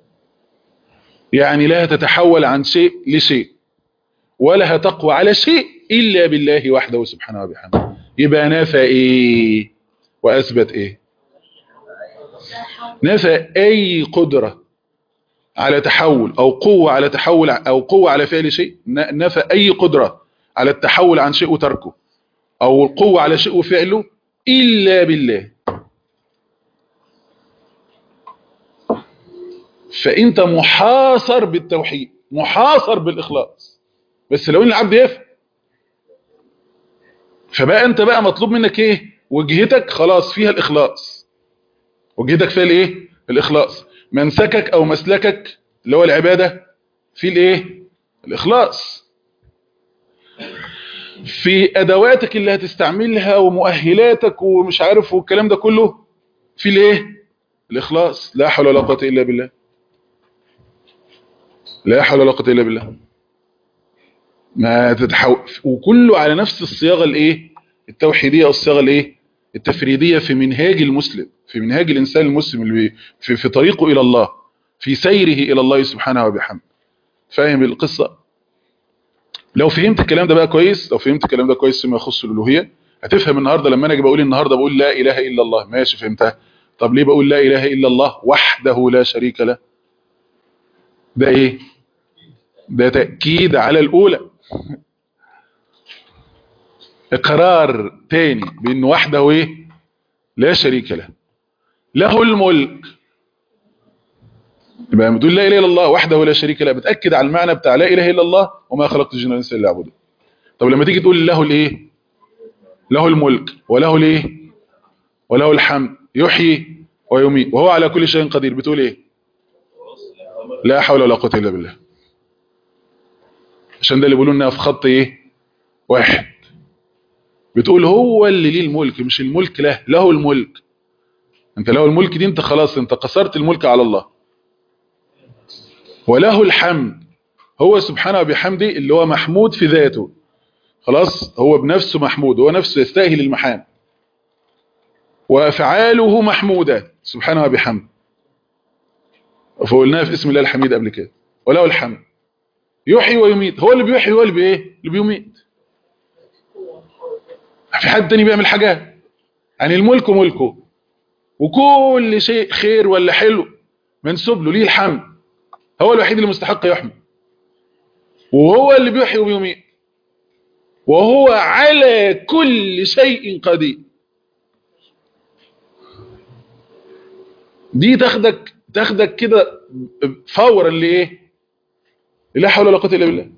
يعني لا تتحول عن شيء لشيء ولا هتقوى على شيء إلا بالله وحده سبحانه وبحمده يبقى نفى إيه وأثبت إيه نفى أي قدرة على تحول او قوة على تحول او قوة على فعل شيء ن- نفى اي قدرة على التحول عن شيء وتركه او القوة على شيء وفعله الا بالله فانت محاصر بالتوحيد محاصر بالاخلاص بس لو ان العبد يفهم فبقى انت بقى مطلوب منك ايه وجهتك خلاص فيها الاخلاص وجهتك فيها الايه الاخلاص منسكك او مسلكك اللي هو العبادة في الايه الاخلاص في ادواتك اللي هتستعملها ومؤهلاتك ومش عارف والكلام ده كله في الايه الاخلاص لا حول ولا قوه الا بالله لا حول ولا قوه الا بالله ما تتحول وكله على نفس الصياغه الايه التوحيديه او الصياغه الايه التفريديه في منهاج المسلم في منهاج الانسان المسلم اللي بي- في, في طريقه الى الله في سيره الى الله سبحانه وبحمده فاهم القصه لو فهمت الكلام ده بقى كويس لو فهمت الكلام ده كويس فيما يخص الالوهيه هتفهم النهارده لما انا اجي بقول النهارده بقول لا اله الا الله ماشي فهمتها طب ليه بقول لا اله الا الله وحده لا شريك له ده ايه ده تاكيد على الاولى اقرار تاني بان وحده ايه لا شريك له له الملك يبقى لما تقول لا اله الا الله وحده لا شريك له بتاكد على المعنى بتاع لا اله الا الله وما خلقت الجن والانس الا ليعبدون طب لما تيجي تقول له الايه له الملك وله الايه وله الحمد يحيي ويميت وهو على كل شيء قدير بتقول ايه لا حول ولا قوه الا بالله عشان ده اللي بيقولوا انها في خط ايه واحد بتقول هو اللي ليه الملك مش الملك له له الملك انت له الملك دي انت خلاص انت قصرت الملك على الله وله الحمد هو سبحانه وبحمده اللي هو محمود في ذاته خلاص هو بنفسه محمود هو نفسه يستاهل المحام وافعاله محمودة سبحانه وبحمده فقلناها في اسم الله الحميد قبل كده وله الحمد يحيي ويميت هو اللي بيحيي هو اللي بايه اللي بيميت في حد تاني بيعمل حاجة يعني الملك ملكه وكل شيء خير ولا حلو منسوب له ليه الحمد هو الوحيد اللي مستحق يحمد وهو اللي بيحيي وبيميت وهو على كل شيء قدير دي تاخدك تاخدك كده فورا لايه لا حول ولا قوه الا بالله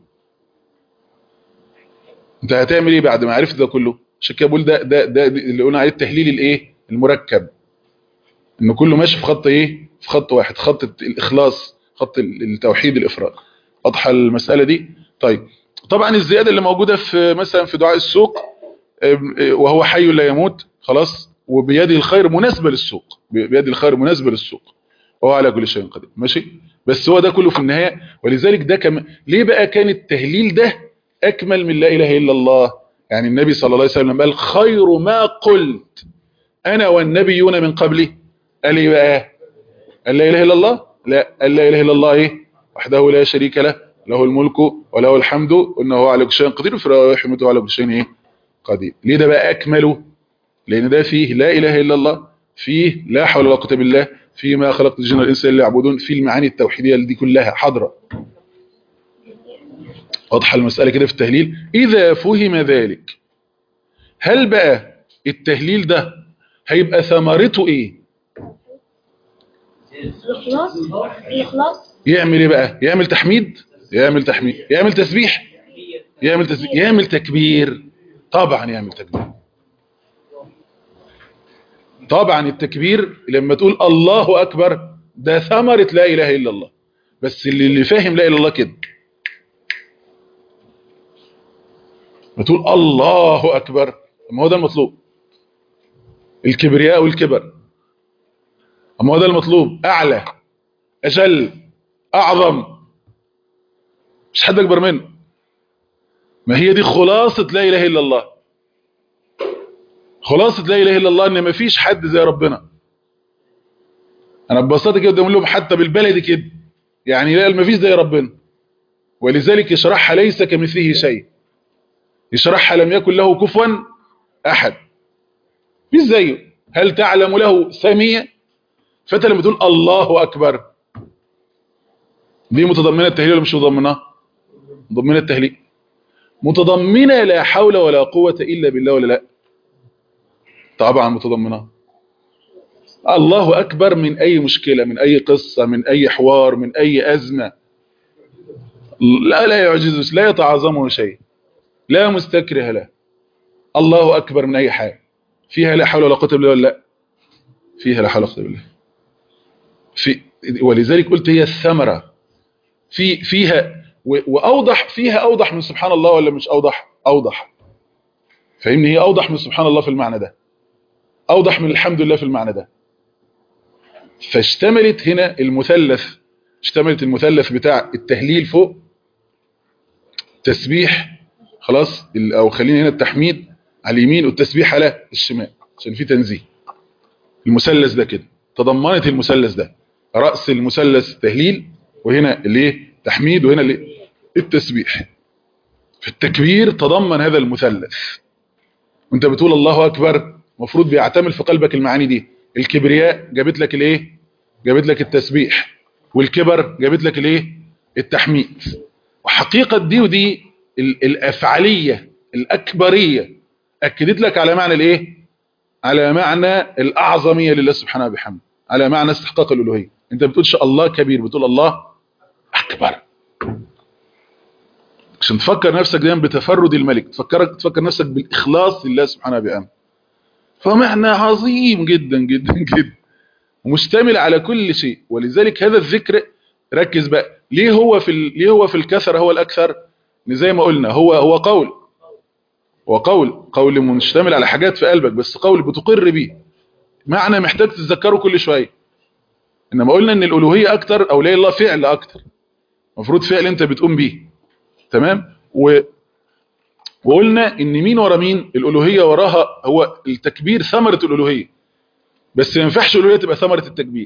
انت هتعمل ايه بعد ما عرفت ده كله عشان كده بقول ده ده ده اللي قلنا عليه التحليل الايه المركب ان كله ماشي في خط ايه في خط واحد خط الاخلاص خط التوحيد الافراد واضحه المساله دي طيب طبعا الزياده اللي موجوده في مثلا في دعاء السوق وهو حي لا يموت خلاص وبيده الخير مناسبه للسوق بيد الخير مناسبه للسوق وهو على كل شيء قدير ماشي بس هو ده كله في النهايه ولذلك ده كم ليه بقى كان التهليل ده اكمل من لا اله الا الله يعني النبي صلى الله عليه وسلم قال خير ما قلت انا والنبيون من قبلي قال ايه بقى قال لا اله الا الله لا قال لا اله الا الله ايه وحده لا شريك له له الملك وله الحمد انه هو على كل شيء قدير فرحمته على كل شيء ايه قدير ليه ده بقى اكمله لان ده فيه لا اله الا الله فيه لا حول ولا قوه بالله فيه ما خلقت الجن والانس الا يعبدون في المعاني التوحيديه دي كلها حاضره واضحه المساله كده في التهليل اذا فهم ذلك هل بقى التهليل ده هيبقى ثمرته ايه الإخلاص الإخلاص يعمل ايه بقى يعمل تحميد يعمل تحميد يعمل تسبيح يعمل تسبيح يعمل تكبير طبعا يعمل تكبير طبعا التكبير لما تقول الله اكبر ده ثمرة لا اله الا الله بس اللي, اللي فاهم لا اله الا الله كده بتقول الله اكبر ما هو ده المطلوب الكبرياء والكبر اما هو ده المطلوب اعلى اجل اعظم مش حد اكبر منه ما هي دي خلاصة لا اله الا الله خلاصة لا اله الا الله ان ما فيش حد زي ربنا انا ببساطه كده قدام لهم حتى بالبلدي كده يعني لا ما فيش زي ربنا ولذلك يشرحها ليس كمثله شيء يشرحها لم يكن له كفوا احد مش زيه هل تعلم له سميع فانت لما تقول الله اكبر دي متضمنة التهليل ولا مش متضمنة متضمنة التهليل متضمنة لا حول ولا قوة إلا بالله ولا لا طبعا متضمنة الله أكبر من أي مشكلة من أي قصة من أي حوار من أي أزمة لا لا يعجزه لا يتعظمه شيء لا مستكره له الله أكبر من أي حاجة فيها لا حول ولا قوة إلا بالله ولا لا فيها لا حول ولا قوة إلا بالله في ولذلك قلت هي الثمرة في فيها وأوضح فيها أوضح من سبحان الله ولا مش أوضح أوضح فاهمني هي أوضح من سبحان الله في المعنى ده أوضح من الحمد لله في المعنى ده فاشتملت هنا المثلث اشتملت المثلث بتاع التهليل فوق تسبيح خلاص او خلينا هنا التحميد على اليمين والتسبيح على الشمال عشان في تنزيه المثلث ده كده تضمنت المثلث ده رأس المثلث تهليل وهنا الايه تحميد وهنا الايه التسبيح في التكبير تضمن هذا المثلث وانت بتقول الله اكبر المفروض بيعتمل في قلبك المعاني دي الكبرياء جابت لك الايه جابت لك التسبيح والكبر جابت لك الايه التحميد وحقيقة دي ودي الافعالية الاكبرية اكدت لك على معنى الايه على معنى الاعظمية لله سبحانه وبحمده على معنى استحقاق الالوهية انت بتقولش الله كبير بتقول الله اكبر عشان تفكر نفسك دايما بتفرد الملك تفكرك تفكر نفسك بالاخلاص لله سبحانه وبحمده فمعنى عظيم جدا جدا جدا ومشتمل على كل شيء ولذلك هذا الذكر ركز بقى ليه هو في ال... ليه هو في الكثرة هو الأكثر زي ما قلنا هو هو قول هو قول قول مشتمل على حاجات في قلبك بس قول بتقر بيه معنى محتاج تتذكره كل شوية إنما قلنا إن الألوهية أكتر أو لا الله فعل أكتر مفروض فعل أنت بتقوم بيه تمام و وقلنا إن مين ورا مين الألوهية وراها هو التكبير ثمرة الألوهية بس ما ينفعش الألوهية تبقى ثمرة التكبير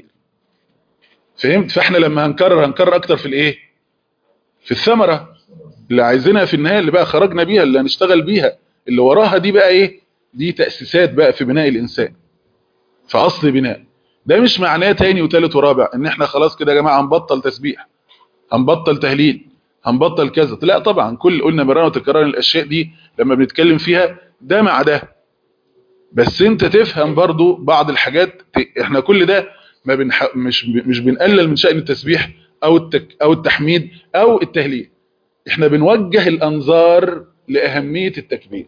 فهمت فاحنا لما هنكرر هنكرر اكتر في الايه في الثمرة اللي عايزينها في النهاية اللي بقى خرجنا بيها اللي هنشتغل بيها اللي وراها دي بقى ايه دي تأسيسات بقى في بناء الانسان في اصل بناء ده مش معناه تاني وتالت ورابع ان احنا خلاص كده يا جماعة هنبطل تسبيح هنبطل تهليل هنبطل كذا لا طبعا كل قلنا مرارا وتكرارا الاشياء دي لما بنتكلم فيها ده مع ده بس انت تفهم برضو بعض الحاجات احنا كل ده ما بنح... مش مش بنقلل من شأن التسبيح او التك... او التحميد او التهليل احنا بنوجه الانظار لاهميه التكبير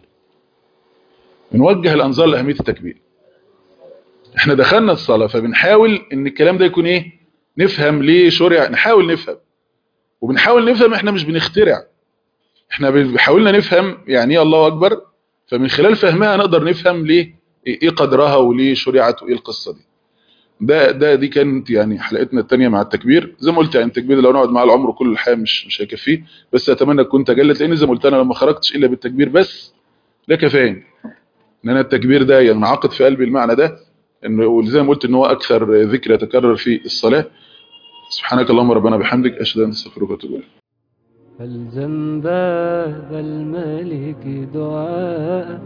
بنوجه الانظار لاهميه التكبير احنا دخلنا الصلاه فبنحاول ان الكلام ده يكون ايه نفهم ليه شرع نحاول نفهم وبنحاول نفهم احنا مش بنخترع احنا بنحاولنا نفهم يعني ايه الله اكبر فمن خلال فهمها نقدر نفهم ليه ايه قدرها وليه شرعت وايه القصه دي ده ده دي كانت يعني حلقتنا الثانيه مع التكبير زي ما قلت يعني التكبير لو نقعد معاه العمر كل الحياه مش مش هيكفيه بس اتمنى تكون تجلت لان زي ما قلت انا لما خرجتش الا بالتكبير بس ده كفايه ان انا التكبير ده يعني معقد في قلبي المعنى ده انه وزي ما قلت ان هو اكثر ذكر يتكرر في الصلاه سبحانك اللهم ربنا بحمدك اشهد ان لا اله الا انت استغفرك واتوب اليك فالزم باب الملك دعاء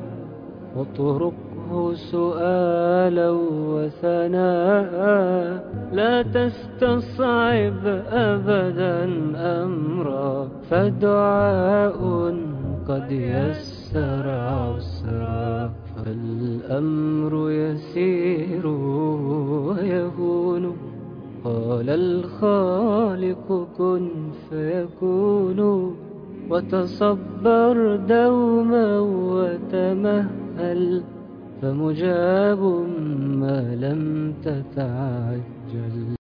واطرقه سؤالا وثناء لا تستصعب أبدا أمرا فدعاء قد يسر عسرا فالأمر يسير ويهون قال الخالق كن فيكون وتصبر دوما وتمهل فمجاب ما لم تتعجل